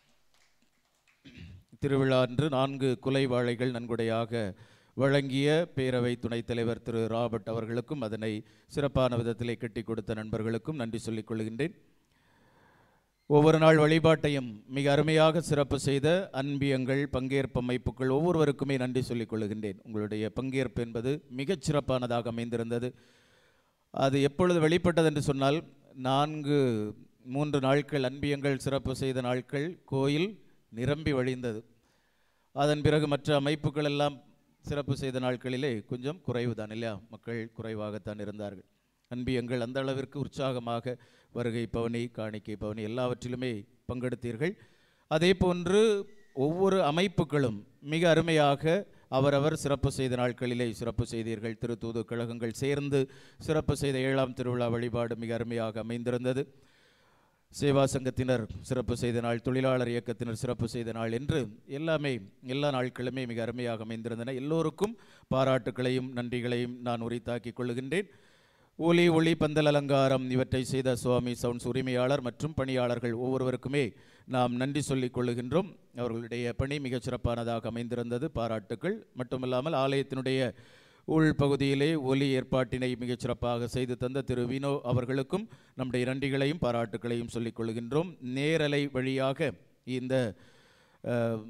திருவிழா அன்று நான்கு குலை வாழைகள் நன்கொடையாக வழங்கிய பேரவை துணைத் தலைவர் திரு ராபர்ட் அவர்களுக்கும் அதனை சிறப்பான விதத்திலே கட்டி கொடுத்த நண்பர்களுக்கும் நன்றி சொல்லிக் கொள்கின்றேன் ஒவ்வொரு நாள் வழிபாட்டையும் மிக அருமையாக சிறப்பு செய்த அன்பியங்கள் பங்கேற்பு அமைப்புகள் ஒவ்வொருவருக்குமே நன்றி சொல்லிக் கொள்கின்றேன் உங்களுடைய பங்கேற்பு என்பது மிகச் சிறப்பானதாக அமைந்திருந்தது அது எப்பொழுது வெளிப்பட்டது என்று சொன்னால் நான்கு மூன்று நாட்கள் அன்பியங்கள் சிறப்பு செய்த நாட்கள் கோயில் நிரம்பி வழிந்தது அதன் பிறகு மற்ற அமைப்புகள் எல்லாம் சிறப்பு செய்த நாட்களிலே கொஞ்சம் குறைவு தான் இல்லையா மக்கள் குறைவாகத்தான் இருந்தார்கள் அன்பியங்கள் அந்த அளவிற்கு உற்சாகமாக வருகை பவனி காணிக்கை பவனி எல்லாவற்றிலுமே பங்கெடுத்தீர்கள் அதே போன்று ஒவ்வொரு அமைப்புகளும் மிக அருமையாக அவரவர் சிறப்பு செய்த நாட்களிலே சிறப்பு செய்தீர்கள் திருத்தூது கழகங்கள் சேர்ந்து சிறப்பு செய்த ஏழாம் திருவிழா வழிபாடு மிக அருமையாக அமைந்திருந்தது சேவா சங்கத்தினர் சிறப்பு செய்த நாள் தொழிலாளர் இயக்கத்தினர் சிறப்பு செய்த நாள் என்று எல்லாமே எல்லா நாட்களுமே மிக அருமையாக அமைந்திருந்தன எல்லோருக்கும் பாராட்டுக்களையும் நன்றிகளையும் நான் உரித்தாக்கிக் கொள்ளுகின்றேன் ஒலி ஒளி பந்தல் அலங்காரம் இவற்றை செய்த சுவாமி சவுண்ட்ஸ் உரிமையாளர் மற்றும் பணியாளர்கள் ஒவ்வொருவருக்குமே நாம் நன்றி சொல்லிக் கொள்ளுகின்றோம் அவர்களுடைய பணி மிகச் சிறப்பானதாக அமைந்திருந்தது பாராட்டுக்கள் மட்டுமல்லாமல் ஆலயத்தினுடைய உள்பகுதியிலே ஒலி ஏற்பாட்டினை மிகச் சிறப்பாக செய்து தந்த திரு வினோ அவர்களுக்கும் நம்முடைய நன்றிகளையும் பாராட்டுக்களையும் சொல்லிக் கொள்கின்றோம் நேரலை வழியாக இந்த அஹ்,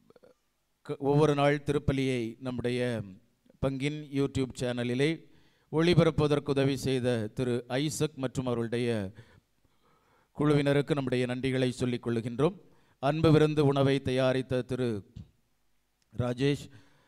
க- ஒவ்வொரு நாள் திருப்பலியை நம்முடைய பங்கின் யூடியூப் சேனலிலே ஒளிபரப்புவதற்கு உதவி செய்த திரு ஐசக் மற்றும் அவர்களுடைய குழுவினருக்கு நம்முடைய நன்றிகளை சொல்லிக் கொள்ளுகின்றோம் அன்பு விருந்து உணவை தயாரித்த திரு ராஜேஷ்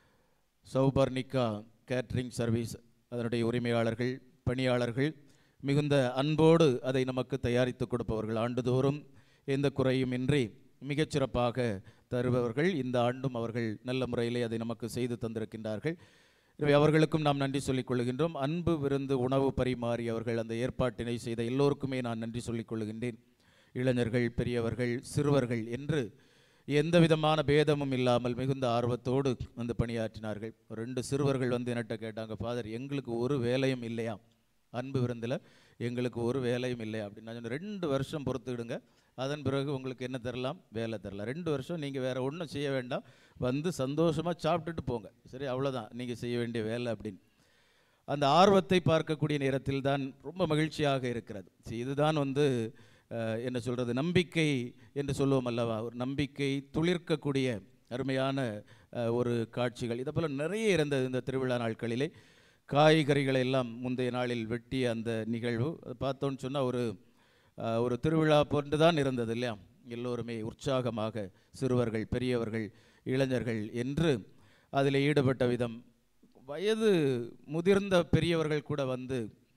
சௌபர்ணிகா கேட்ரிங் சர்வீஸ் அதனுடைய உரிமையாளர்கள் பணியாளர்கள் மிகுந்த அன்போடு அதை நமக்கு தயாரித்து கொடுப்பவர்கள் ஆண்டுதோறும் எந்த குறையும் இன்றி மிகச்சிறப்பாக தருபவர்கள் இந்த ஆண்டும் அவர்கள் நல்ல முறையிலே அதை நமக்கு செய்து தந்திருக்கின்றார்கள் எனவே அவர்களுக்கும் நாம் நன்றி சொல்லிக் கொள்கின்றோம் அன்பு விருந்து உணவு பரிமாறி அவர்கள் அந்த ஏற்பாட்டினை செய்த எல்லோருக்குமே நான் நன்றி சொல்லிக் கொள்கின்றேன் இளைஞர்கள் பெரியவர்கள் சிறுவர்கள் என்று எந்த விதமான பேதமும் இல்லாமல் மிகுந்த ஆர்வத்தோடு வந்து பணியாற்றினார்கள் ஒரு ரெண்டு சிறுவர்கள் வந்து என்னட்ட கேட்டாங்க ஃபாதர் எங்களுக்கு ஒரு வேலையும் இல்லையா அன்பு விருந்தில் எங்களுக்கு ஒரு வேலையும் இல்லையா அப்படின்னு நான் சொன்னேன் ரெண்டு வருஷம் பொறுத்துக்கிடுங்க அதன் பிறகு உங்களுக்கு என்ன தரலாம் வேலை தரலாம் ரெண்டு வருஷம் நீங்கள் வேறு ஒன்றும் செய்ய வேண்டாம் வந்து சந்தோஷமாக சாப்பிட்டுட்டு போங்க சரி அவ்வளோதான் நீங்கள் செய்ய வேண்டிய வேலை அப்படின்னு அந்த ஆர்வத்தை பார்க்கக்கூடிய நேரத்தில் தான் ரொம்ப மகிழ்ச்சியாக இருக்கிறது சரி, இதுதான் வந்து அஹ், என்ன சொல்கிறது நம்பிக்கை என்று சொல்லுவோம் அல்லவா ஒரு நம்பிக்கை துளிர்க்கக்கூடிய அருமையான அஹ், ஒரு காட்சிகள் இதை போல் நிறைய இருந்தது இந்த திருவிழா நாட்களிலே காய்கறிகளை எல்லாம் முந்தைய நாளில் வெட்டிய அந்த நிகழ்வு அதை பார்த்தோன்னு சொன்னால் ஒரு அஹ், ஒரு திருவிழா போன்று தான் இருந்தது இல்லையா எல்லோருமே உற்சாகமாக சிறுவர்கள் பெரியவர்கள் இளைஞர்கள் என்று அதில் ஈடுபட்ட விதம் வயது முதிர்ந்த பெரியவர்கள் கூட வந்து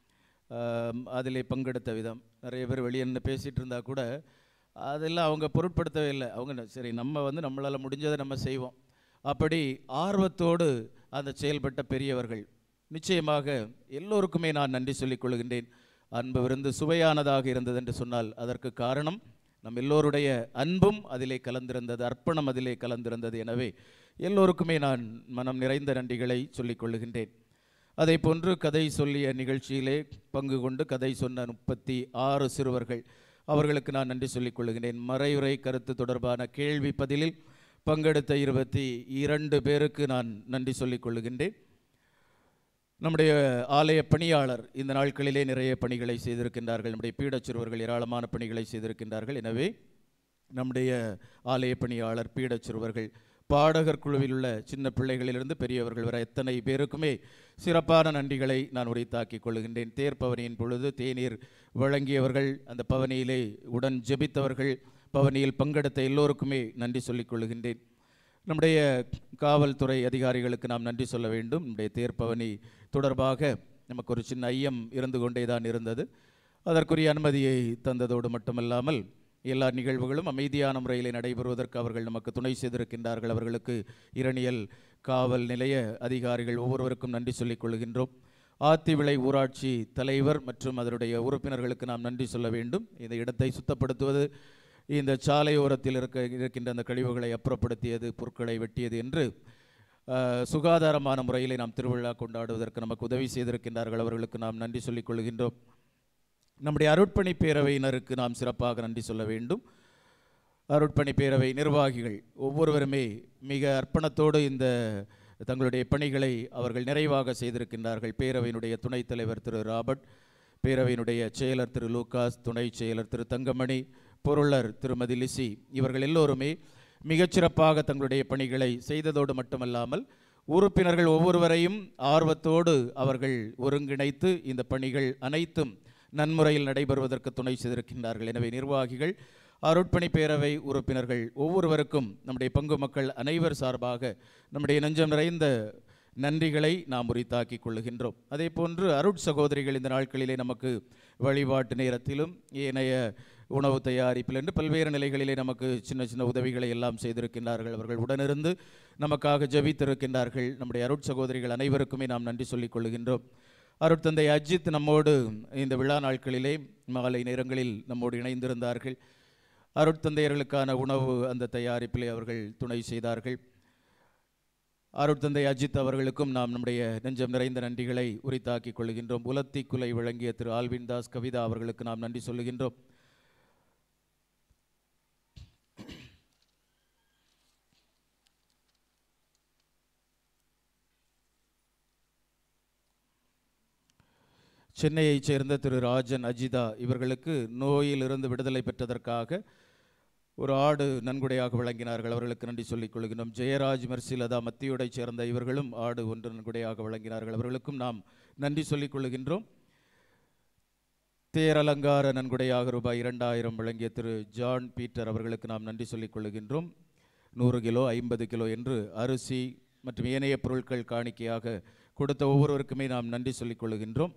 ஆம், அதிலே பங்கெடுத்த விதம் நிறைய பேர் வெளியே நின்று பேசிகிட்டு இருந்தால் கூட அதெல்லாம் அவங்க பொருட்படுத்தவே இல்லை அவங்க ந- சரி நம்ம வந்து நம்மளால் முடிஞ்சதை நம்ம செய்வோம் அப்படி ஆர்வத்தோடு அந்த செயல்பட்ட பெரியவர்கள் நிச்சயமாக எல்லோருக்குமே நான் நன்றி சொல்லிக் கொள்கின்றேன் அன்பு விருந்து சுவையானதாக இருந்தது என்று சொன்னால் அதற்கு காரணம் நம் எல்லோருடைய அன்பும் அதிலே கலந்திருந்தது அர்ப்பணம் அதிலே கலந்திருந்தது எனவே எல்லோருக்குமே நான் மனம் நிறைந்த நன்றிகளை சொல்லிக் கொள்ளுகின்றேன் அதே போன்று கதை சொல்லிய நிகழ்ச்சியிலே பங்கு கொண்டு கதை சொன்ன முப்பத்தி ஆறு சிறுவர்கள் அவர்களுக்கு நான் நன்றி சொல்லிக் கொள்கிறேன் மறையுறை கருத்து தொடர்பான கேள்வி பதிலில் பங்கெடுத்த இருபத்தி இரண்டு பேருக்கு நான் நன்றி சொல்லிக் கொள்கின்றேன் நம்முடைய ஆலய பணியாளர் இந்த நாட்களிலே நிறைய பணிகளை செய்திருக்கின்றார்கள் நம்முடைய பீடச் சிறுவர்கள் ஏராளமான பணிகளை செய்திருக்கின்றார்கள் எனவே நம்முடைய ஆலய பணியாளர் பீடச் சிறுவர்கள் பாடகர் குழுவில் உள்ள சின்ன பிள்ளைகளிலிருந்து பெரியவர்கள் வரை எத்தனை பேருக்குமே சிறப்பான நன்றிகளை நான் உரித்தாக்கிக் கொள்கின்றேன் தேர் பவனியின் பொழுது தேநீர் வழங்கியவர்கள் அந்த பவனியிலே உடன் ஜெபித்தவர்கள் பவனியில் பங்கெடுத்த எல்லோருக்குமே நன்றி சொல்லிக் கொள்கின்றேன் நம்முடைய காவல்துறை அதிகாரிகளுக்கு நாம் நன்றி சொல்ல வேண்டும் நம்முடைய தேர்ப்பவனி தொடர்பாக நமக்கு ஒரு சின்ன ஐயம் இருந்து கொண்டே தான் இருந்தது அதற்குரிய அனுமதியை தந்ததோடு மட்டுமல்லாமல் எல்லா நிகழ்வுகளும் அமைதியான முறையிலே நடைபெறுவதற்கு அவர்கள் நமக்கு துணை செய்திருக்கின்றார்கள் அவர்களுக்கு இரணியல் காவல் நிலைய அதிகாரிகள் ஒவ்வொருவருக்கும் நன்றி சொல்லிக் கொள்கின்றோம் ஆத்திவிளை ஊராட்சி தலைவர் மற்றும் அதனுடைய உறுப்பினர்களுக்கு நாம் நன்றி சொல்ல வேண்டும் இந்த இடத்தை சுத்தப்படுத்துவது இந்த சாலையோரத்தில் இருக்க இருக்கின்ற அந்த கழிவுகளை அப்புறப்படுத்தியது பொருட்களை வெட்டியது என்று அஹ், சுகாதாரமான முறையிலே நாம் திருவிழா கொண்டாடுவதற்கு நமக்கு உதவி செய்திருக்கின்றார்கள் அவர்களுக்கு நாம் நன்றி சொல்லிக் கொள்கின்றோம் நம்முடைய அருட்பணி பேரவையினருக்கு நாம் சிறப்பாக நன்றி சொல்ல வேண்டும் அருட்பணி பேரவை நிர்வாகிகள் ஒவ்வொருவருமே மிக அர்ப்பணத்தோடு இந்த தங்களுடைய பணிகளை அவர்கள் நிறைவாக செய்திருக்கின்றார்கள் பேரவையினுடைய துணைத் தலைவர் திரு ராபர்ட் பேரவையினுடைய செயலர் திரு லூகாஸ் துணை செயலர் திரு தங்கமணி பொருளர் திருமதி லிசி இவர்கள் எல்லோருமே மிகச்சிறப்பாக தங்களுடைய பணிகளை செய்ததோடு மட்டுமல்லாமல் உறுப்பினர்கள் ஒவ்வொருவரையும் ஆர்வத்தோடு அவர்கள் ஒருங்கிணைத்து இந்த பணிகள் அனைத்தும் நன்முறையில் நடைபெறுவதற்கு துணை செய்திருக்கின்றார்கள் எனவே நிர்வாகிகள் அருட்பணி பேரவை உறுப்பினர்கள் ஒவ்வொருவருக்கும் நம்முடைய பங்கு மக்கள் அனைவர் சார்பாக நம்முடைய நெஞ்சம் நிறைந்த நன்றிகளை நாம் உரித்தாக்கிக் கொள்ளுகின்றோம் அதே போன்று அருட் சகோதரிகள் இந்த நாட்களிலே நமக்கு வழிபாட்டு நேரத்திலும் ஏனைய உணவு தயாரிப்பில் என்று பல்வேறு நிலைகளிலே நமக்கு சின்ன சின்ன உதவிகளை எல்லாம் செய்திருக்கின்றார்கள் அவர்கள் உடனிருந்து நமக்காக ஜெபித்திருக்கின்றார்கள் நம்முடைய அருட் சகோதரிகள் அனைவருக்குமே நாம் நன்றி சொல்லிக் கொள்ளுகின்றோம் அருட்தந்தை அஜித் நம்மோடு இந்த விழா நாட்களிலே மாலை நேரங்களில் நம்மோடு இணைந்திருந்தார்கள் அருட்தந்தையர்களுக்கான உணவு அந்த தயாரிப்பிலே அவர்கள் துணை செய்தார்கள் அருட்தந்தை அஜித் அவர்களுக்கும் நாம் நம்முடைய நெஞ்சம் நிறைந்த நன்றிகளை உரித்தாக்கிக் கொள்கின்றோம் உலத்தி குலை வழங்கிய திரு ஆல்வின் தாஸ் கவிதா அவர்களுக்கு நாம் நன்றி சொல்லுகின்றோம் சென்னையைச் சேர்ந்த திரு ராஜன் அஜிதா இவர்களுக்கு நோயிலிருந்து விடுதலை பெற்றதற்காக ஒரு ஆடு நன்கொடையாக வழங்கினார்கள் அவர்களுக்கு நன்றி சொல்லிக் கொள்கிறோம் ஜெயராஜ் மெர்சிலதா மத்தியோடைச் சேர்ந்த இவர்களும் ஆடு ஒன்று நன்கொடையாக வழங்கினார்கள் அவர்களுக்கும் நாம் நன்றி சொல்லிக் கொள்கின்றோம் தேரலங்கார நன்கொடையாக ரூபாய் இரண்டாயிரம் வழங்கிய திரு ஜான் பீட்டர் அவர்களுக்கு நாம் நன்றி சொல்லிக் கொள்கின்றோம் நூறு கிலோ ஐம்பது கிலோ என்று அரிசி மற்றும் ஏனைய பொருட்கள் காணிக்கையாக கொடுத்த ஒவ்வொருவருக்குமே நாம் நன்றி சொல்லிக் கொள்கின்றோம்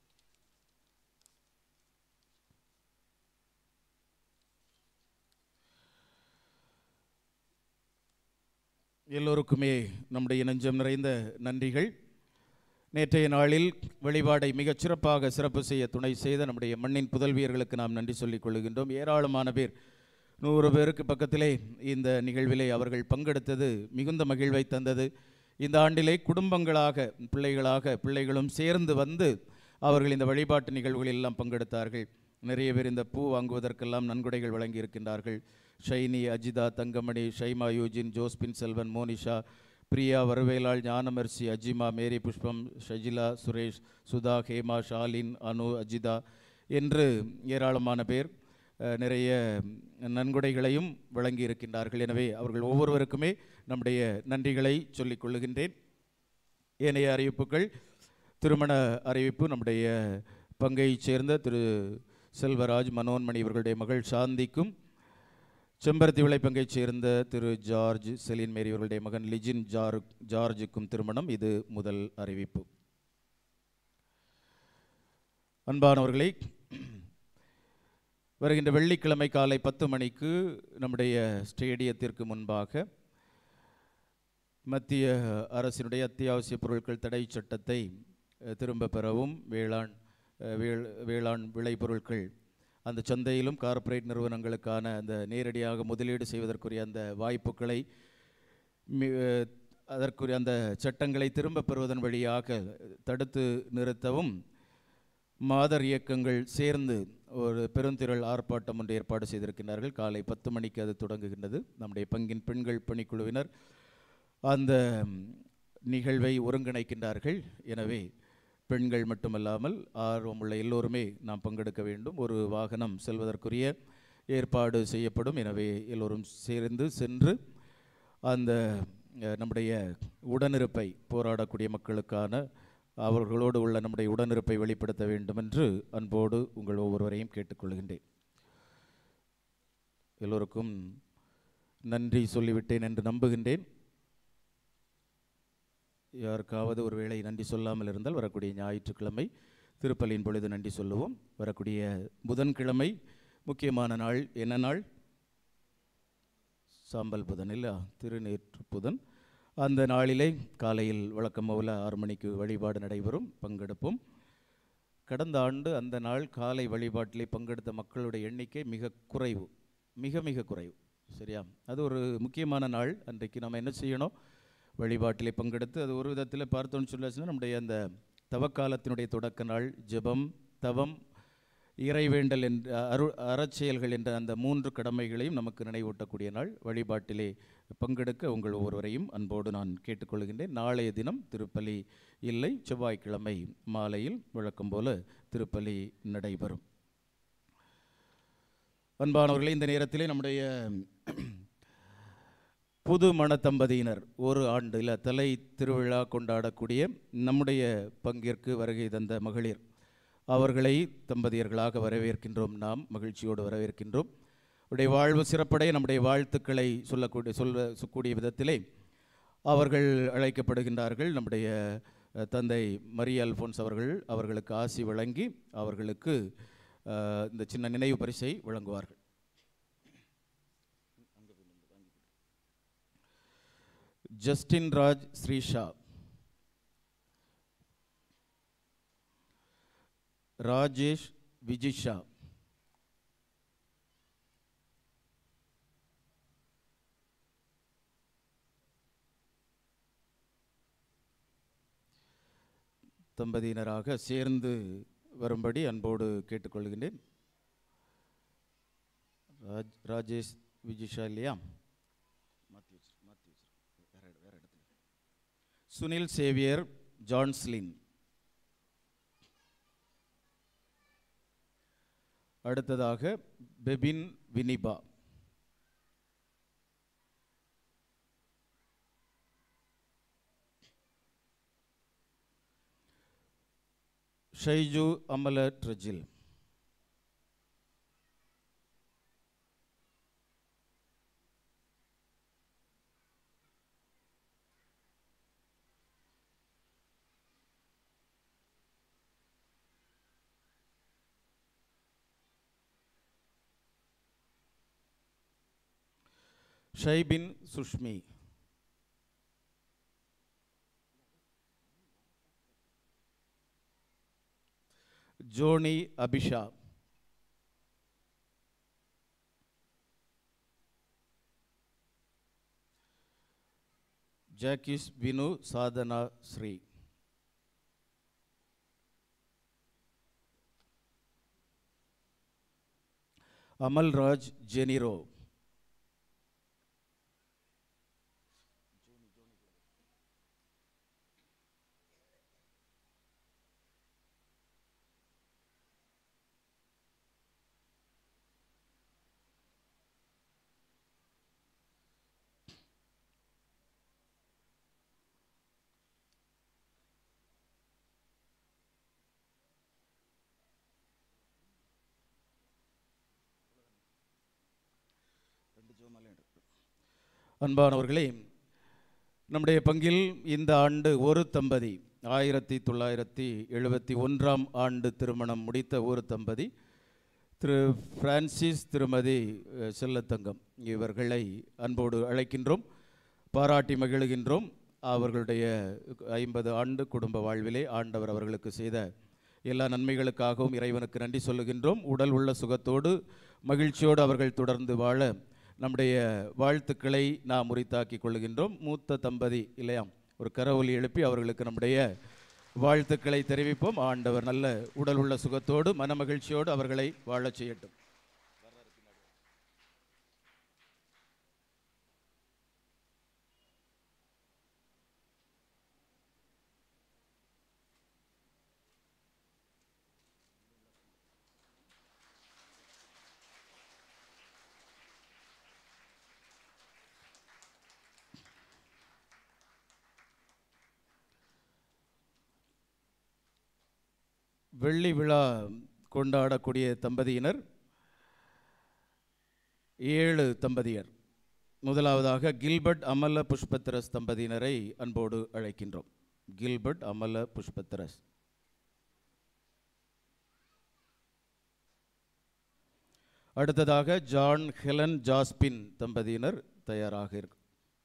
எல்லோருக்குமே நம்முடைய நெஞ்சம் நிறைந்த நன்றிகள் நேற்றைய நாளில் வழிபாடை மிகச் சிறப்பாக சிறப்பு செய்ய துணை செய்த நம்முடைய மண்ணின் புதல்வியர்களுக்கு நாம் நன்றி சொல்லிக் கொள்கின்றோம் ஏராளமான பேர் நூறு பேருக்கு பக்கத்திலே இந்த நிகழ்விலே அவர்கள் பங்கெடுத்தது மிகுந்த மகிழ்வை தந்தது இந்த ஆண்டிலே குடும்பங்களாக பிள்ளைகளாக பிள்ளைகளும் சேர்ந்து வந்து அவர்கள் இந்த வழிபாட்டு நிகழ்வுகளில் எல்லாம் பங்கெடுத்தார்கள் நிறைய பேர் இந்த பூ வாங்குவதற்கெல்லாம் நன்கொடைகள் வழங்கியிருக்கின்றார்கள் Shiny Ajitha Thangamani Shaima Eugene Josephine Selvan Monisha Priya Varavelal Gnanamercy Ajima Mary Pushpam Shajila Suresh Sudha Hema Shalin அனு அஜிதா என்று ஏராளமான பேர் அஹ், நிறைய நன்கொடைகளையும் வழங்கி இருக்கின்றார்கள் எனவே அவர்கள் ஒவ்வொருவருக்குமே நம்முடைய நன்றிகளை சொல்லிக் கொள்ளுகின்றேன் ஏனைய அறிவிப்புகள் திருமண அறிவிப்பு நம்முடைய பங்கைச் சேர்ந்த திரு செல்வராஜ் மனோன்மணி இவர்களுடைய மகள் சாந்திக்கும் செம்பருத்தி விளைப்பங்கைச் சேர்ந்த திரு ஜார்ஜ் செலின் மேரி இவர்களுடைய மகன் லிஜின் ஜார் ஜார்ஜுக்கும் திருமணம் இது முதல் அறிவிப்பு அன்பானவர்களை வருகின்ற வெள்ளிக்கிழமை காலை பத்து மணிக்கு நம்முடைய ஸ்டேடியத்திற்கு முன்பாக மத்திய அரசினுடைய அத்தியாவசிய பொருட்கள் தடை சட்டத்தை அஹ், திரும்ப பெறவும் வேளாண் அஹ், வேள் வேளாண் விளைபொருட்கள் அந்த சந்தையிலும் கார்ப்பரேட் நிறுவனங்களுக்கான அந்த நேரடியாக முதலீடு செய்வதற்குரிய அந்த வாய்ப்புகளை மி- அஹ், அதற்குரிய அந்த சட்டங்களை திரும்ப பெறுவதன் வழியாக தடுத்து நிறுத்தவும் மாதர் இயக்கங்கள் சேர்ந்து ஒரு பெருந்திரள் ஆர்ப்பாட்டம் ஒன்று ஏற்பாடு செய்திருக்கிறார்கள் காலை பத்து மணிக்கு அது தொடங்குகின்றது நம்முடைய பங்கின் பெண்கள் பணிக்குழுவினர் அந்த ம், நிகழ்வை ஒருங்கிணைக்கின்றார்கள் எனவே பெண்கள் மட்டுமல்லாமல் ஆர்வமுள்ள எல்லோருமே நாம் பங்கெடுக்க வேண்டும் ஒரு வாகனம் செல்வதற்குரிய ஏற்பாடு செய்யப்படும் எனவே எல்லோரும் சேர்ந்து சென்று அந்த அஹ், நம்முடைய உடனிருப்பை போராடக்கூடிய மக்களுக்கான அவர்களோடு உள்ள நம்முடைய உடனிருப்பை வெளிப்படுத்த வேண்டும் என்று அன்போடு உங்கள் ஒவ்வொருவரையும் கேட்டுக்கொள்கின்றேன் எல்லோருக்கும் நன்றி சொல்லிவிட்டேன் என்று நம்புகின்றேன் யாருக்காவது ஒருவேளை நன்றி சொல்லாமல் இருந்தால் வரக்கூடிய ஞாயிற்றுக்கிழமை திருப்பலியின் பொழுது நன்றி சொல்லுவோம் வரக்கூடிய புதன்கிழமை முக்கியமான நாள் என்ன நாள் சாம்பல் புதன் இல்லையா திருநேற்று புதன் அந்த நாளிலே காலையில் வழக்கம் போல ஆறு மணிக்கு வழிபாடு நடைபெறும் பங்கெடுப்போம் கடந்த ஆண்டு அந்த நாள் காலை வழிபாட்டிலே பங்கெடுத்த மக்களுடைய எண்ணிக்கை மிக குறைவு மிக மிக குறைவு சரியா அது ஒரு முக்கியமான நாள் அன்றைக்கு நம்ம என்ன செய்யணும் வழிபாட்டிலே பங்கெடுத்து அது ஒரு விதத்தில் பார்த்தோன்னு சொல்லாச்சுன்னா நம்முடைய அந்த தவக்காலத்தினுடைய தொடக்க நாள் ஜெபம் தவம் இறைவேண்டல் என்ற அரு அறச்செயல்கள் என்ற அந்த மூன்று கடமைகளையும் நமக்கு நினைவூட்டக்கூடிய நாள் வழிபாட்டிலே பங்கெடுக்க உங்கள் ஒவ்வொருவரையும் அன்போடு நான் கேட்டுக்கொள்கின்றேன் நாளைய தினம் திருப்பலி இல்லை செவ்வாய்க்கிழமை மாலையில் வழக்கம் போல திருப்பலி நடைபெறும் அன்பானவர்களே இந்த நேரத்திலே நம்முடைய புது மணத்தம்பதியினர் ஒரு ஆண்டில் தலை திருவிழா கொண்டாடக்கூடிய நம்முடைய பங்கிற்கு வருகை தந்த மகளிர் அவர்களை தம்பதியர்களாக வரவேற்கின்றோம் நாம் மகிழ்ச்சியோடு வரவேற்கின்றோம் அவருடைய வாழ்வு சிறப்படைய நம்முடைய வாழ்த்துக்களை சொல்லக்கூடிய சொல்ல கூடிய விதத்திலே அவர்கள் அழைக்கப்படுகின்றார்கள் நம்முடைய அஹ், தந்தை மரிய அல்போன்ஸ் அவர்கள் அவர்களுக்கு ஆசி வழங்கி அவர்களுக்கு அஹ், இந்த சின்ன நினைவு பரிசை வழங்குவார்கள் ஜஸ்டின் ராஜ் ஸ்ரீஷா ராஜேஷ் விஜிஷா தம்பதியினராக சேர்ந்து வரும்படி அன்போடு கேட்டுக்கொள்கின்றேன் ராஜ் ராஜேஷ் விஜிஷா இல்லையா மாத்தி வச்சிரு, மாத்தி வச்சிரு. வேற இட- வேற இடத்துல. சுனில் சேவியர் ஜான்ஸ்லின் அடுத்ததாக பெபின் வினிபா ஷைஜு அமல ட்ரஜில் ஷைபின் சுஷ்மி ஜோனி அபிஷா ஜாக்கிஸ் வினு சாதனா ஸ்ரீ அமல்ராஜ் ஜெனிரோ அன்பானவர்களே நம்முடைய பங்கில் இந்த ஆண்டு ஒரு தம்பதி ஆயிரத்தி தொள்ளாயிரத்தி எழுபத்தி ஒன்றாம் ஆண்டு திருமணம் முடித்த ஒரு தம்பதி திரு பிரான்சிஸ் திருமதி அஹ், செல்லத்தங்கம் இவர்களை அன்போடு அழைக்கின்றோம் பாராட்டி மகிழுகின்றோம் அவர்களுடைய ஐம்பது ஆண்டு குடும்ப வாழ்விலே ஆண்டவர் அவர்களுக்கு செய்த எல்லா நன்மைகளுக்காகவும் இறைவனுக்கு நன்றி சொல்லுகின்றோம் உடல் உள்ள சுகத்தோடு மகிழ்ச்சியோடு அவர்கள் தொடர்ந்து வாழ நம்முடைய வாழ்த்துக்களை நாம் உரித்தாக்கிக் கொள்கின்றோம் மூத்த தம்பதி இல்லையா ஒரு கரவொலி எழுப்பி அவர்களுக்கு நம்முடைய வாழ்த்துக்களை தெரிவிப்போம் ஆண்டவர் நல்ல உடல் உள்ள சுகத்தோடு மனமகிழ்ச்சியோடு அவர்களை வாழச் செய்யட்டும் வெள்ளி விழா கொண்டாடக்கூடிய தம்பதியினர் ஏழு தம்பதியர் முதலாவதாக கில்பர்ட் அமல புஷ்பத்திரஸ் தம்பதியினரை அன்போடு அழைக்கின்றோம் கில்பர்ட் அமல புஷ்பத்திரஸ் அடுத்ததாக ஜான் ஹெலன் ஜாஸ்பின் தம்பதியினர் தயாராக இருக்கு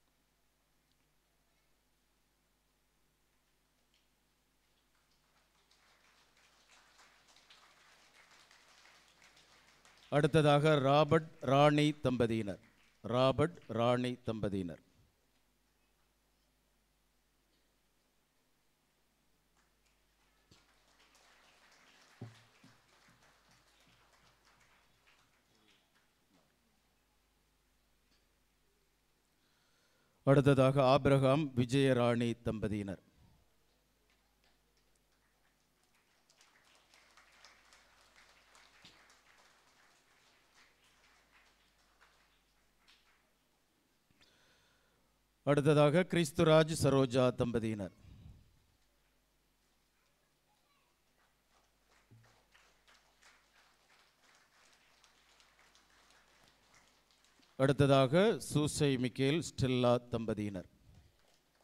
அடுத்ததாக ராபர்ட் ராணி தம்பதியினர் ராபர்ட் ராணி தம்பதியினர் அடுத்ததாக ஆபிரகாம் விஜயராணி தம்பதியினர் அடுத்ததாக கிறிஸ்துராஜ் சரோஜா தம்பதியினர் அடுத்ததாக சூசை மிக்கேல் ஸ்டெல்லா தம்பதியினர்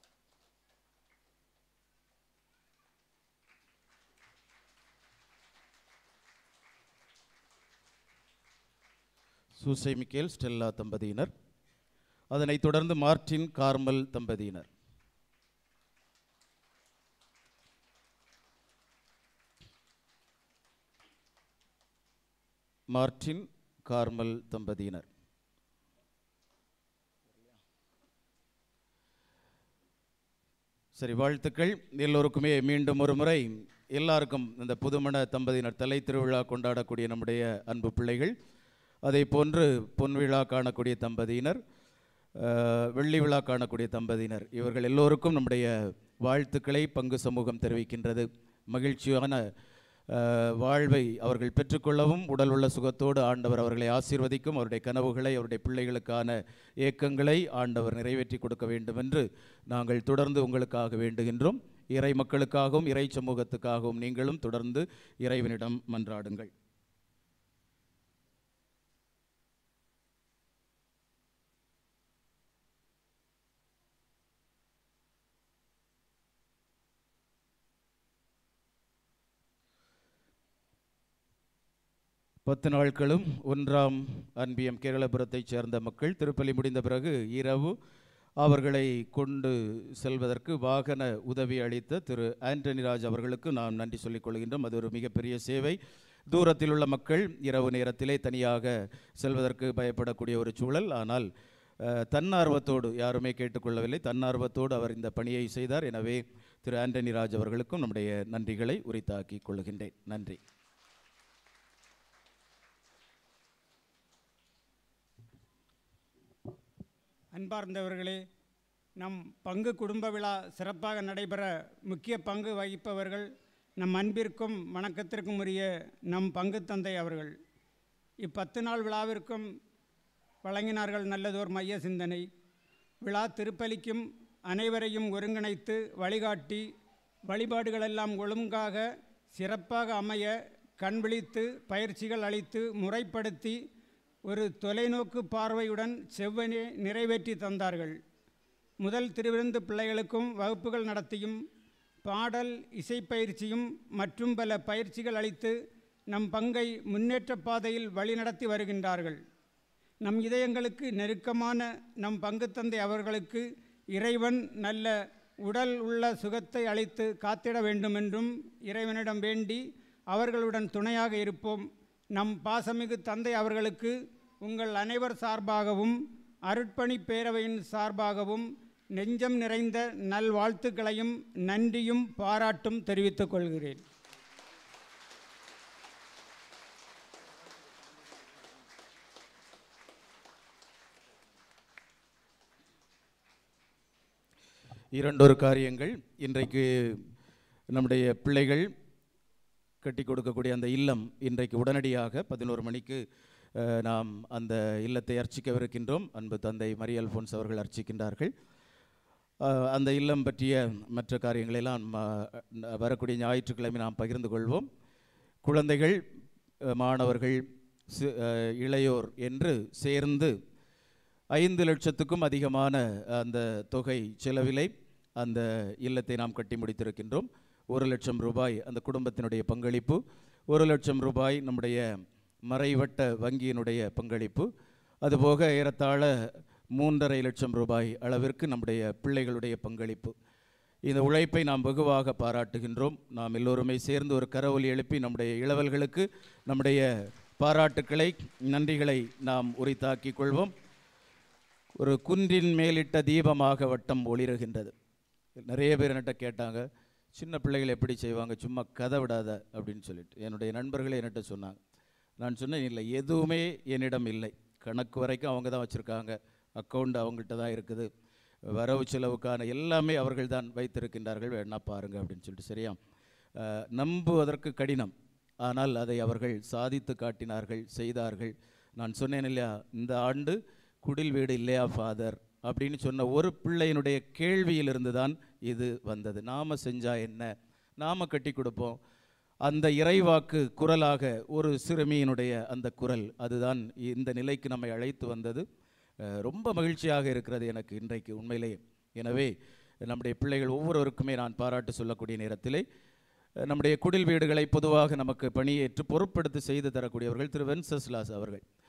சூசை மிக்கேல் ஸ்டெல்லா தம்பதியினர் அதனைத் தொடர்ந்து மார்டின் கார்மல் தம்பதியினர் மார்டின் கார்மல் தம்பதியினர் சரி வாழ்த்துக்கள் எல்லோருக்குமே மீண்டும் ஒரு முறை எல்லாருக்கும் இந்த புதுமண தம்பதியினர் தலை திருவிழா கொண்டாடக்கூடிய நம்முடைய அன்பு பிள்ளைகள் அதை போன்று பொன் விழா காணக்கூடிய தம்பதியினர் அஹ், வெள்ளி விழா காணக்கூடிய தம்பதியினர் இவர்கள் எல்லோருக்கும் நம்முடைய வாழ்த்துக்களை பங்கு சமூகம் தெரிவிக்கின்றது மகிழ்ச்சியான அஹ், வாழ்வை அவர்கள் பெற்றுக்கொள்ளவும் உடல் உள்ள சுகத்தோடு ஆண்டவர் அவர்களை ஆசீர்வதிக்கும் அவருடைய கனவுகளை அவருடைய பிள்ளைகளுக்கான ஏக்கங்களை ஆண்டவர் நிறைவேற்றி கொடுக்க வேண்டும் என்று நாங்கள் தொடர்ந்து உங்களுக்காக வேண்டுகின்றோம் இறை மக்களுக்காகவும் இறை சமூகத்துக்காகவும் நீங்களும் தொடர்ந்து இறைவனிடம் மன்றாடுங்கள் பத்து நாட்களும் ஒன்றாம் அன்பியம் கேரளபுரத்தைச் சேர்ந்த மக்கள் திருப்பலி முடிந்த பிறகு இரவு அவர்களை கொண்டு செல்வதற்கு வாகன உதவி அளித்த திரு ஆண்டனி ராஜ் அவர்களுக்கு நாம் நன்றி சொல்லிக் கொள்கின்றோம் அது ஒரு மிகப்பெரிய சேவை தூரத்தில் உள்ள மக்கள் இரவு நேரத்திலே தனியாக செல்வதற்கு பயப்படக்கூடிய ஒரு சூழல் ஆனால் அஹ், தன்னார்வத்தோடு யாருமே கேட்டுக்கொள்ளவில்லை தன்னார்வத்தோடு அவர் இந்த பணியை செய்தார் எனவே திரு ஆண்டனி ராஜ் அவர்களுக்கும் நம்முடைய நன்றிகளை உரித்தாக்கிக் கொள்கின்றேன் நன்றி அன்பார்ந்தவர்களே நம் பங்கு குடும்ப விழா சிறப்பாக நடைபெற முக்கிய பங்கு வகிப்பவர்கள் நம் அன்பிற்கும் வணக்கத்திற்கும் உரிய நம் பங்கு தந்தை அவர்கள் இப்பத்து நாள் விழாவிற்கும் வழங்கினார்கள் நல்லதோர் மைய சிந்தனை விழா திருப்பலிக்கும் அனைவரையும் ஒருங்கிணைத்து வழிகாட்டி வழிபாடுகளெல்லாம் ஒழுங்காக சிறப்பாக அமைய கண்விழித்து பயிற்சிகள் அளித்து முறைப்படுத்தி ஒரு தொலைநோக்கு பார்வையுடன் செவ்வனே நிறைவேற்றி தந்தார்கள் முதல் திருவிருந்து பிள்ளைகளுக்கும் வகுப்புகள் நடத்தியும் பாடல் இசைப்பயிற்சியும் மற்றும் பல பயிற்சிகள் அளித்து நம் பங்கை முன்னேற்ற பாதையில் வழிநடத்தி வருகின்றார்கள் நம் இதயங்களுக்கு நெருக்கமான நம் பங்கு தந்தை அவர்களுக்கு இறைவன் நல்ல உடல் உள்ள சுகத்தை அளித்து காத்திட வேண்டுமென்றும் இறைவனிடம் வேண்டி அவர்களுடன் துணையாக இருப்போம் நம் பாசமிகு தந்தை அவர்களுக்கு உங்கள் அனைவர் சார்பாகவும் அருட்பணி பேரவையின் சார்பாகவும் நெஞ்சம் நிறைந்த நல்வாழ்த்துக்களையும் நன்றியும் பாராட்டும் தெரிவித்துக் கொள்கிறேன் இரண்டொரு காரியங்கள் இன்றைக்கு நம்முடைய பிள்ளைகள் கட்டி கொடுக்கக்கூடிய அந்த இல்லம் இன்றைக்கு உடனடியாக பதினோரு மணிக்கு அஹ், நாம் அந்த இல்லத்தை அர்ச்சிக்கவிருக்கின்றோம் அன்பு தந்தை மரிய அல்போன்ஸ் அவர்கள் அர்ச்சிக்கின்றார்கள் அஹ், அந்த இல்லம் பற்றிய மற்ற காரியங்களெல்லாம் ம- வரக்கூடிய ஞாயிற்றுக்கிழமை நாம் பகிர்ந்து கொள்வோம் குழந்தைகள் அஹ், மாணவர்கள் சி- அஹ், இளையோர் என்று சேர்ந்து ஐந்து லட்சத்துக்கும் அதிகமான அந்த தொகை செலவிலை அந்த இல்லத்தை நாம் கட்டி முடித்திருக்கின்றோம் ஒரு லட்சம் ரூபாய் அந்த குடும்பத்தினுடைய பங்களிப்பு ஒரு லட்சம் ரூபாய் நம்முடைய மறைவட்ட வங்கியினுடைய பங்களிப்பு அதுபோக ஏறத்தாழ மூன்றரை லட்சம் ரூபாய் அளவிற்கு நம்முடைய பிள்ளைகளுடைய பங்களிப்பு இந்த உழைப்பை நாம் வெகுவாக பாராட்டுகின்றோம் நாம் எல்லோருமே சேர்ந்து ஒரு கரவொலி எழுப்பி நம்முடைய இளவல்களுக்கு நம்முடைய பாராட்டுக்களை நன்றிகளை நாம் உரித்தாக்கிக் கொள்வோம் ஒரு குன்றின் மேலிட்ட தீபமாக வட்டம் ஒளிருகின்றது நிறைய பேர் என்கிட்ட கேட்டாங்க சின்ன பிள்ளைகள் எப்படி செய்வாங்க சும்மா கதை விடாத அப்படின்னு சொல்லிட்டு என்னுடைய நண்பர்களே என்கிட்ட சொன்னாங்க நான் சொன்னேன் இல்லை எதுவுமே என்னிடம் இல்லை கணக்கு வரைக்கும் அவங்க தான் வச்சுருக்காங்க அக்கௌண்ட் அவங்கள்ட்ட தான் இருக்குது வரவு செலவுக்கான எல்லாமே அவர்கள் தான் வைத்திருக்கின்றார்கள் வேணா பாருங்க அப்படின்னு சொல்லிட்டு சரியா அஹ், நம்புவதற்கு கடினம் ஆனால் அதை அவர்கள் சாதித்து காட்டினார்கள் செய்தார்கள் நான் சொன்னேன் இல்லையா இந்த ஆண்டு குடில் வீடு இல்லையா ஃபாதர் அப்படின்னு சொன்ன ஒரு பிள்ளையினுடைய கேள்வியிலிருந்து தான் இது வந்தது நாம செஞ்சா என்ன நாம கட்டி கொடுப்போம் அந்த இறைவாக்கு குரலாக ஒரு சிறுமியினுடைய அந்த குரல் அதுதான் இந்த நிலைக்கு நம்மை அழைத்து வந்தது அஹ், ரொம்ப மகிழ்ச்சியாக இருக்கிறது எனக்கு இன்றைக்கு உண்மையிலேயே எனவே நம்முடைய பிள்ளைகள் ஒவ்வொருவருக்குமே நான் பாராட்டு சொல்லக்கூடிய நேரத்திலே அஹ், நம்முடைய குடில் வீடுகளை பொதுவாக நமக்கு பணியேற்று பொறுப்படுத்தி செய்து தரக்கூடியவர்கள் திரு வென்சஸ்லாஸ் அவர்கள்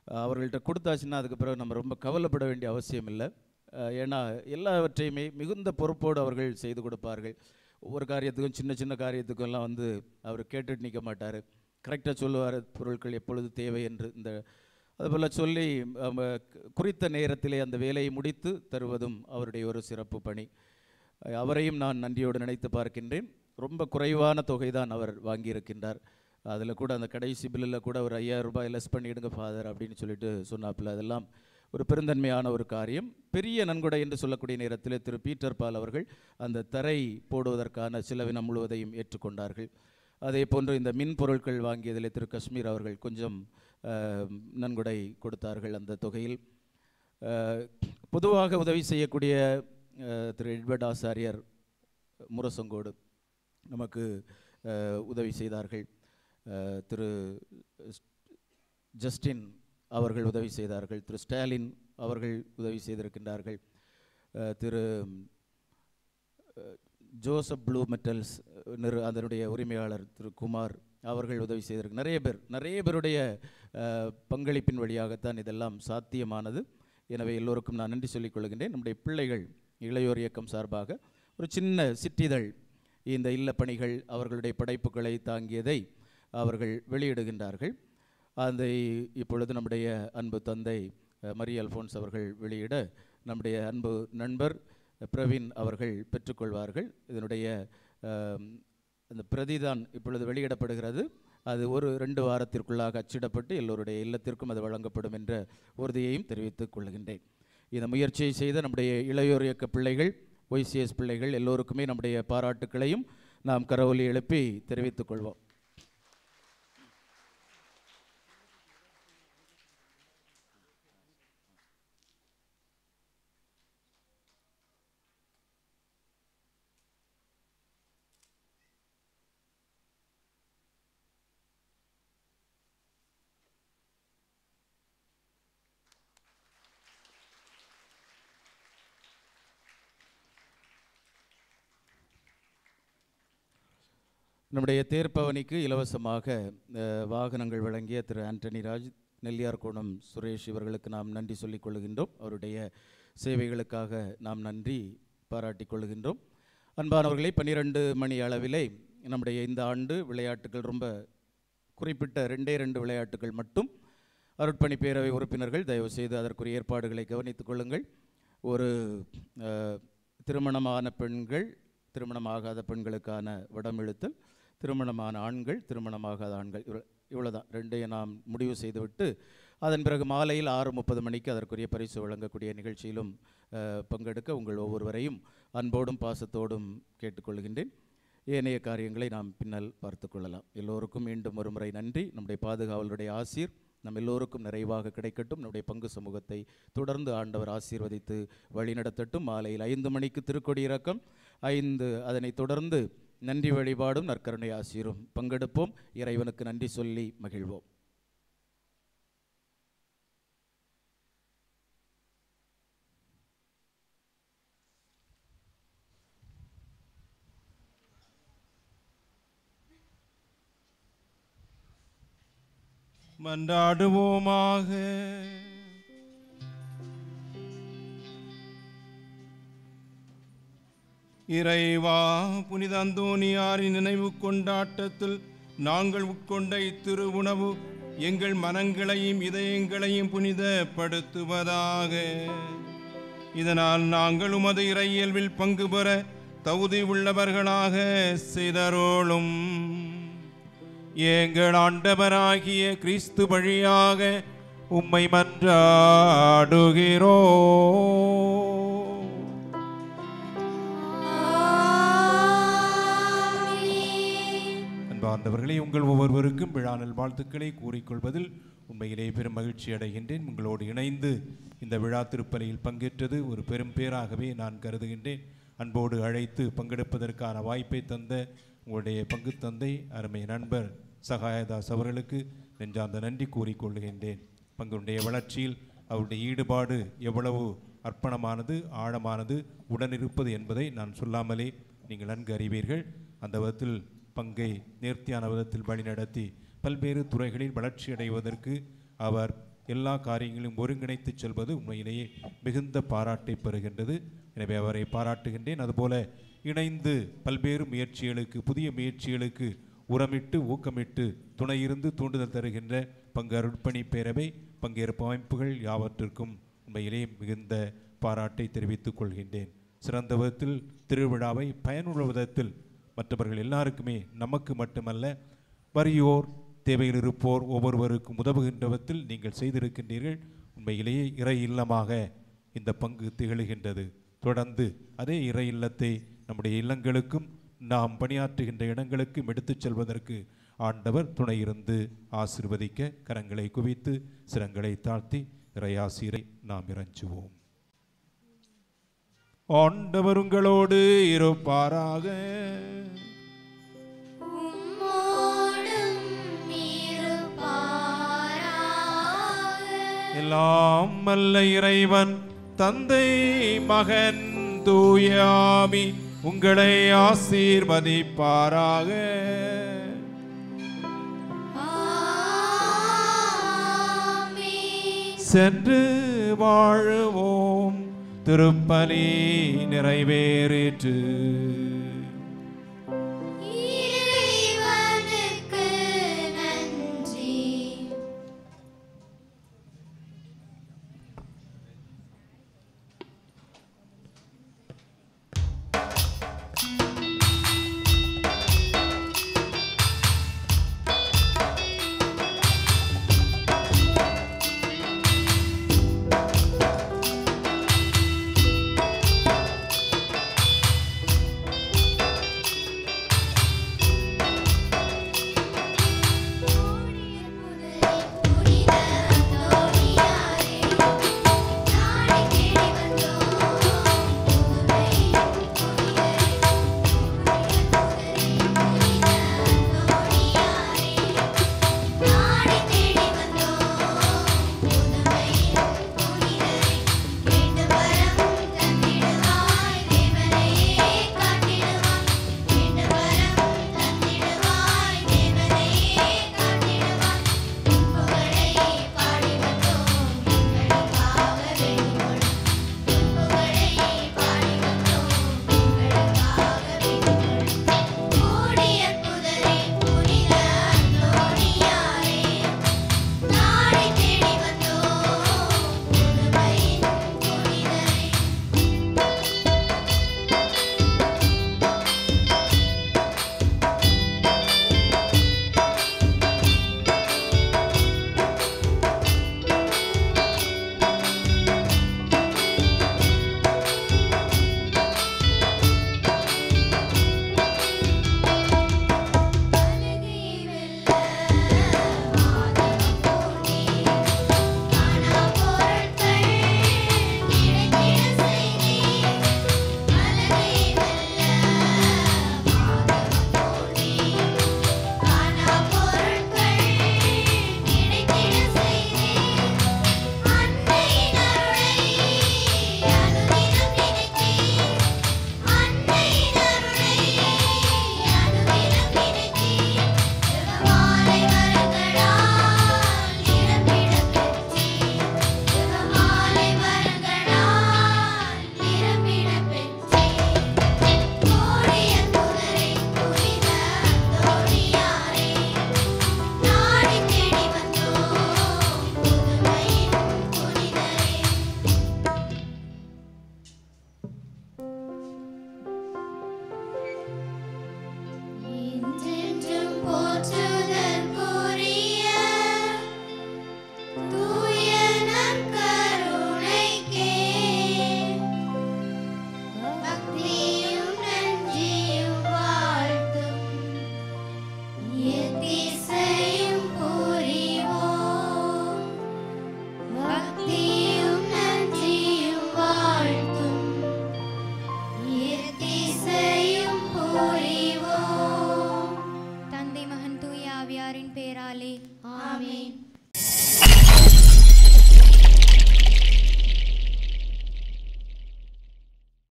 அஹ், அவர்கள்ட்ட கொடுத்தாச்சுன்னா அதுக்கு பிறகு நம்ம ரொம்ப கவலைப்பட வேண்டிய அவசியம் இல்லை அஹ், ஏன்னா எல்லாவற்றையுமே மிகுந்த பொறுப்போடு அவர்கள் செய்து கொடுப்பார்கள் ஒவ்வொரு காரியத்துக்கும் சின்ன சின்ன காரியத்துக்கும் எல்லாம் வந்து அவர் கேட்டுட்டு நிற்க மாட்டார் கரெக்டாக சொல்லுவார் பொருட்கள் எப்பொழுது தேவை என்று இந்த அதுபோல் சொல்லி நம்ம குறித்த நேரத்திலே அந்த வேலையை முடித்து தருவதும் அவருடைய ஒரு சிறப்பு பணி அஹ் அவரையும் நான் நன்றியோடு நினைத்து பார்க்கின்றேன் ரொம்ப குறைவான தொகை தான் அவர் வாங்கியிருக்கின்றார் அதில் கூட அந்த கடைசி பில்லில் கூட ஒரு ஐயாயிரம் ரூபாய் லெஸ் பண்ணிவிடுங்க ஃபாதர் அப்படின்னு சொல்லிட்டு சொன்னாப்புல அதெல்லாம் ஒரு பெருந்தன்மையான ஒரு காரியம் பெரிய நன்கொடை என்று சொல்லக்கூடிய நேரத்தில் திரு பீட்டர் பால் அவர்கள் அந்த தரை போடுவதற்கான செலவினம் முழுவதையும் ஏற்றுக்கொண்டார்கள் அதே போன்று இந்த மின் பொருட்கள் வாங்கியதில் திரு காஷ்மீர் அவர்கள் கொஞ்சம் அஹ், நன்கொடை கொடுத்தார்கள் அந்த தொகையில் அஹ், பொதுவாக உதவி செய்யக்கூடிய அஹ், திரு எட்வர்ட் ஆசாரியர் முரசங்கோடு நமக்கு அஹ், உதவி செய்தார்கள் அஹ், திரு ஜஸ்டின் அவர்கள் உதவி செய்தார்கள் திரு ஸ்டாலின் அவர்கள் உதவி செய்திருக்கின்றார்கள் அஹ், திரு அஹ், ஜோசப் ப்ளூ மெட்டல்ஸ் நிறு அதனுடைய உரிமையாளர் திரு குமார் அவர்கள் உதவி செய்திருக்கு நிறைய பேர் நிறைய பேருடைய அஹ், பங்களிப்பின் வழியாகத்தான் இதெல்லாம் சாத்தியமானது எனவே எல்லோருக்கும் நான் நன்றி சொல்லிக் கொள்கின்றேன் நம்முடைய பிள்ளைகள் இளையோர் இயக்கம் சார்பாக ஒரு சின்ன சிற்றிதழ் இந்த இல்ல பணிகள் அவர்களுடைய படைப்புகளை தாங்கியதை அவர்கள் வெளியிடுகின்றார்கள் அதை இப்பொழுது நம்முடைய அன்பு தந்தை அஹ், மரி அல்ஃபோன்ஸ் அவர்கள் வெளியிட நம்முடைய அன்பு நண்பர் பிரவீன் அவர்கள் பெற்றுக்கொள்வார்கள் இதனுடைய அஹ், அந்த பிரதிதான் இப்பொழுது வெளியிடப்படுகிறது அது ஒரு ரெண்டு வாரத்திற்குள்ளாக அச்சிடப்பட்டு எல்லோருடைய இல்லத்திற்கும் அது வழங்கப்படும் என்ற உறுதியையும் தெரிவித்துக் கொள்கின்றேன் இந்த முயற்சியை செய்த நம்முடைய இளையோர் இயக்க பிள்ளைகள் ஒய்சிஎஸ் பிள்ளைகள் எல்லோருக்குமே நம்முடைய பாராட்டுக்களையும் நாம் கரவொலி எழுப்பி தெரிவித்துக் கொள்வோம் நம்முடைய தேர்ப்பவனிக்கு இலவசமாக அஹ், வாகனங்கள் வழங்கிய திரு ஆண்டனி ராஜ் நெல்லியார்கோணம் சுரேஷ் இவர்களுக்கு நாம் நன்றி சொல்லிக் கொள்கின்றோம் அவருடைய சேவைகளுக்காக நாம் நன்றி பாராட்டிக் கொள்கின்றோம் அன்பானவர்களை பன்னிரண்டு மணி அளவிலே நம்முடைய இந்த ஆண்டு விளையாட்டுகள் ரொம்ப குறிப்பிட்ட ரெண்டே ரெண்டு விளையாட்டுகள் மட்டும் அருட்பணி பேரவை உறுப்பினர்கள் தயவு செய்து அதற்குரிய ஏற்பாடுகளை கவனித்துக் கொள்ளுங்கள் ஒரு அஹ், திருமணமான பெண்கள் திருமணமாகாத பெண்களுக்கான வடமிழுத்தல் திருமணமான ஆண்கள் திருமணமாகாத ஆண்கள் இவ்வளோ இவ்வளோதான் ரெண்டையும் நாம் முடிவு செய்துவிட்டு அதன் பிறகு மாலையில் ஆறு முப்பது மணிக்கு அதற்குரிய பரிசு வழங்கக்கூடிய நிகழ்ச்சியிலும் அஹ், பங்கெடுக்க உங்கள் ஒவ்வொருவரையும் அன்போடும் பாசத்தோடும் கேட்டுக்கொள்கின்றேன் ஏனைய காரியங்களை நாம் பின்னல் பார்த்து கொள்ளலாம் எல்லோருக்கும் மீண்டும் ஒரு முறை நன்றி நம்முடைய பாதுகாவலருடைய ஆசீர் நம் எல்லோருக்கும் நிறைவாக கிடைக்கட்டும் நம்முடைய பங்கு சமூகத்தை தொடர்ந்து ஆண்டவர் ஆசீர்வதித்து வழிநடத்தட்டும் மாலையில் ஐந்து மணிக்கு திருக்கொடி இறக்கம் ஐந்து அதனைத் தொடர்ந்து நன்றி வழிபாடும் நற்கருணை ஆசீரும் பங்கெடுப்போம் இறைவனுக்கு நன்றி சொல்லி மகிழ்வோம் மன்றாடுவோமாக இறைவா புனித அந்தோனியாரின் நினைவு கொண்டாட்டத்தில் நாங்கள் உட்கொண்ட இத்திரு உணவு எங்கள் மனங்களையும் இதயங்களையும் புனிதப்படுத்துவதாக இதனால் நாங்கள் உமது இறையியல்பில் பங்கு பெற தகுதி உள்ளவர்களாக செய்தரோளும் எங்கள் ஆண்டவராகிய கிறிஸ்து வழியாக உம்மை மன்றாடுகிறோ அன்பார்ந்தவர்களே உங்கள் ஒவ்வொருவருக்கும் விழாநல் வாழ்த்துக்களை கூறிக்கொள்வதில் உண்மையிலே பெரும் மகிழ்ச்சி அடைகின்றேன் உங்களோடு இணைந்து இந்த விழா திருப்பலியில் பங்கேற்றது ஒரு பெரும் பேராகவே நான் கருதுகின்றேன் அன்போடு அழைத்து பங்கெடுப்பதற்கான வாய்ப்பை தந்த உங்களுடைய பங்கு தந்தை அருமை நண்பர் சகாயதாஸ் அவர்களுக்கு நெஞ்சார்ந்த நன்றி கூறிக்கொள்கின்றேன் பங்குடைய வளர்ச்சியில் அவருடைய ஈடுபாடு எவ்வளவு அர்ப்பணமானது ஆழமானது உடனிருப்பது என்பதை நான் சொல்லாமலே நீங்கள் நன்கு அறிவீர்கள் அந்த விதத்தில் பங்கை நேர்த்தியான விதத்தில் வழிநடத்தி பல்வேறு துறைகளில் வளர்ச்சி அடைவதற்கு அவர் எல்லா காரியங்களையும் ஒருங்கிணைத்து செல்வது உண்மையிலேயே மிகுந்த பாராட்டை பெறுகின்றது எனவே அவரை பாராட்டுகின்றேன் அதுபோல இணைந்து பல்வேறு முயற்சிகளுக்கு புதிய முயற்சிகளுக்கு உரமிட்டு ஊக்கமிட்டு துணையிருந்து தூண்டுதல் தருகின்ற பங்கு அருட்பணி பேரவை பங்கேற்பு அமைப்புகள் யாவற்றிற்கும் உண்மையிலே மிகுந்த பாராட்டை தெரிவித்துக் கொள்கின்றேன் சிறந்த விதத்தில் திருவிழாவை பயனுள்ள விதத்தில் மற்றவர்கள் எல்லாருக்குமே நமக்கு மட்டுமல்ல வறியோர் தேவையில் இருப்போர் ஒவ்வொருவருக்கும் உதவுகின்ற விதத்தில் நீங்கள் செய்திருக்கின்றீர்கள் உண்மையிலேயே இறை இல்லமாக இந்த பங்கு திகழ்கின்றது தொடர்ந்து அதே இறை இல்லத்தை நம்முடைய இல்லங்களுக்கும் நாம் பணியாற்றுகின்ற இடங்களுக்கும் எடுத்துச் செல்வதற்கு ஆண்டவர் துணையிருந்து ஆசிர்வதிக்க கரங்களை குவித்து சிரங்களை தாழ்த்தி இறையாசிரை நாம் இறைஞ்சுவோம் ஆண்டவர் உங்களோடு இருப்பாராக எல்லாம் வல்ல இறைவன் தந்தை மகன் தூயாமி உங்களை ஆசீர்வதிப்பாராக சென்று வாழுவோம் திருப்பலி நிறைவேறிற்று